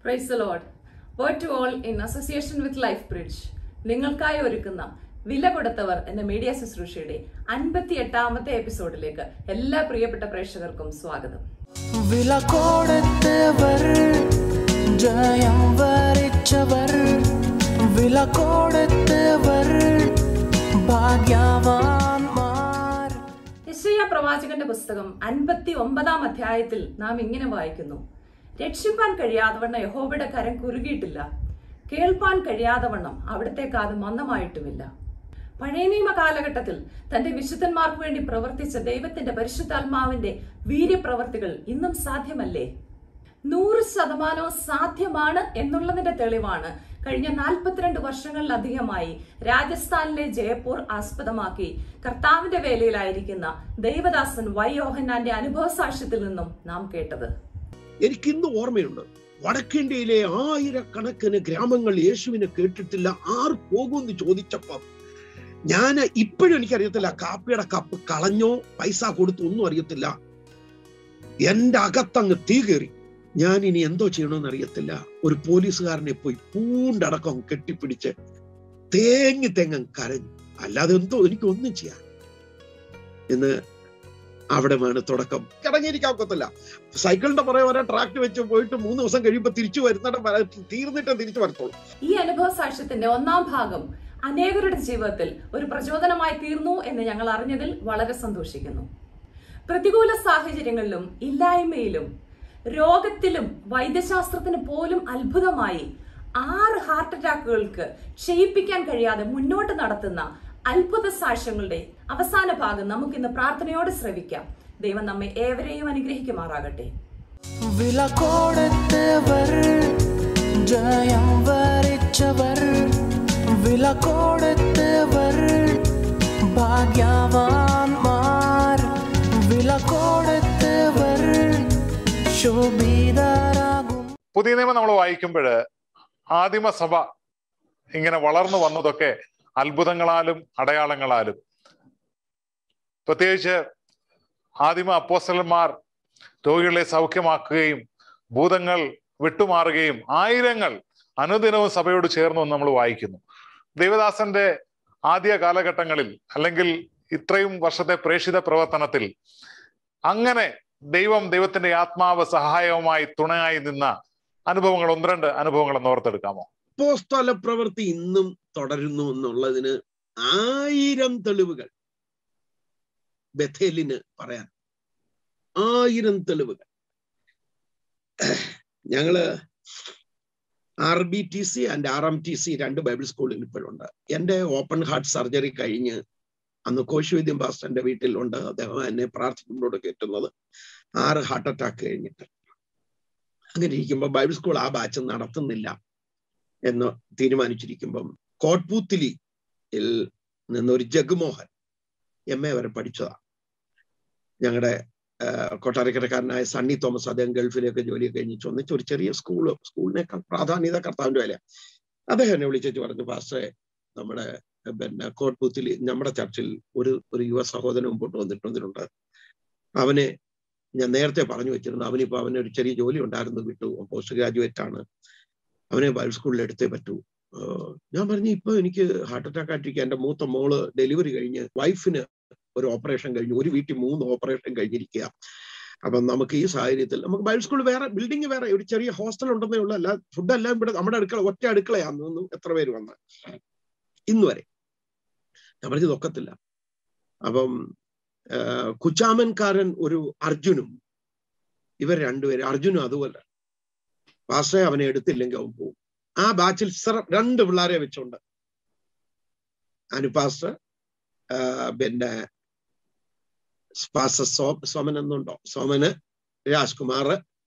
Price the Lord word to all in association with life bridge നിങ്ങൾക്കായി ഒരുക്കുന്ന വില കൊടുത്തവർ എന്ന മീഡിയ ശുശ്രൂഷയുടെ അൻപത്തി എട്ടാമത്തെ എപ്പിസോഡിലേക്ക് എല്ലാ പ്രിയപ്പെട്ട പ്രേക്ഷകർക്കും സ്വാഗതം വില കൊടുത്തവർ ജയം വരിച്ചവർ വില കൊടുത്തവർ ഭാഗ്യവാന്മാർ യശയ പ്രവാചകന്റെ പുസ്തകം അൻപത്തി ഒമ്പതാം അധ്യായത്തിൽ നാം ഇങ്ങനെ വായിക്കുന്നു രക്ഷിപ്പാൻ കഴിയാതവണ്ണം യഹോവയുടെ കരം കുറുകിയിട്ടില്ല കേൾപ്പാൻ കഴിയാതവണ്ണം അവിടുത്തെ കാത് മന്ദമായിട്ടുമില്ല പഴയ നിയമ കാലഘട്ടത്തിൽ തന്റെ വിശുദ്ധന്മാർക്ക് വേണ്ടി പ്രവർത്തിച്ച ദൈവത്തിന്റെ പരിശുദ്ധാത്മാവിന്റെ വീര്യപ്രവർത്തികൾ ഇന്നും സാധ്യമല്ലേ നൂറ് ശതമാനവും സാധ്യമാണ് എന്നുള്ളതിന്റെ തെളിവാണ് കഴിഞ്ഞ നാൽപ്പത്തിരണ്ട് വർഷങ്ങളിലധികമായി രാജസ്ഥാനിലെ ജയപ്പൂർ ആസ്പദമാക്കി കർത്താവിന്റെ വേലയിലായിരിക്കുന്ന ദൈവദാസൻ വൈ യോഹന്നാന്റെ അനുഭവ സാക്ഷ്യത്തിൽ നിന്നും നാം കേട്ടത് എനിക്ക് ഇന്ന് ഓർമ്മയുണ്ട് വടക്കേന്ത്യയിലെ ആയിരക്കണക്കിന് ഗ്രാമങ്ങൾ യേശുവിനെ കേട്ടിട്ടില്ല ആർ പോകുമെന്ന് ചോദിച്ചപ്പം ഞാൻ ഇപ്പോഴും എനിക്കറിയത്തില്ല കാപ്പിയുടെ കപ്പ് കളഞ്ഞോ പൈസ കൊടുത്തു ഒന്നും അറിയത്തില്ല എന്റെ അകത്തങ്ങ് തീ കയറി ഞാൻ ഇനി എന്തോ ചെയ്യണമെന്ന് അറിയത്തില്ല ഒരു പോലീസുകാരനെ പോയി പൂണ്ടടക്കം കെട്ടിപ്പിടിച്ച് തേങ്ങി തെങ്ങൻ കരഞ്ഞു അല്ലാതെ എന്തോ എനിക്ക് ഒന്നും ചെയ്യാൻ എന്ന് അവിടെ വേണം തുടക്കം ഇറങ്ങിയിരിക്കാൻ ഒക്കത്തില്ല സൈക്കിളിന്റെ പുറകെ വരെ ട്രാക്ട് വെച്ച് പോയിട്ട് മൂന്ന് ദിവസം കഴിയുമ്പോൾ തിരിച്ചു വരുന്നിടം വരെ തീർന്നിട്ടേ തിരിച്ചു വരത്തുള്ളൂ ഈ അനുഭവ സാക്ഷ്യത്തിന്റെ ഒന്നാം ഭാഗം അനേകരുടെ ജീവിതത്തിൽ ഒരു പ്രചോദനമായി തീർന്നു എന്ന് ഞങ്ങൾ അറിഞ്ഞതിൽ വളരെ സന്തോഷിക്കുന്നു പ്രതികൂല സാഹചര്യങ്ങളിലും ഇല്ലായ്മയിലും രോഗത്തിലും വൈദ്യശാസ്ത്രത്തിന് പോലും അത്ഭുതമായി ആറ് ഹാർട്ട് അറ്റാക്കുകൾക്ക് ക്ഷയിപ്പിക്കാൻ കഴിയാതെ മുന്നോട്ട് നടത്തുന്ന അത്ഭുത സാക്ഷ്യങ്ങളുടെ അവസാന ഭാഗം നമുക്കിന്ന് പ്രാർത്ഥനയോടെ ശ്രവിക്കാം ദൈവം നമ്മെ ഏവരെയും അനുഗ്രഹിക്കുമാറാകട്ടെ വില കൊടുത്തവർ ജയം വരിച്ചവർ വില കൊടുത്തവർ ഭാഗ്യവാന്മാർ വില കൊടുത്തവർ ശോഭിതരാകും പുതിയ നിയമം നമ്മൾ വായിക്കുമ്പോൾ ആദിമസഭ ഇങ്ങനെ വളർന്നു വന്നതൊക്കെ അത്ഭുതങ്ങളാലും അടയാളങ്ങളാലും പ്രത്യേകിച്ച് ആദിമ അപ്പോസ്റ്റലന്മാർ രോഗികളെ സൗഖ്യമാക്കുകയും ഭൂതങ്ങൾ വിട്ടുമാറുകയും ആയിരങ്ങൾ അനുദിനവും സഭയോട് ചേർന്നു എന്ന് നമ്മൾ വായിക്കുന്നു ദേവദാസന്റെ ആദ്യ കാലഘട്ടങ്ങളിൽ അല്ലെങ്കിൽ ഇത്രയും വർഷത്തെ പ്രേക്ഷിത പ്രവർത്തനത്തിൽ അങ്ങനെ ദൈവം ദൈവത്തിന്റെ ആത്മാവ് സഹായവുമായി തുണയായി നിന്ന അനുഭവങ്ങൾ ഒന്ന് രണ്ട് അനുഭവങ്ങൾ ഒന്ന് ഓർത്തെടുക്കാമോ അപ്പോസ്തല പ്രവൃത്തി ഇന്നും തുടരുന്നു എന്നുള്ളതിന് ആയിരം തെളിവുകൾ ബഥേലിന് പറയാൻ ആയിരം തെളിവുകൾ ഞങ്ങള് R B T C and R M T C രണ്ട് ബൈബിൾ സ്കൂളിൽ ഇപ്പോഴുണ്ട് എൻ്റെ ഓപ്പൺ ഹാർട്ട് സർജറി കഴിഞ്ഞ് അന്ന് കോശുവൈദ്യം പാസ്റ്ററിന്റെ വീട്ടിലുണ്ട് അദ്ദേഹം എന്നെ പ്രാർത്ഥിക്കുമ്പോഴോട് കയറ്റുന്നത് ആറ് ഹാർട്ട് അറ്റാക്ക് കഴിഞ്ഞിട്ട് അങ്ങനെ ഇരിക്കുമ്പോൾ ബൈബിൾ സ്കൂൾ ആ ബാച്ച് നടത്തുന്നില്ല എന്ന് തീരുമാനിച്ചിരിക്കുമ്പം കോട്ട്പൂത്തിലി നിന്നൊരു ജഗ്മോഹൻ എം എ വരെ പഠിച്ചതാ ഞങ്ങളുടെ കൊട്ടാരക്കരക്കാരനായ സണ്ണി തോമസ് അദ്ദേഹം ഗൾഫിലേക്ക് ജോലി കഴിഞ്ഞിട്ട് ഒന്നിച്ച് ഒരു ചെറിയ സ്കൂള് സ്കൂളിനേക്കാൾ പ്രാധാന്യത കർത്താവിന്റെ വില അദ്ദേഹം എന്നെ വിളിച്ചു പറഞ്ഞു പാസ്റ്ററെ നമ്മുടെ പിന്നെ കോട്ട്പൂത്തിൽ നമ്മുടെ ചർച്ചിൽ ഒരു ഒരു യുവ സഹോദരൻ മുമ്പോട്ട് വന്നിട്ടുണ്ട് അവനെ ഞാൻ നേരത്തെ പറഞ്ഞു വെച്ചിരുന്നു അവനിപ്പോ അവന് ഒരു ചെറിയ ജോലി ഉണ്ടായിരുന്നു വിട്ടു പോസ്റ്റ് ഗ്രാജുവേറ്റ് ആണ് അവനെ ബൈബിൾ സ്കൂളിൽ എടുത്തേ പറ്റൂ ഞാൻ പറഞ്ഞു ഇപ്പൊ എനിക്ക് ഹാർട്ട് അറ്റാക്ക് ആയിട്ടിരിക്കുക എന്റെ മൂത്ത മോള് ഡെലിവറി കഴിഞ്ഞ് വൈഫിന് ഒരു ഓപ്പറേഷൻ കഴിഞ്ഞു ഒരു വീട്ടിൽ മൂന്ന് ഓപ്പറേഷൻ കഴിഞ്ഞിരിക്കുക അപ്പം നമുക്ക് ഈ സാഹചര്യത്തിൽ നമുക്ക് ബൈബിൾ സ്കൂൾ വേറെ ബിൽഡിംഗ് വേറെ ഒരു ചെറിയ ഹോസ്റ്റൽ ഉണ്ടെന്നേ ഉള്ളൂ അല്ല ഫുഡ് എല്ലാം ഇവിടെ നമ്മുടെ അടുക്കള ഒറ്റ അടുക്കളയാന്ന് എത്ര പേര് വന്ന ഇന്ന് വരെ ഞാൻ പറഞ്ഞത് ഒക്കത്തില്ല അപ്പം കുച്ചാമൻകാരൻ ഒരു അർജുനും ഇവർ രണ്ടുപേരും അർജുനും അതുപോലെ പാസ്റ്ററെ അവനെ എടുത്തില്ലെങ്കിൽ അവൻ പോകും ആ ബാച്ചിൽ രണ്ട് പിള്ളേരെ വെച്ചുണ്ട് അനുപാസ്റ്റർ പിന്നെ പാസ്റ്റർ സോ സോമൻ എന്നുണ്ടോ സോമന് രാജ്കുമാർ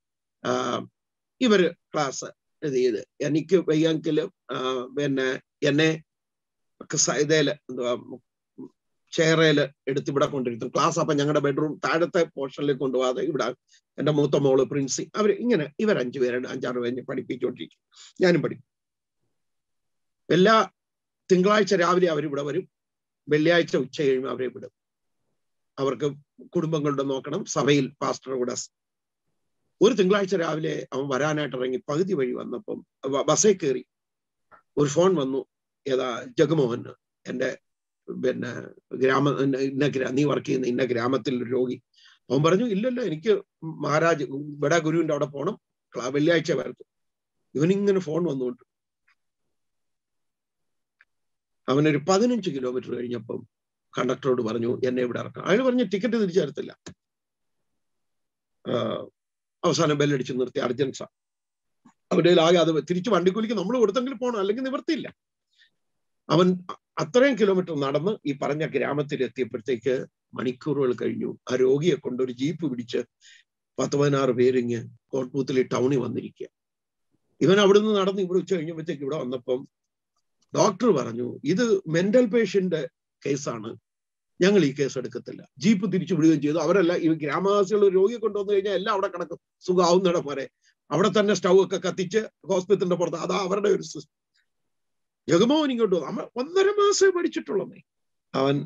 ഇവര് ക്ലാസ് ഇത് ചെയ്ത് എനിക്ക് വയ്യെങ്കിലും പിന്നെ എന്നെ ഇതേല് എന്തുവാ ചെയറേല് എടുത്ത് ഇവിടെ കൊണ്ടിരുത്തും ക്ലാസ് അപ്പൊ ഞങ്ങളുടെ ബെഡ്റൂം താഴത്തെ പോർഷനിലേക്ക് കൊണ്ടുപോകാതെ ഇവിടെ എന്റെ മൂത്ത മോള് പ്രിൻസി അവർ ഇങ്ങനെ ഇവർ അഞ്ചു പേരാണ് അഞ്ചാറ് പേരെ പഠിപ്പിച്ചുകൊണ്ടിരിക്കും ഞാനും പഠിക്കും എല്ലാ തിങ്കളാഴ്ച രാവിലെ അവരിവിടെ വരും വെള്ളിയാഴ്ച ഉച്ച കഴിയുമ്പോൾ അവരെ വിടും അവർക്ക് കുടുംബങ്ങളുടെ നോക്കണം സഭയിൽ പാസ്റ്റർ കൂടെ ഒരു തിങ്കളാഴ്ച രാവിലെ അവൻ വരാനായിട്ട് ഇറങ്ങി പകുതി വഴി വന്നപ്പം ബ- ബസ്സിൽ കയറി ഒരു ഫോൺ വന്നു ഏതാ ജഗമോഹൻ എൻ്റെ പിന്നെ ഗ്രാമ ഇന്ന- ഇന്ന ഗ്രാ നീ വർക്ക് ചെയ്യുന്ന ഇന്ന ഗ്രാമത്തിൽ ഒരു രോഗി അവൻ പറഞ്ഞു ഇല്ലല്ലോ എനിക്ക് മഹാരാജ് ബഡാ ഗുരുവിന്റെ അവിടെ പോകണം ക്ലാ- വെള്ളിയാഴ്ച വരത്തു ഇവനിങ്ങനെ ഫോൺ വന്നുകൊണ്ട് അവനൊരു പതിനഞ്ച് കിലോമീറ്റർ കഴിഞ്ഞപ്പം കണ്ടക്ടറോട് പറഞ്ഞു എന്നെ ഇവിടെ ഇറക്കാം അയാൾ പറഞ്ഞു ടിക്കറ്റ് തിരിച്ചു തരത്തില്ല ആഹ് അവസാനം ബെല്ലടിച്ച് നിർത്തി അർജൻസാ അവരുടെ കയ്യിൽ ആകെ അത് തിരിച്ച് വണ്ടിക്കൂലിക്ക് നമ്മൾ കൊടുത്തെങ്കിൽ പോകണം അല്ലെങ്കിൽ നിവർത്തിയില്ല അവൻ അ- അത്രയും കിലോമീറ്റർ നടന്ന് ഈ പറഞ്ഞ ഗ്രാമത്തിൽ എത്തിയപ്പോഴത്തേക്ക് മണിക്കൂറുകൾ കഴിഞ്ഞു ആ രോഗിയെ കൊണ്ട് ഒരു ജീപ്പ് പിടിച്ച് പത്ത് പതിനാറ് പേരിങ്ങ് കോട്ട്പൂത്തിൽ ടൗണിൽ വന്നിരിക്കുക ഇവൻ അവിടുന്ന് നടന്ന് ഇവിടെ ഉച്ച കഴിഞ്ഞപ്പോഴത്തേക്ക് ഇവിടെ വന്നപ്പം ഡോക്ടർ പറഞ്ഞു ഇത് മെന്റൽ പേഷ്യന്റ് കേസാണ് ഞങ്ങൾ ഈ കേസ് എടുക്കത്തില്ല ജീപ്പ് തിരിച്ചു വിടുകയും ചെയ്തു അവരല്ല ഈ ഗ്രാമവാസികൾ ഒരു രോഗിയെ കൊണ്ടുവന്നു കഴിഞ്ഞാൽ എല്ലാം അവിടെ കിടക്കും സുഖാവുന്നിടം വരെ അവിടെ തന്നെ സ്റ്റൗ ഒക്കെ കത്തിച്ച് ഹോസ്പിറ്റലിന്റെ പുറത്ത് അതാ അവരുടെ ഒരു സിസ്റ്റം ജഗമോഹൻ ഇങ്ങോട്ട് വന്നു അമ്മ ഒന്നര മാസമേ പഠിച്ചിട്ടുള്ളന്നേ അവൻ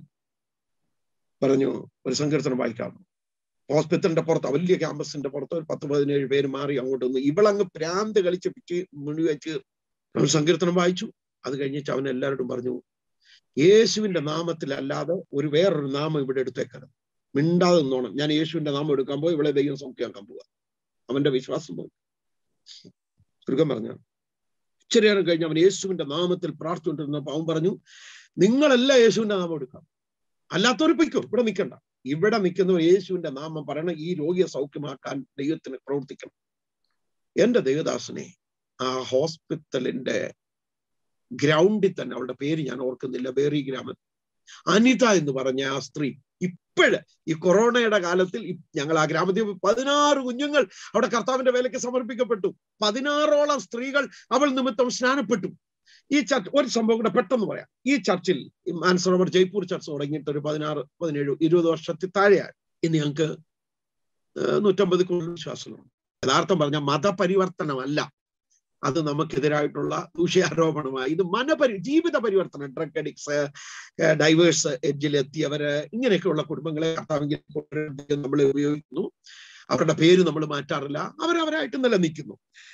പറഞ്ഞു ഒരു സങ്കീർത്തനം വായിക്കാമോ ഹോസ്പിറ്റലിന്റെ പുറത്ത് വലിയ ക്യാമ്പസിന്റെ പുറത്ത് ഒരു പത്ത് പതിനേഴ് പേര് മാറി അങ്ങോട്ട് വന്നു ഇവളങ്ങ് പ്രാന്ത് കളിച്ച് പിച്ച് മുടി വെച്ച് അവൻ സങ്കീർത്തനം വായിച്ചു അത് കഴിഞ്ഞിട്ട് അവൻ എല്ലാവരോടും പറഞ്ഞു യേശുവിന്റെ നാമത്തിലല്ലാതെ ഒരു വേറൊരു നാമം ഇവിടെ എടുത്തേക്കരുത് മിണ്ടാതെ നിന്നോണം ഞാൻ യേശുവിന്റെ നാമം എടുക്കാൻ പോയി ഇവിടെ ദൈവം സൗഖ്യമാക്കാൻ പോവുക അവന്റെ വിശ്വാസം പോയി ചുരുക്കം പറഞ്ഞു ഇച്ചിരി നേരം കഴിഞ്ഞ് അവൻ യേശുവിന്റെ നാമത്തിൽ പ്രാർത്ഥിച്ചുകൊണ്ടിരുന്നപ്പോ അവൻ പറഞ്ഞു നിങ്ങളെല്ലാം യേശുവിന്റെ നാമം എടുക്കാം അല്ലാത്തവർ പൊയ്ക്കോ ഇവിടെ നിൽക്കണ്ട ഇവിടെ നിൽക്കുന്നവർ യേശുവിന്റെ നാമം പറയണം ഈ രോഗിയെ സൗഖ്യമാക്കാൻ ദൈവത്തിന് പ്രവർത്തിക്കണം എന്റെ ദേവദാസനെ ആ ഹോസ്പിറ്റലിന്റെ ഗ്രൗണ്ടിൽ തന്നെ അവളുടെ പേര് ഞാൻ ഓർക്കുന്നില്ല ബേറി ഗ്രാമത്തിൽ അനിത എന്ന് പറഞ്ഞ ആ സ്ത്രീ ഇപ്പോഴ് ഈ കൊറോണയുടെ കാലത്തിൽ ഇ- ഞങ്ങൾ ആ ഗ്രാമത്തിൽ പോയി പതിനാറ് കുഞ്ഞുങ്ങൾ അവിടെ കർത്താവിന്റെ വേലയ്ക്ക് സമർപ്പിക്കപ്പെട്ടു പതിനാറോളം സ്ത്രീകൾ അവൾ നിമിത്തം സ്നാനപ്പെട്ടു ഈ ചർച്ച് ഒരു സംഭവം കൂടെ പെട്ടെന്ന് പറയാം ഈ ചർച്ചിൽ ഈ മാൻസറോവർ ജയ്പൂർ ചർച്ച് തുടങ്ങിയിട്ട് ഒരു പതിനാറ് പതിനേഴ് ഇരുപത് വർഷത്തിൽ താഴെയാണ് ഇന്ന് ഞങ്ങൾക്ക് ഏഹ് നൂറ്റമ്പത് കൂടുതൽ വിശ്വാസങ്ങളുണ്ട് യഥാർത്ഥം പറഞ്ഞ മതപരിവർത്തനമല്ല അത് നമുക്കെതിരായിട്ടുള്ള ദൂഷ്യാരോപണമായി ഇത് മനപരി ജീവിത പരിവർത്തനം ഡ്രഗ് അഡിക്സ് ഡൈവേഴ്സ് എഡ്ജിലെത്തിയവര് ഇങ്ങനെയൊക്കെയുള്ള കുടുംബങ്ങളെ കർത്താവിൽ നമ്മൾ ഉപയോഗിക്കുന്നു അവരുടെ പേര് നമ്മൾ മാറ്റാറില്ല അവരവരായിട്ട് നിലനിൽക്കുന്നു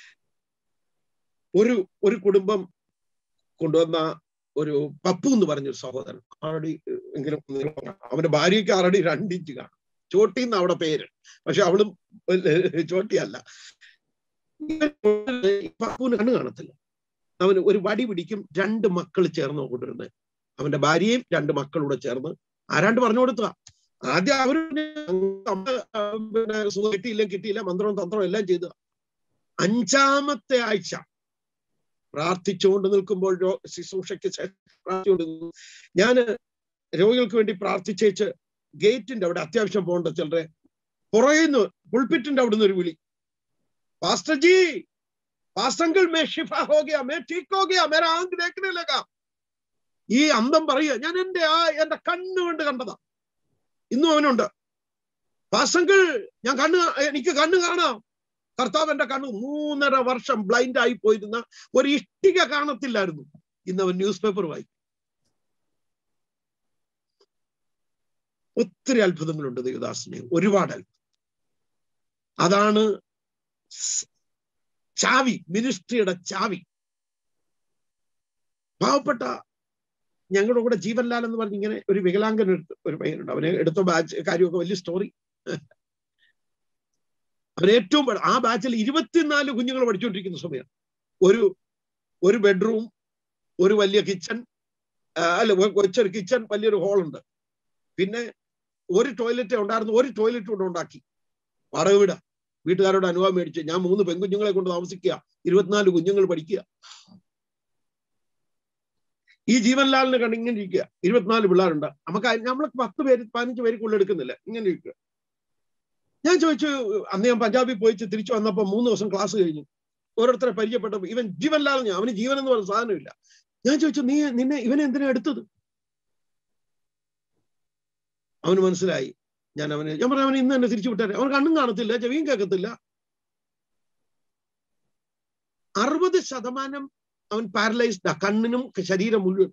ഒരു ഒരു കുടുംബം കൊണ്ടുവന്ന ഒരു പപ്പു എന്ന് പറഞ്ഞൊരു സഹോദരൻ ആറടി എങ്കിലും നീളം കാണാം. അവന്റെ ഭാര്യയ്ക്ക് ആറടി രണ്ടിഞ്ച് കാണും ചോട്ടി എന്ന് അവിടെ പേര് പക്ഷെ അവളും ഏഹ്, ചോട്ടിയല്ല ഈ പപ്പുവിന് കണ്ണ് കാണത്തില്ല അവന് ഒരു വടി പിടിക്കും രണ്ട് മക്കൾ ചേർന്ന് കൊണ്ടിരുന്നത് അവന്റെ ഭാര്യയും രണ്ട് മക്കളൂടെ ചേർന്ന് ആരാണ്ട് പറഞ്ഞു കൊടുത്തതാ ആദ്യം അവര് പിന്നെ പിന്നെ സുഖം കിട്ടിയില്ല കിട്ടിയില്ല മന്ത്രവും തന്ത്രവും എല്ലാം ചെയ്തു അഞ്ചാമത്തെ ആഴ്ച പ്രാർത്ഥിച്ചുകൊണ്ട് നിൽക്കുമ്പോൾ രോ- ശുശ്രൂഷയ്ക്ക് ശേഷം പ്രാർത്ഥിച്ചുകൊണ്ട് നിന്നു. ഞാന് രോഗികൾക്ക് വേണ്ടി പ്രാർത്ഥിച്ചേച്ച് ഗേറ്റിന്റെ അവിടെ അത്യാവശ്യം പോകേണ്ട ചിലരെ പുറയുന്നു പുൾപിറ്റിന്റെ അവിടുന്ന് ഒരു വിളി പാസ്റ്റർ ജി പാസ്റ്റർ അങ്കിൾ മേ ഷിഫ ഹോ ഗയാ മേ ठीक हो गया मेरा आंख देखने लगा ഈ അന്തം പറയുക ഞാൻ എന്റെ ആ എന്റെ കണ്ണുകൊണ്ട് കണ്ടതാ ഇന്നും അവനുണ്ട് പാസ്റ്റർ ഞാൻ കണ്ണ് കാ- എനിക്ക് കണ്ണ് കാണാം കർത്താവ് എന്റെ കണ്ണ് മൂന്നര വർഷം ബ്ലൈൻഡ് ആയി പോയിരുന്ന ഒരു ഇഷ്ടിക കാണത്തില്ലായിരുന്നു ഇന്ന് അവൻ ന്യൂസ് പേപ്പർ വായിക്കും ഒത്തിരി അത്ഭുതങ്ങളുണ്ട് ദേവദാസിനെ ഒരുപാട് അത്ഭുതം അതാണ് സ് ചാവി മിനിസ്ട്രിയുടെ ചാവി പാവപ്പെട്ട ഞങ്ങളുടെ കൂടെ ജീവൻലാൽ എന്ന് പറഞ്ഞ് ഇങ്ങനെ ഒരു വികലാംഗൻ ഒരു ഒരു പയ്യനുണ്ട് അവനെ എടുത്ത ബാച്ച് കാര്യമൊക്കെ വലിയ സ്റ്റോറി അവൻ ഏറ്റവും പ- ആ ബാച്ചിൽ ഇരുപത്തിനാല് കുഞ്ഞുങ്ങൾ പഠിച്ചുകൊണ്ടിരിക്കുന്ന സമയം ഒരു ഒരു ബെഡ്റൂം ഒരു വലിയ കിച്ചൺ അല്ല ഒ- കൊച്ചൊരു കിച്ചൺ വലിയൊരു ഹോളുണ്ട് പിന്നെ ഒരു ടോയ്ലറ്റ് ഉണ്ടായിരുന്നു ഒരു ടോയ്ലറ്റ് കൂടെ ഉണ്ടാക്കി വാടക വീടാ വീട്ടുകാരോട് അനുവാദം മേടിച്ച് ഞാൻ മൂന്ന് പെൺകുഞ്ഞുങ്ങളെ കൊണ്ട് താമസിക്കുക ഇരുപത്തിനാല് കുഞ്ഞുങ്ങൾ പഠിക്കുക ഈ ജീവൻലാലിനെ കണ്ട് ഇങ്ങനെ ഇരിക്കുക ഇരുപത്തിനാല് പിള്ളേരുണ്ട് നമുക്ക് നമ്മൾ പത്ത് പേര് പതിനഞ്ച് പേര് കൊള്ളെടുക്കുന്നില്ല ഇങ്ങനെ ഇരിക്കുക ഞാൻ ചോദിച്ചു അന്ന് ഞാൻ പഞ്ചാബിൽ പോയിച്ച് തിരിച്ചു വന്നപ്പോ മൂന്ന് ദിവസം ക്ലാസ് കഴിഞ്ഞു ഓരോരുത്തരെ പരിചയപ്പെട്ടപ്പോ ഇവൻ ജീവൻലാൽ ഞാൻ അവന് ജീവൻ എന്ന് പറഞ്ഞ സാധനമില്ല ഞാൻ ചോദിച്ചു നീ നിന്നെ ഇവനെ എന്തിനാ എടുത്തത് അവന് മനസ്സിലായി ഞാൻ അവന് ഞാൻ പറഞ്ഞു അവൻ ഇന്ന് തന്നെ തിരിച്ചു വിട്ടേരെ അവൻ കണ്ണും കാണത്തില്ല ചെവിയും കേൾക്കത്തില്ല അറുപത് ശതമാനം അവൻ പാരലൈസ്ഡ് കണ്ണിനും ശരീരം മുഴുവൻ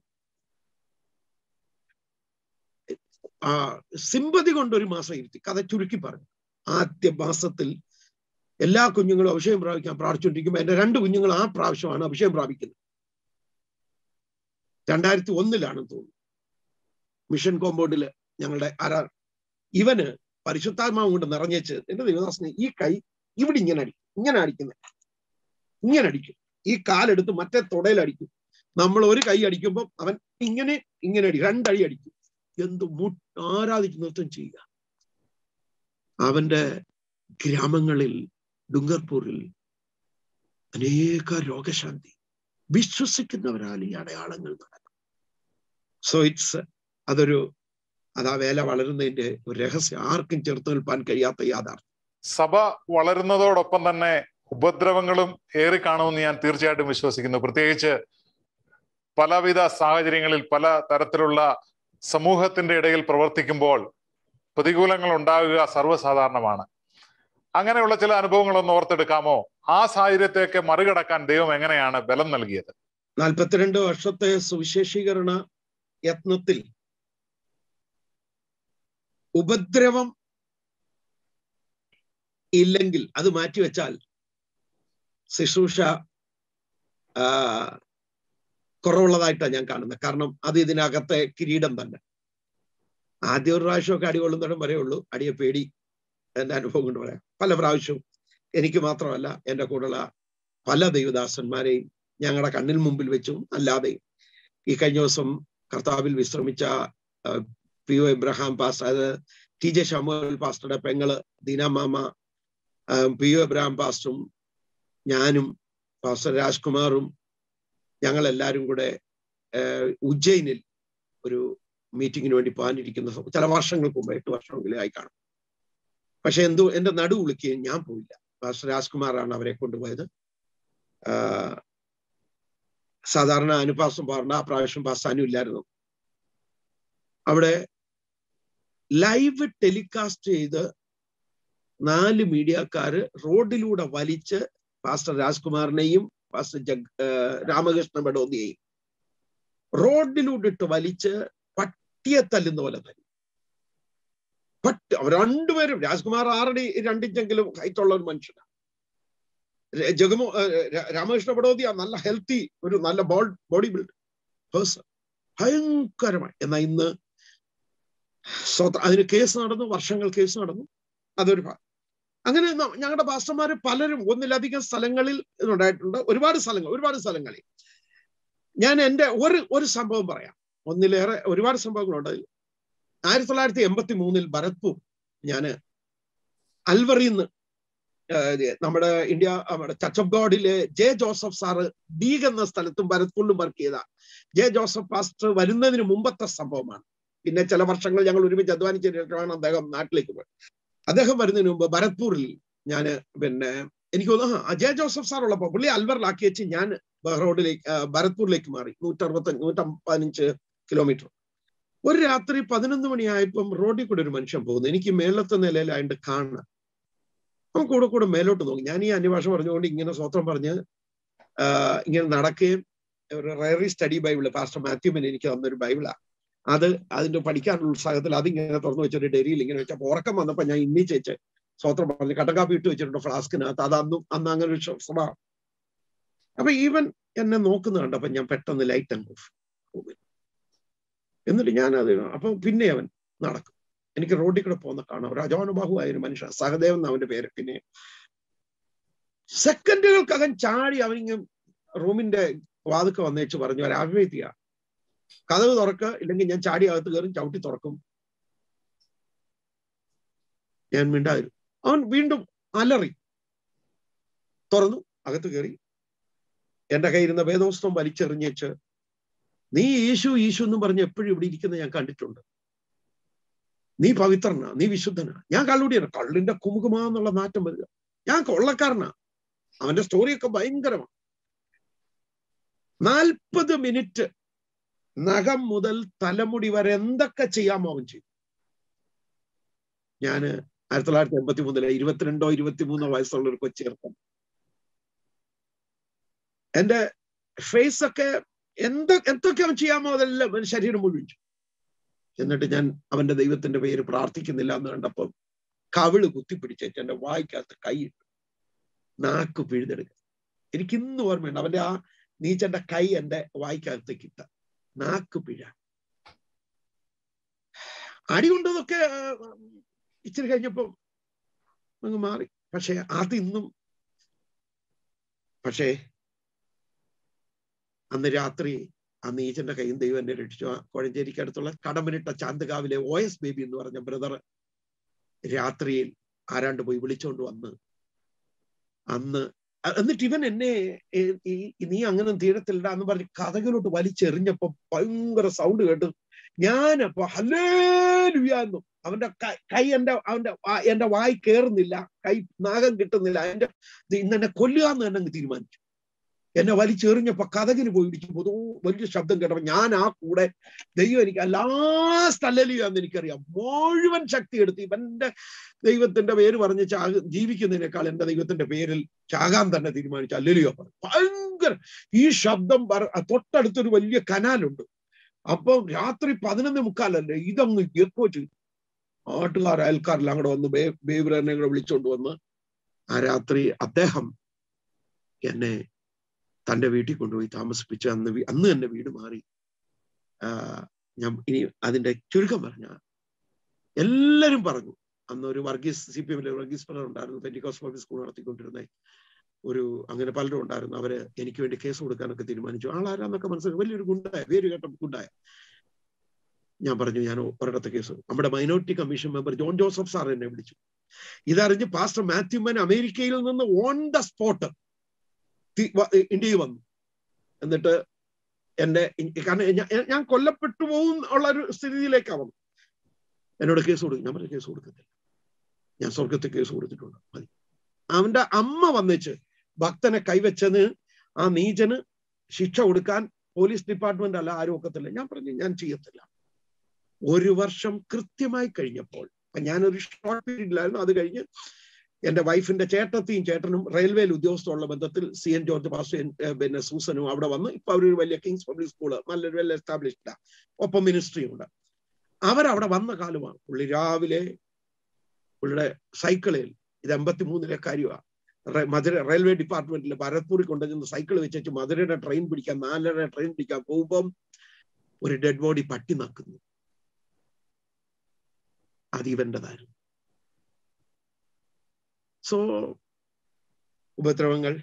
ആ സിമ്പതി കൊണ്ട് ഒരു മാസം ഇരുത്തി കഥ ചുരുക്കി പറഞ്ഞു ആദ്യ മാസത്തിൽ എല്ലാ കുഞ്ഞുങ്ങളും അഭിഷേകം പ്രാപിക്കാൻ പ്രാർത്ഥിച്ചുകൊണ്ടിരിക്കുമ്പോൾ എന്റെ രണ്ട് കുഞ്ഞുങ്ങൾ ആ പ്രാവശ്യമാണ് അഭിഷേകം പ്രാപിക്കുന്നത് രണ്ടായിരത്തി ഒന്നിലാണെന്ന് തോന്നുന്നു മിഷൻ കോമ്പൗണ്ടില് ഞങ്ങളുടെ ആരാ ഇവന് പരിശുദ്ധാത്മാവ് കൊണ്ട് നിറഞ്ഞേച്ച് എന്റെ ദൈവദാസനെ ഈ കൈ ഇവിടെ ഇങ്ങനെ അടിക്കും ഇങ്ങനെ അടിക്കുന്നത് ഇങ്ങനെ അടിക്കും ഈ കാലെടുത്ത് മറ്റേ തുടയിൽ അടിക്കും നമ്മൾ ഒരു കൈ അടിക്കുമ്പോൾ അവൻ ഇങ്ങനെ ഇങ്ങനെ അടി രണ്ടടി അടിക്കും എന്ത് മു ആരാധിച്ച് നൃത്തം ചെയ്യുക അവന്റെ ഗ്രാമങ്ങളിൽ ഡുങ്കർപൂരിൽ അനേക രോഗശാന്തി വിശ്വസിക്കുന്നവരാൽ ഈ അടയാളങ്ങൾ നടക്കും സോ ഇറ്റ്സ് അതൊരു അത് ആ വേല വളരുന്നതിന്റെ ഒരു രഹസ്യം ആർക്കും ചെറുത്ത് നിൽപ്പാൻ കഴിയാത്ത യാഥാർത്ഥ്യം സഭ വളരുന്നതോടൊപ്പം തന്നെ ഉപദ്രവങ്ങളും ഏറി കാണുമെന്ന് ഞാൻ തീർച്ചയായിട്ടും വിശ്വസിക്കുന്നു പ്രത്യേകിച്ച് പലവിധ സാഹചര്യങ്ങളിൽ പല തരത്തിലുള്ള സമൂഹത്തിന്റെ ഇടയിൽ പ്രവർത്തിക്കുമ്പോൾ പ്രതികൂലങ്ങൾ ഉണ്ടാകുക സർവ്വസാധാരണമാണ് അങ്ങനെയുള്ള ചില അനുഭവങ്ങളൊന്ന് ഓർത്തെടുക്കാമോ ആ സാഹചര്യത്തെയൊക്കെ മറികടക്കാൻ ദൈവം എങ്ങനെയാണ് ബലം നൽകിയത് നാൽപ്പത്തിരണ്ട് വർഷത്തെ സുവിശേഷീകരണ യത്നത്തിൽ ഉപദ്രവം ഇല്ലെങ്കിൽ അത് മാറ്റിവെച്ചാൽ ശുശ്രൂഷ ആ, കുറവുള്ളതായിട്ടാണ് ഞാൻ കാണുന്നത് കാരണം അത് ഇതിനകത്തെ കിരീടം തന്നെ ആദ്യ ഒരു പ്രാവശ്യമൊക്കെ അടി കൊള്ളുന്നിടം വരെ ഉള്ളൂ അടിയെ പേടി എന്റെ അനുഭവം കൊണ്ട് പറയാം പല പ്രാവശ്യവും എനിക്ക് മാത്രമല്ല എൻ്റെ കൂടെയുള്ള പല ദൈവദാസന്മാരെയും ഞങ്ങളുടെ കണ്ണിൽ മുമ്പിൽ വെച്ചും അല്ലാതെയും ഈ കഴിഞ്ഞ ദിവസം കർത്താവിൽ വിശ്രമിച്ച ആ, പി ഒ എബ്രഹാം പാസ്റ്റർ അതായത് ടി ജെ ഷമുൽ പാസ്റ്ററുടെ പെങ്ങള് ദീന മാമ ആ, പി ഒ എബ്രഹാം പാസ്റ്ററും ഞാനും പാസ്റ്റർ രാജ്കുമാറും ഞങ്ങൾ എല്ലാവരും കൂടെ ആ, ഉജ്ജയിനിൽ ഒരു മീറ്റിങ്ങിന് വേണ്ടി പോകാനിരിക്കുന്ന സമയം- ചില വർഷങ്ങൾക്ക് മുമ്പ് എട്ട് വർഷമെങ്കിലും ആയി കാണും പക്ഷെ എന്തോ എന്റെ നടു വിളിക്കുകയും ഞാൻ പോയില്ല പാസ്റ്റർ രാജ്കുമാറാണ് അവരെ കൊണ്ടുപോയത് ആ, സാധാരണ അനുപാസം പറഞ്ഞ ആ പ്രാവശ്യം പാസ്താനും ഇല്ലായിരുന്നു അവിടെ ലൈവ് ടെലികാസ്റ്റ് ചെയ്ത് നാല് മീഡിയക്കാര് റോഡിലൂടെ വലിച്ച് പാസ്റ്റർ രാജ്കുമാറിനെയും പാസ്റ്റർ ജഗ് ആ, രാമകൃഷ്ണ ബഡോദിയെയും റോഡിലൂടെ ഇട്ട് വലിച്ച് പട്ടിയെ തല്ലുന്ന പോലെ തല്ലി പട്ടി അവർ രണ്ടുപേരും രാജ്കുമാർ ആറടി രണ്ടിഞ്ചെങ്കിലും ഹൈറ്റുള്ള ഒരു മനുഷ്യനാണ് ര- ജഗമോ ആ, ര- രാമകൃഷ്ണ ബഡോദിയ നല്ല ഹെൽത്തി ഒരു നല്ല ബോൾ ബോഡി ബിൽഡ് പേഴ്സൺ ഭയങ്കരമായി എന്നാ ഇന്ന് സ്വത അതിന് കേസ് നടന്നു വർഷങ്ങൾ കേസ് നടന്നു അതൊരു ഭാഗം അങ്ങനെ ന- ഞങ്ങളുടെ പാസ്റ്റർമാര് പലരും ഒന്നിലധികം സ്ഥലങ്ങളിൽ ഇതുണ്ടായിട്ടുണ്ട് ഒരുപാട് സ്ഥലങ്ങൾ ഒരുപാട് സ്ഥലങ്ങളിൽ ഞാൻ എൻ്റെ ഒരു ഒരു സംഭവം പറയാം ഒന്നിലേറെ ഒരുപാട് സംഭവങ്ങളുണ്ട് അതിൽ. ആയിരത്തി തൊള്ളായിരത്തി എൺപത്തി മൂന്നിൽ ഭരത്പൂർ ഞാന് അൽവറിന്ന് നമ്മുടെ ഇന്ത്യ നമ്മുടെ ചർച്ച് ഓഫ് ഗോഡിലെ ജെ ജോസഫ് സാറ് ഡീഗ് എന്ന സ്ഥലത്തും ഭരത്പൂരിലും വർക്ക് ചെയ്ത ജെ ജോസഫ് പാസ്റ്റർ വരുന്നതിന് മുമ്പത്തെ സംഭവമാണ് പിന്നെ ചില വർഷങ്ങൾ ഞങ്ങൾ ഒരുമിച്ച് അധ്വാനിച്ചിട്ടാണ് അദ്ദേഹം നാട്ടിലേക്ക് പോയത് അദ്ദേഹം വരുന്നതിന് മുമ്പ് ഭരത്പൂരിൽ ഞാൻ പിന്നെ എനിക്ക് തോന്നുന്നു ആ, ജെ ജോസഫ് സാർ ഉള്ളപ്പോൾ പുള്ളി അൽവറിലാക്കി വെച്ച് ഞാൻ റോഡിലേക്ക് ആ, ഭരത്പൂരിലേക്ക് മാറി നൂറ്ററുപത്തഞ്ച് നൂറ്റമ്പതിനഞ്ച് കിലോമീറ്റർ ഒരു രാത്രി പതിനൊന്ന് മണിയായപ്പം റോഡിൽ കൂടെ ഒരു മനുഷ്യൻ പോകുന്നു എനിക്ക് മേളത്തെ നിലയിലായിട്ട് കാണാം അവൻ കൂടെ കൂടെ മേലോട്ട് നോക്കി ഞാൻ ഈ അന്യഭാഷ പറഞ്ഞുകൊണ്ട് ഇങ്ങനെ സ്വത്രം പറഞ്ഞ് ആ, ഇങ്ങനെ നടക്കുകയും ഒരു റയറി സ്റ്റഡി ബൈബിള് പാസ്റ്റർ മാത്യുമിന് എനിക്ക് തന്നൊരു ബൈബിളാ അത് അതിന്റെ പഠിക്കാനുള്ള ഉത്സാഹത്തിൽ അതിങ്ങനെ തുറന്നു വെച്ചൊരു ഡെരിയിൽ ഇങ്ങനെ വെച്ചപ്പോൾ ഉറക്കം വന്നപ്പോൾ ഞാൻ ഇന്നി ചേച്ച് സ്വത്രം പറഞ്ഞ് കട്ടൻ കാപ്പി ഇട്ട് വെച്ചിട്ടുണ്ട് ഫ്ലാസ്കിനകത്ത് അത് അന്നും അന്ന് അങ്ങനെ ഒരു സ്വ- സ്വഭാവം അപ്പൊ ഈവൻ എന്നെ നോക്കുന്ന കണ്ടപ്പോ ഞാൻ പെട്ടെന്ന് ലൈറ്റ് അങ്ങ് ഓഫ് ചെയ്തു. എന്നിട്ട് ഞാൻ അത് അപ്പൊ പിന്നെ അവൻ നടക്കും എനിക്ക് റോഡിൽ കൂടെ പോകുന്ന കാണാം രാജാനുബാഹു ആയ ഒരു മനുഷ്യൻ സഹദേവൻ എന്ന അവന്റെ പേര് പിന്നെ സെക്കൻഡുകൾക്കകം ചാടി അവനിങ്ങ് റൂമിന്റെ വാതുക്ക വന്നേച്ച് പറഞ്ഞു ഒരു അഭിവൃദ്ധിയ കഥവ് തുറക്ക ഇല്ലെങ്കിൽ ഞാൻ ചാടി അകത്ത് കയറും ചവിട്ടി തുറക്കും ഞാൻ മിണ്ടായിരുന്നു അവൻ വീണ്ടും അലറി തുറന്നു അകത്ത് കയറി എന്റെ കയ്യിരുന്ന വേദോസ്തം വലിച്ചെറിഞ്ഞേച്ച് നീ യേശു യേശു എന്നും പറഞ്ഞ് എപ്പോഴും ഇവിടെ ഇരിക്കുന്ന ഞാൻ കണ്ടിട്ടുണ്ട് നീ പവിത്രനാ നീ വിശുദ്ധനാ ഞാൻ കള്ളുടിയാണ് കള്ളിന്റെ കുമുകുമാന്നുള്ള നാറ്റം വരിക ഞാൻ കൊള്ളക്കാരനാ അവന്റെ സ്റ്റോറിയൊക്കെ ഭയങ്കരമാണ് നാൽപ്പത് മിനിറ്റ് നഖം മുതൽ തലമുടി വരെ എന്തൊക്കെ ചെയ്യാമോ അവൻ ചെയ്തു ഞാന് ആയിരത്തി തൊള്ളായിരത്തി എൺപത്തി മൂന്നിലെ ഇരുപത്തിരണ്ടോ ഇരുപത്തിമൂന്നോ വയസ്സുള്ള ഒരു കൊച്ചേർത്തൻ എന്റെ ഫേസ് ഒക്കെ എന്ത് എന്തൊക്കെ അവൻ ചെയ്യാമോ അതെല്ലാം അവൻ ശരീരം മുഴുവൻ ചെയ്തു. എന്നിട്ട് ഞാൻ അവന്റെ ദൈവത്തിന്റെ പേര് പ്രാർത്ഥിക്കുന്നില്ല എന്ന് കണ്ടപ്പോൾ കവിള് കുത്തിപ്പിടിച്ചേച്ച് എന്റെ വായിക്കകത്ത് കൈയിട്ടു നാക്ക് പിഴുതെടുക്കുക എനിക്ക് ഇന്ന് ഓർമ്മയുണ്ട് അവന്റെ ആ നീച്ചന്റെ കൈ എന്റെ വായിക്കകത്തേക്ക് ഇട്ട നാക്ക് പിഴ അടി കൊണ്ടതൊക്കെ ആ, ഇച്ചിരി കഴിഞ്ഞപ്പോ അങ്ങ് മാറി പക്ഷെ അത് ഇന്നും പക്ഷേ അന്ന് രാത്രി ആ നീച്ചന്റെ കൈയും ദൈവം എന്നെ രക്ഷിച്ചു ആ കോഴഞ്ചേരിക്ക് അടുത്തുള്ള കടമ്പനിട്ട ചാന്തകാവിലെ ഒ എസ് ബേബി എന്ന് പറഞ്ഞ ബ്രദർ രാത്രിയിൽ ആരാണ്ട് പോയി വിളിച്ചോണ്ട് വന്ന് അന്ന് അ- എന്നിട്ട് ഇവൻ എന്നെ ഏ, ഈ നീ അങ്ങനെ തീരത്തില്ലടാ എന്ന് പറഞ്ഞ് കഥകിലോട്ട് വലിച്ചെറിഞ്ഞപ്പോ ഭയങ്കര സൗണ്ട് കേട്ടു ഞാനപ്പോ ഹല്ലേലൂയാന്നു അവന്റെ കൈ കൈ എന്റെ അവന്റെ വാ- എന്റെ വായി കേറുന്നില്ല കൈ നാഗം കിട്ടുന്നില്ല എന്റെ ഇത് ഇന്ന് എന്നെ കൊല്ലുക എന്ന് തന്നെ അങ്ങ് തീരുമാനിച്ചു എന്നെ വലിച്ചെറിഞ്ഞപ്പോ കഥകിന് പോയി ഇടിക്കുമ്പോ അതോ വലിയ ശബ്ദം കേട്ടപ്പോ ഞാൻ ആ കൂടെ ദൈവം എനിക്ക് ലാസ്റ്റ് അല്ലലിയാന്ന് എനിക്കറിയാം മുഴുവൻ ശക്തി എടുത്ത് ഇവന്റെ ദൈവത്തിന്റെ പേര് പറഞ്ഞ് ചാക ജീവിക്കുന്നതിനേക്കാൾ എന്റെ ദൈവത്തിന്റെ പേരിൽ ചാകാൻ തന്നെ തീരുമാനിച്ചു അല്ലലിയോ പറഞ്ഞു ഭയങ്കര ഈ ശബ്ദം പറ തൊട്ടടുത്തൊരു വലിയ കനാലുണ്ട് അപ്പൊ രാത്രി പതിനൊന്ന് മുക്കാലല്ലേ ഇതങ്ങ് എക്കോ ചെയ്തു നാട്ടുകാർ അയൽക്കാരെല്ലാം കൂടെ വന്ന് ബേ ബേബിനെ കൂടെ വിളിച്ചോണ്ട് വന്ന് ആ രാത്രി അദ്ദേഹം എന്നെ തന്റെ വീട്ടിൽ കൊണ്ടുപോയി താമസിപ്പിച്ച് അന്ന് വീ- അന്ന് തന്നെ വീട് മാറി ആ, ഞാൻ ഇനി അതിന്റെ ചുരുക്കം പറഞ്ഞ എല്ലാരും പറഞ്ഞു അന്ന് ഒരു വർഗീസ് സി പി എമ്മിലെ വർഗീസ് പലർ ഉണ്ടായിരുന്നു പെന്റിക്കോസ് പബ്ലിക് സ്കൂൾ നടത്തിക്കൊണ്ടിരുന്ന ഒരു അങ്ങനെ പലരും ഉണ്ടായിരുന്നു അവര് എനിക്ക് വേണ്ടി കേസ് കൊടുക്കാനൊക്കെ തീരുമാനിച്ചു ആളാരാന്നൊക്കെ മനസ്സിലാക്കി വലിയൊരു ഗുണ്ടായ പേര് കേട്ട ഗുണ്ടായ ഞാൻ പറഞ്ഞു ഞാൻ ഒരിടത്തെ കേസ് നമ്മുടെ minority commission member John Joseph sir എന്നെ വിളിച്ചു ഇതറിഞ്ഞ് പാസ്റ്റർ മാത്യുമൻ അമേരിക്കയിൽ നിന്ന് ഓൺ ദ സ്പോട്ട് ഇന്ത്യയിൽ വന്നു എന്നിട്ട് എന്റെ ഇ- കാരണം ഞാൻ- ഞാൻ കൊല്ലപ്പെട്ടു പോകും ഉള്ള ഒരു സ്ഥിതിയിലേക്കാണ് വന്നു എന്നോട് കേസ് കൊടുക്കും ഞാൻ പറഞ്ഞു കേസ് കൊടുക്കത്തില്ല ഞാൻ സ്വർഗത്തിൽ കേസ് കൊടുത്തിട്ടുണ്ട് മതി അവന്റെ അമ്മ വന്നിച്ച് ഭക്തനെ കൈവച്ചതിന് ആ നീചന് ശിക്ഷ കൊടുക്കാൻ പോലീസ് ഡിപ്പാർട്ട്മെന്റ് അല്ല ആരും ഒക്കത്തില്ല ഞാൻ പറഞ്ഞു ഞാൻ ചെയ്യത്തില്ല ഒരു വർഷം കൃത്യമായി കഴിഞ്ഞപ്പോൾ അപ്പൊ ഞാനൊരു ഷോർട്ട് പീരീഡിലായിരുന്നു അത് കഴിഞ്ഞ് എന്റെ വൈഫിന്റെ ചേട്ടത്തിയും ചേട്ടനും റെയിൽവേയിൽ ഉദ്യോഗസ്ഥരുള്ള ബന്ധത്തിൽ സി എൻ ജോർജ് പാസ്റ്റർ എൻ- ഏർ പിന്നെ സൂസനും അവിടെ വന്ന് ഇപ്പൊ അവരൊരു വലിയ കിങ്സ് പബ്ലിക് സ്കൂള് നല്ലൊരു വെൽ എസ്റ്റാബ്ലിഷ്ഡാ ഒപ്പം മിനിസ്ട്രിയും ഉണ്ട് അവരവിടെ വന്ന കാലമാണ് പുള്ളി രാവിലെ പുള്ളിയുടെ സൈക്കിളിൽ ഇത് എൺപത്തി മൂന്നിലെ കാര്യമാണ് റെ- മധുര റെയിൽവേ ഡിപ്പാർട്ട്മെന്റിൽ ഭരത്പൂരിൽ കൊണ്ടുവന്ന് സൈക്കിൾ വെച്ചു മധുരയുടെ ട്രെയിൻ പിടിക്കാൻ നാലര ട്രെയിൻ പിടിക്കാൻ പോകുമ്പം ഒരു ഡെഡ് ബോഡി പട്ടി നക്കുന്നു അത് ഇവന്റേതായിരുന്നു സോ ഉപദ്രവങ്ങൾ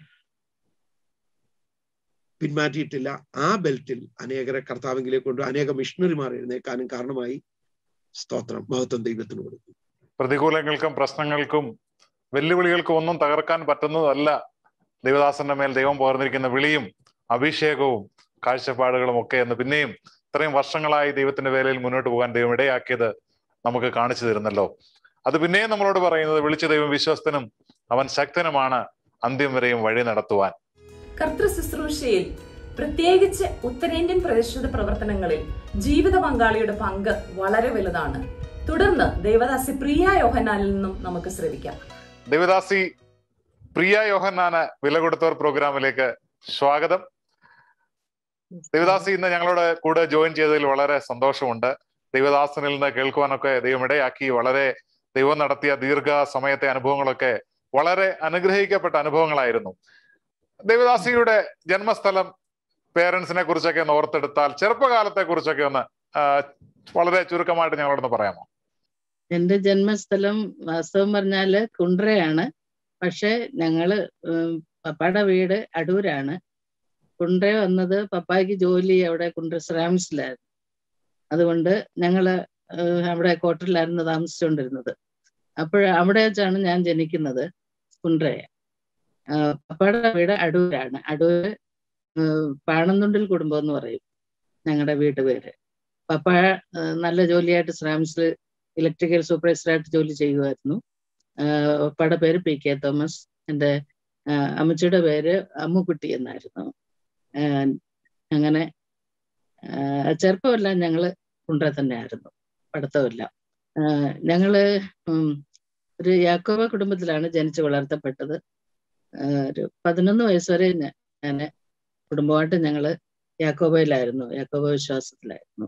പിന്മാറ്റിയിട്ടില്ല ആ ബെൽറ്റിൽ അനേകരെ കർത്താവിലേക്ക് കൊണ്ട് അനേക മിഷണറിമാർ എഴുന്നേക്കാനും കാരണമായി സ്തോത്രം മഹത്വം ദൈവത്തിന് കൊടുക്കും പ്രതികൂലങ്ങൾക്കും പ്രശ്നങ്ങൾക്കും വെല്ലുവിളികൾക്കും ഒന്നും തകർക്കാൻ പറ്റുന്നതല്ല ദൈവദാസന്റെ മേൽ ദൈവം പകർന്നിരിക്കുന്ന വിളിയും അഭിഷേകവും കാഴ്ചപ്പാടുകളും ഒക്കെ എന്ന് പിന്നെയും ഇത്രയും വർഷങ്ങളായി ദൈവത്തിന്റെ വേലയിൽ മുന്നോട്ട് പോകാൻ ദൈവം ഇടയാക്കിയത് നമുക്ക് കാണിച്ചു തരുന്നല്ലോ അത് പിന്നെയും നമ്മളോട് പറയുന്നത് വിളിച്ച ദൈവം വിശ്വസ്തനും അവൻ ശക്തനുമാണ് അന്ത്യം വരെയും വഴി നടത്തുവാൻ കർത്തൃ ശുശ്രൂഷയിൽ പ്രത്യേകിച്ച് ഉത്തരേന്ത്യൻ പ്രദേശ പ്രവർത്തനങ്ങളിൽ ജീവിത പങ്കാളിയുടെ പങ്ക് വളരെ വലുതാണ് തുടർന്ന് ദേവദാസി പ്രിയ യോഹനാനിൽ നിന്നും നമുക്ക് ശ്രവിക്കാം ദേവദാസി പ്രിയ യോഹന്നാന് വില കൊടുത്തവർ പ്രോഗ്രാമിലേക്ക് സ്വാഗതം ദേവദാസി ഇന്ന് ഞങ്ങളോട് കൂടെ ജോയിൻ ചെയ്തതിൽ വളരെ സന്തോഷമുണ്ട് ദൈവദാസനിൽ നിന്ന് കേൾക്കുവാനൊക്കെ ദൈവം ഇടയാക്കി വളരെ ദൈവം നടത്തിയ ദീർഘ സമയത്തെ അനുഭവങ്ങളൊക്കെ വളരെ അനുഗ്രഹിക്കപ്പെട്ട അനുഭവങ്ങളായിരുന്നു ദേവദാസിയുടെ ജന്മസ്ഥലം പേരൻസിനെ കുറിച്ചൊക്കെ ഒന്ന് ഓർത്തെടുത്താൽ ചെറുപ്പകാലത്തെ കുറിച്ചൊക്കെ ഒന്ന് ആ, വളരെ ചുരുക്കമായിട്ട് ഞങ്ങളോടൊന്ന് പറയാമോ എന്റെ ജന്മസ്ഥലം വാസ്തവം പറഞ്ഞാല് കുണ്ട്രയാണ് പക്ഷെ ഞങ്ങള് ഉം, പപ്പായുടെ വീട് അടൂരാണ് കുണ്ട്ര വന്നത് പപ്പായ്ക്ക് ജോലി അവിടെ കുണ്ട്ര ശ്രാംസിലായിരുന്നു അതുകൊണ്ട് ഞങ്ങള് ഏഹ്, അവിടെ ക്വാർട്ടറിലായിരുന്നു താമസിച്ചുകൊണ്ടിരുന്നത് അപ്പോൾ അവിടെ വെച്ചാണ് ഞാൻ ജനിക്കുന്നത് കുണ്ട്രയെ ആഹ്, പപ്പായുടെ വീട് അടൂരാണ് അടൂര് ഏഹ്, പാണന്തുണ്ടിൽ കുടുംബം എന്ന് പറയും ഞങ്ങളുടെ വീട്ടുപേര് പപ്പ ഏഹ്, നല്ല ജോലിയായിട്ട് ശ്രാംസിൽ ഇലക്ട്രിക്കൽ സൂപ്പർവൈസറായിട്ട് ജോലി ചെയ്യുമായിരുന്നു ആഹ് പപ്പയുടെ പേര് പി കെ തോമസ് എൻ്റെ ആഹ് അമ്മച്ചിയുടെ പേര് അമ്മുക്കുട്ടി എന്നായിരുന്നു ആഹ് അങ്ങനെ ആഹ് ചെറുപ്പമെല്ലാം ഞങ്ങള് കുണ്ട്ര തന്നെയായിരുന്നു പഠിത്തമെല്ലാം ആഹ് ഞങ്ങള് ഉം ഒരു യാക്കോബ കുടുംബത്തിലാണ് ജനിച്ചു വളർത്തപ്പെട്ടത് ആഹ് ഒരു പതിനൊന്ന് വയസ്സ് വരെ ഞാൻ ഞാന് കുടുംബമായിട്ട് ഞങ്ങള് യാക്കോബയിലായിരുന്നു യാക്കോബ വിശ്വാസത്തിലായിരുന്നു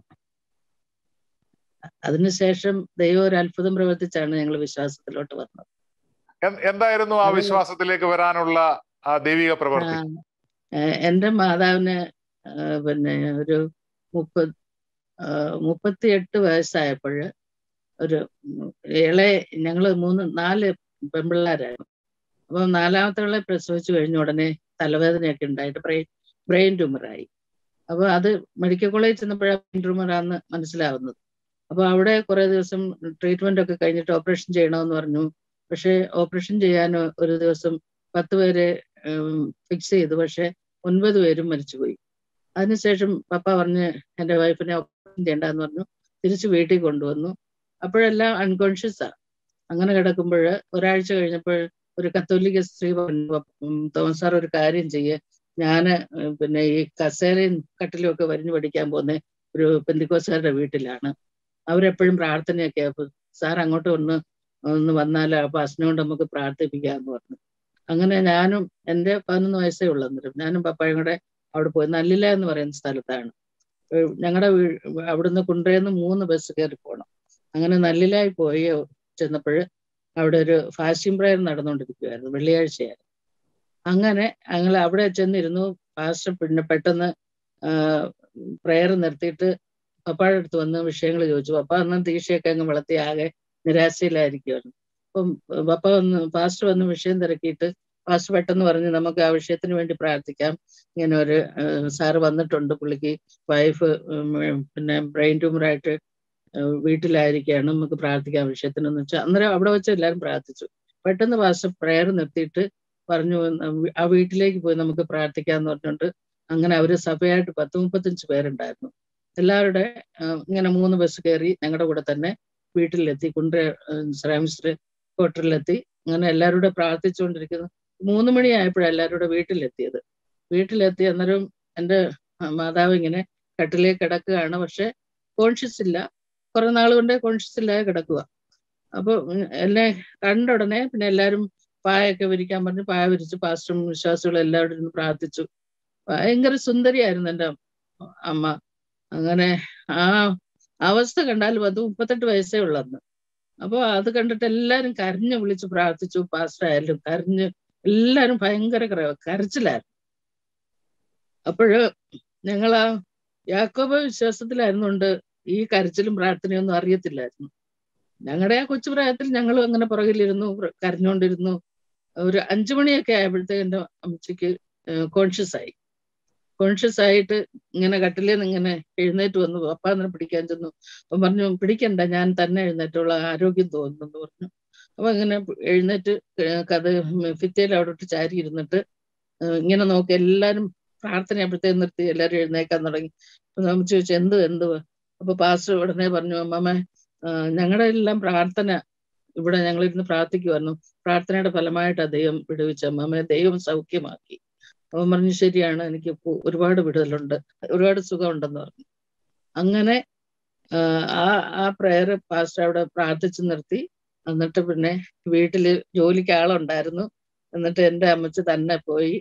അതിനുശേഷം ദൈവം ഒരു അത്ഭുതം പ്രവർത്തിച്ചാണ് ഞങ്ങൾ വിശ്വാസത്തിലോട്ട് വന്നത് എൻ- എന്തായിരുന്നു ആ അത് വിശ്വാസത്തിലേക്ക് വരാനുള്ള ആ ദൈവിക പ്രവൃത്തി ആ, ഏഹ് എന്റെ മാതാവിന് ആ, പിന്നെ ഒരു മുപ്പത് മുപ്പത്തിയെട്ട് വയസ്സായപ്പോൾ ഒരു ഉം, ഇളയ ഞങ്ങള് മൂന്ന് നാല് പെൺപിള്ളേരായിരുന്നു അപ്പൊ നാലാമത്തെ പ്രസവിച്ചു കഴിഞ്ഞ ഉടനെ തലവേദനയൊക്കെ ഉണ്ടായിട്ട് ബ്രെയിൻ ബ്രെയിൻ ട്യൂമറായി അപ്പൊ അത് മെഡിക്കൽ കോളേജിൽ ചെന്നപ്പോഴാണ് ബ്രെയിൻ ട്യൂമറാന്ന് മനസ്സിലാവുന്നത് അപ്പൊ അവിടെ കുറെ ദിവസം ട്രീറ്റ്മെന്റ് ഒക്കെ കഴിഞ്ഞിട്ട് ഓപ്പറേഷൻ ചെയ്യണമെന്ന് പറഞ്ഞു പക്ഷെ ഓപ്പറേഷൻ ചെയ്യാൻ ഒരു ദിവസം പത്ത് പേരെ ഫിക്സ് ചെയ്തു പക്ഷെ ഒൻപത് പേരും മരിച്ചുപോയി അതിനുശേഷം പപ്പ പറഞ്ഞ് എൻ്റെ വൈഫിനെ ഓപ്പറേഷൻ ചെയ്യണ്ടെന്ന് പറഞ്ഞു തിരിച്ച് വീട്ടിൽ കൊണ്ടുവന്നു അപ്പോഴെല്ലാം അൺകോൺഷ്യസാ അങ്ങനെ കിടക്കുമ്പോൾ ഒരാഴ്ച കഴിഞ്ഞപ്പോൾ ഒരു കത്തോലിക്ക സ്ത്രീ പറഞ്ഞു ഉം, തോമസ് സാർ ഒരു കാര്യം ചെയ്യേ ഞാന് ഉം, പിന്നെ ഈ കസേരയും കട്ടിലും ഒക്കെ വരിഞ്ഞു പഠിക്കാൻ പോകുന്ന ഒരു പെന്തിക്കോസുകാരുടെ വീട്ടിലാണ് അവരെപ്പോഴും പ്രാർത്ഥനയൊക്കെ അപ്പൊ സാർ അങ്ങോട്ട് ഒന്ന് ഒന്ന് വന്നാൽ അപ്പൊ അച്ഛനെ നമുക്ക് പ്രാർത്ഥിപ്പിക്കാന്ന് പറഞ്ഞു അങ്ങനെ ഞാനും എൻ്റെ പതിനൊന്ന് വയസ്സേ ഉള്ളൂ അന്നേരം ഞാനും പപ്പായും കൂടെ അവിടെ പോയി നല്ലില എന്ന് പറയുന്ന സ്ഥലത്താണ് ഞങ്ങളുടെ അവിടുന്ന് കുണ്ടറയിൽ മൂന്ന് ബസ് കയറി പോകണം അങ്ങനെ നല്ലിലായി പോയി ചെന്നപ്പോൾ അവിടെ ഒരു ഫാസ്റ്റിംഗ് പ്രയർ നടന്നുകൊണ്ടിരിക്കുവായിരുന്നു വെള്ളിയാഴ്ചയായിരുന്നു അങ്ങനെ ഞങ്ങൾ അവിടെ ചെന്നിരുന്നു ഫാസ്റ്റ് പിന്നെ പെട്ടെന്ന് പ്രയർ നിർത്തിയിട്ട് പപ്പായുടെ അടുത്ത് വന്ന് വിഷയങ്ങൾ ചോദിച്ചു പപ്പ അന്ന് തീക്ഷയൊക്കെ അങ്ങ് വളർത്തി ആകെ നിരാശയിലായിരിക്കുമായിരുന്നു അപ്പം പപ്പ വന്ന് ഫാസ്റ്റ് വന്ന് വിഷയം തിരക്കിയിട്ട് ഫാസ്റ്റ് പെട്ടെന്ന് പറഞ്ഞ് നമുക്ക് ആ വിഷയത്തിന് വേണ്ടി പ്രാർത്ഥിക്കാം ഇങ്ങനെ ഒരു സാറ് വന്നിട്ടുണ്ട് പുള്ളിക്ക് വൈഫ് പിന്നെ ബ്രെയിൻ ട്യൂമറായിട്ട് വീട്ടിലായിരിക്കുകയാണ് നമുക്ക് പ്രാർത്ഥിക്കാം വിഷയത്തിനെന്ന് വെച്ചാൽ അന്നേരം അവിടെ വെച്ച് എല്ലാവരും പ്രാർത്ഥിച്ചു പെട്ടെന്ന് പാസ്റ്റർ പ്രയർ നിർത്തിയിട്ട് പറഞ്ഞു ആ വീട്ടിലേക്ക് പോയി നമുക്ക് പ്രാർത്ഥിക്കാന്ന് പറഞ്ഞുകൊണ്ട് അങ്ങനെ അവര് സഭയായിട്ട് പത്ത് മുപ്പത്തഞ്ച് പേരുണ്ടായിരുന്നു എല്ലാവരുടെ ഇങ്ങനെ മൂന്ന് ബസ് കയറി ഞങ്ങളുടെ കൂടെ തന്നെ വീട്ടിലെത്തി കുണ്ട്ര ശ്രാമിസ്റ്റർ ക്വാർട്ടറിലെത്തി അങ്ങനെ എല്ലാവരുടെ പ്രാർത്ഥിച്ചുകൊണ്ടിരിക്കുന്നു മൂന്ന് മണിയായപ്പോഴാണ് എല്ലാവരുടെ വീട്ടിലെത്തിയത് വീട്ടിലെത്തി അന്നേരം എൻ്റെ മാതാവ് ഇങ്ങനെ കട്ടിലേക്ക് കിടക്കുകയാണ് പക്ഷെ കോൺഷ്യസ് ഇല്ല കുറെ നാൾ കൊണ്ട് കോൺഷ്യസ് ഇല്ലാതെ കിടക്കുക അപ്പൊ എന്നെ കണ്ട ഉടനെ പിന്നെ എല്ലാവരും പായൊക്കെ വിരിക്കാൻ പറഞ്ഞു പായ വിരിച്ചു പാസ്റ്ററും വിശ്വാസികളും എല്ലാവരും ഇരുന്ന് പ്രാർത്ഥിച്ചു ഭയങ്കര സുന്ദരിയായിരുന്നു എൻ്റെ അമ്മ അങ്ങനെ ആ അവസ്ഥ കണ്ടാൽ പത്ത് മുപ്പത്തെട്ട് വയസ്സേ ഉള്ളന്ന് അപ്പൊ അത് കണ്ടിട്ട് എല്ലാരും കരഞ്ഞു വിളിച്ച് പ്രാർത്ഥിച്ചു പാസ്റ്റർ ആയാലും കരഞ്ഞ് എല്ലാരും ഭയങ്കര കരച്ചിലായിരുന്നു അപ്പോഴ് ഞങ്ങൾ ആ യാക്കോബ വിശ്വാസത്തിലായിരുന്നുകൊണ്ട് ഈ കരച്ചിലും പ്രാർത്ഥനയൊന്നും അറിയത്തില്ലായിരുന്നു ഞങ്ങളുടെ ആ കൊച്ചു പ്രായത്തിൽ ഞങ്ങൾ അങ്ങനെ പുറകിലിരുന്നു കരഞ്ഞുകൊണ്ടിരുന്നു ഒരു അഞ്ചു മണിയൊക്കെ ആയപ്പോഴത്തേക്ക് എൻ്റെ അമ്മച്ചിക്ക് കോൺഷ്യസ് ആയി കോൺഷ്യസ് ആയിട്ട് ഇങ്ങനെ കട്ടിലിൽ നിന്ന് ഇങ്ങനെ എഴുന്നേറ്റ് വന്നു പപ്പ അങ്ങനെ പിടിക്കാൻ ചെന്നു അപ്പം പറഞ്ഞു പിടിക്കണ്ട ഞാൻ തന്നെ എഴുന്നേറ്റുള്ള ആരോഗ്യം തോന്നുന്നു പറഞ്ഞു അപ്പൊ ഇങ്ങനെ എഴുന്നേറ്റ് കഥ ഫിത്തയിൽ അവിടെ ഇട്ട് ചാരി ഇരുന്നിട്ട് ഇങ്ങനെ നോക്കി എല്ലാരും പ്രാർത്ഥന അപ്പോഴത്തേക്ക് നിർത്തി എല്ലാരും എഴുന്നേക്കാൻ തുടങ്ങി അപ്പൊ നമ്മൾ ചോദിച്ചു എന്ത് എന്ത് അപ്പൊ പാസ്റ്റർ ഉടനെ പറഞ്ഞു അമ്മമ്മ ഞങ്ങളുടെ എല്ലാം പ്രാർത്ഥന ഇവിടെ ഞങ്ങൾ ഇരുന്ന് പ്രാർത്ഥിക്കുമായിരുന്നു പ്രാർത്ഥനയുടെ ഫലമായിട്ട് ദൈവം വിടുവിച്ച അമ്മമ്മയെ ദൈവം സൗഖ്യമാക്കി അവൻ പറഞ്ഞു ശരിയാണ് എനിക്ക് ഒരുപാട് വിടുതലുണ്ട് ഒരുപാട് സുഖമുണ്ടെന്ന് പറഞ്ഞു അങ്ങനെ ആ ആ പ്രയർ പാസ്റ്റർ അവിടെ പ്രാർത്ഥിച്ചു നിർത്തി എന്നിട്ട് പിന്നെ വീട്ടില് ജോലിക്ക് ആളുണ്ടായിരുന്നു എന്നിട്ട് എൻ്റെ അമ്മച്ച് തന്നെ പോയി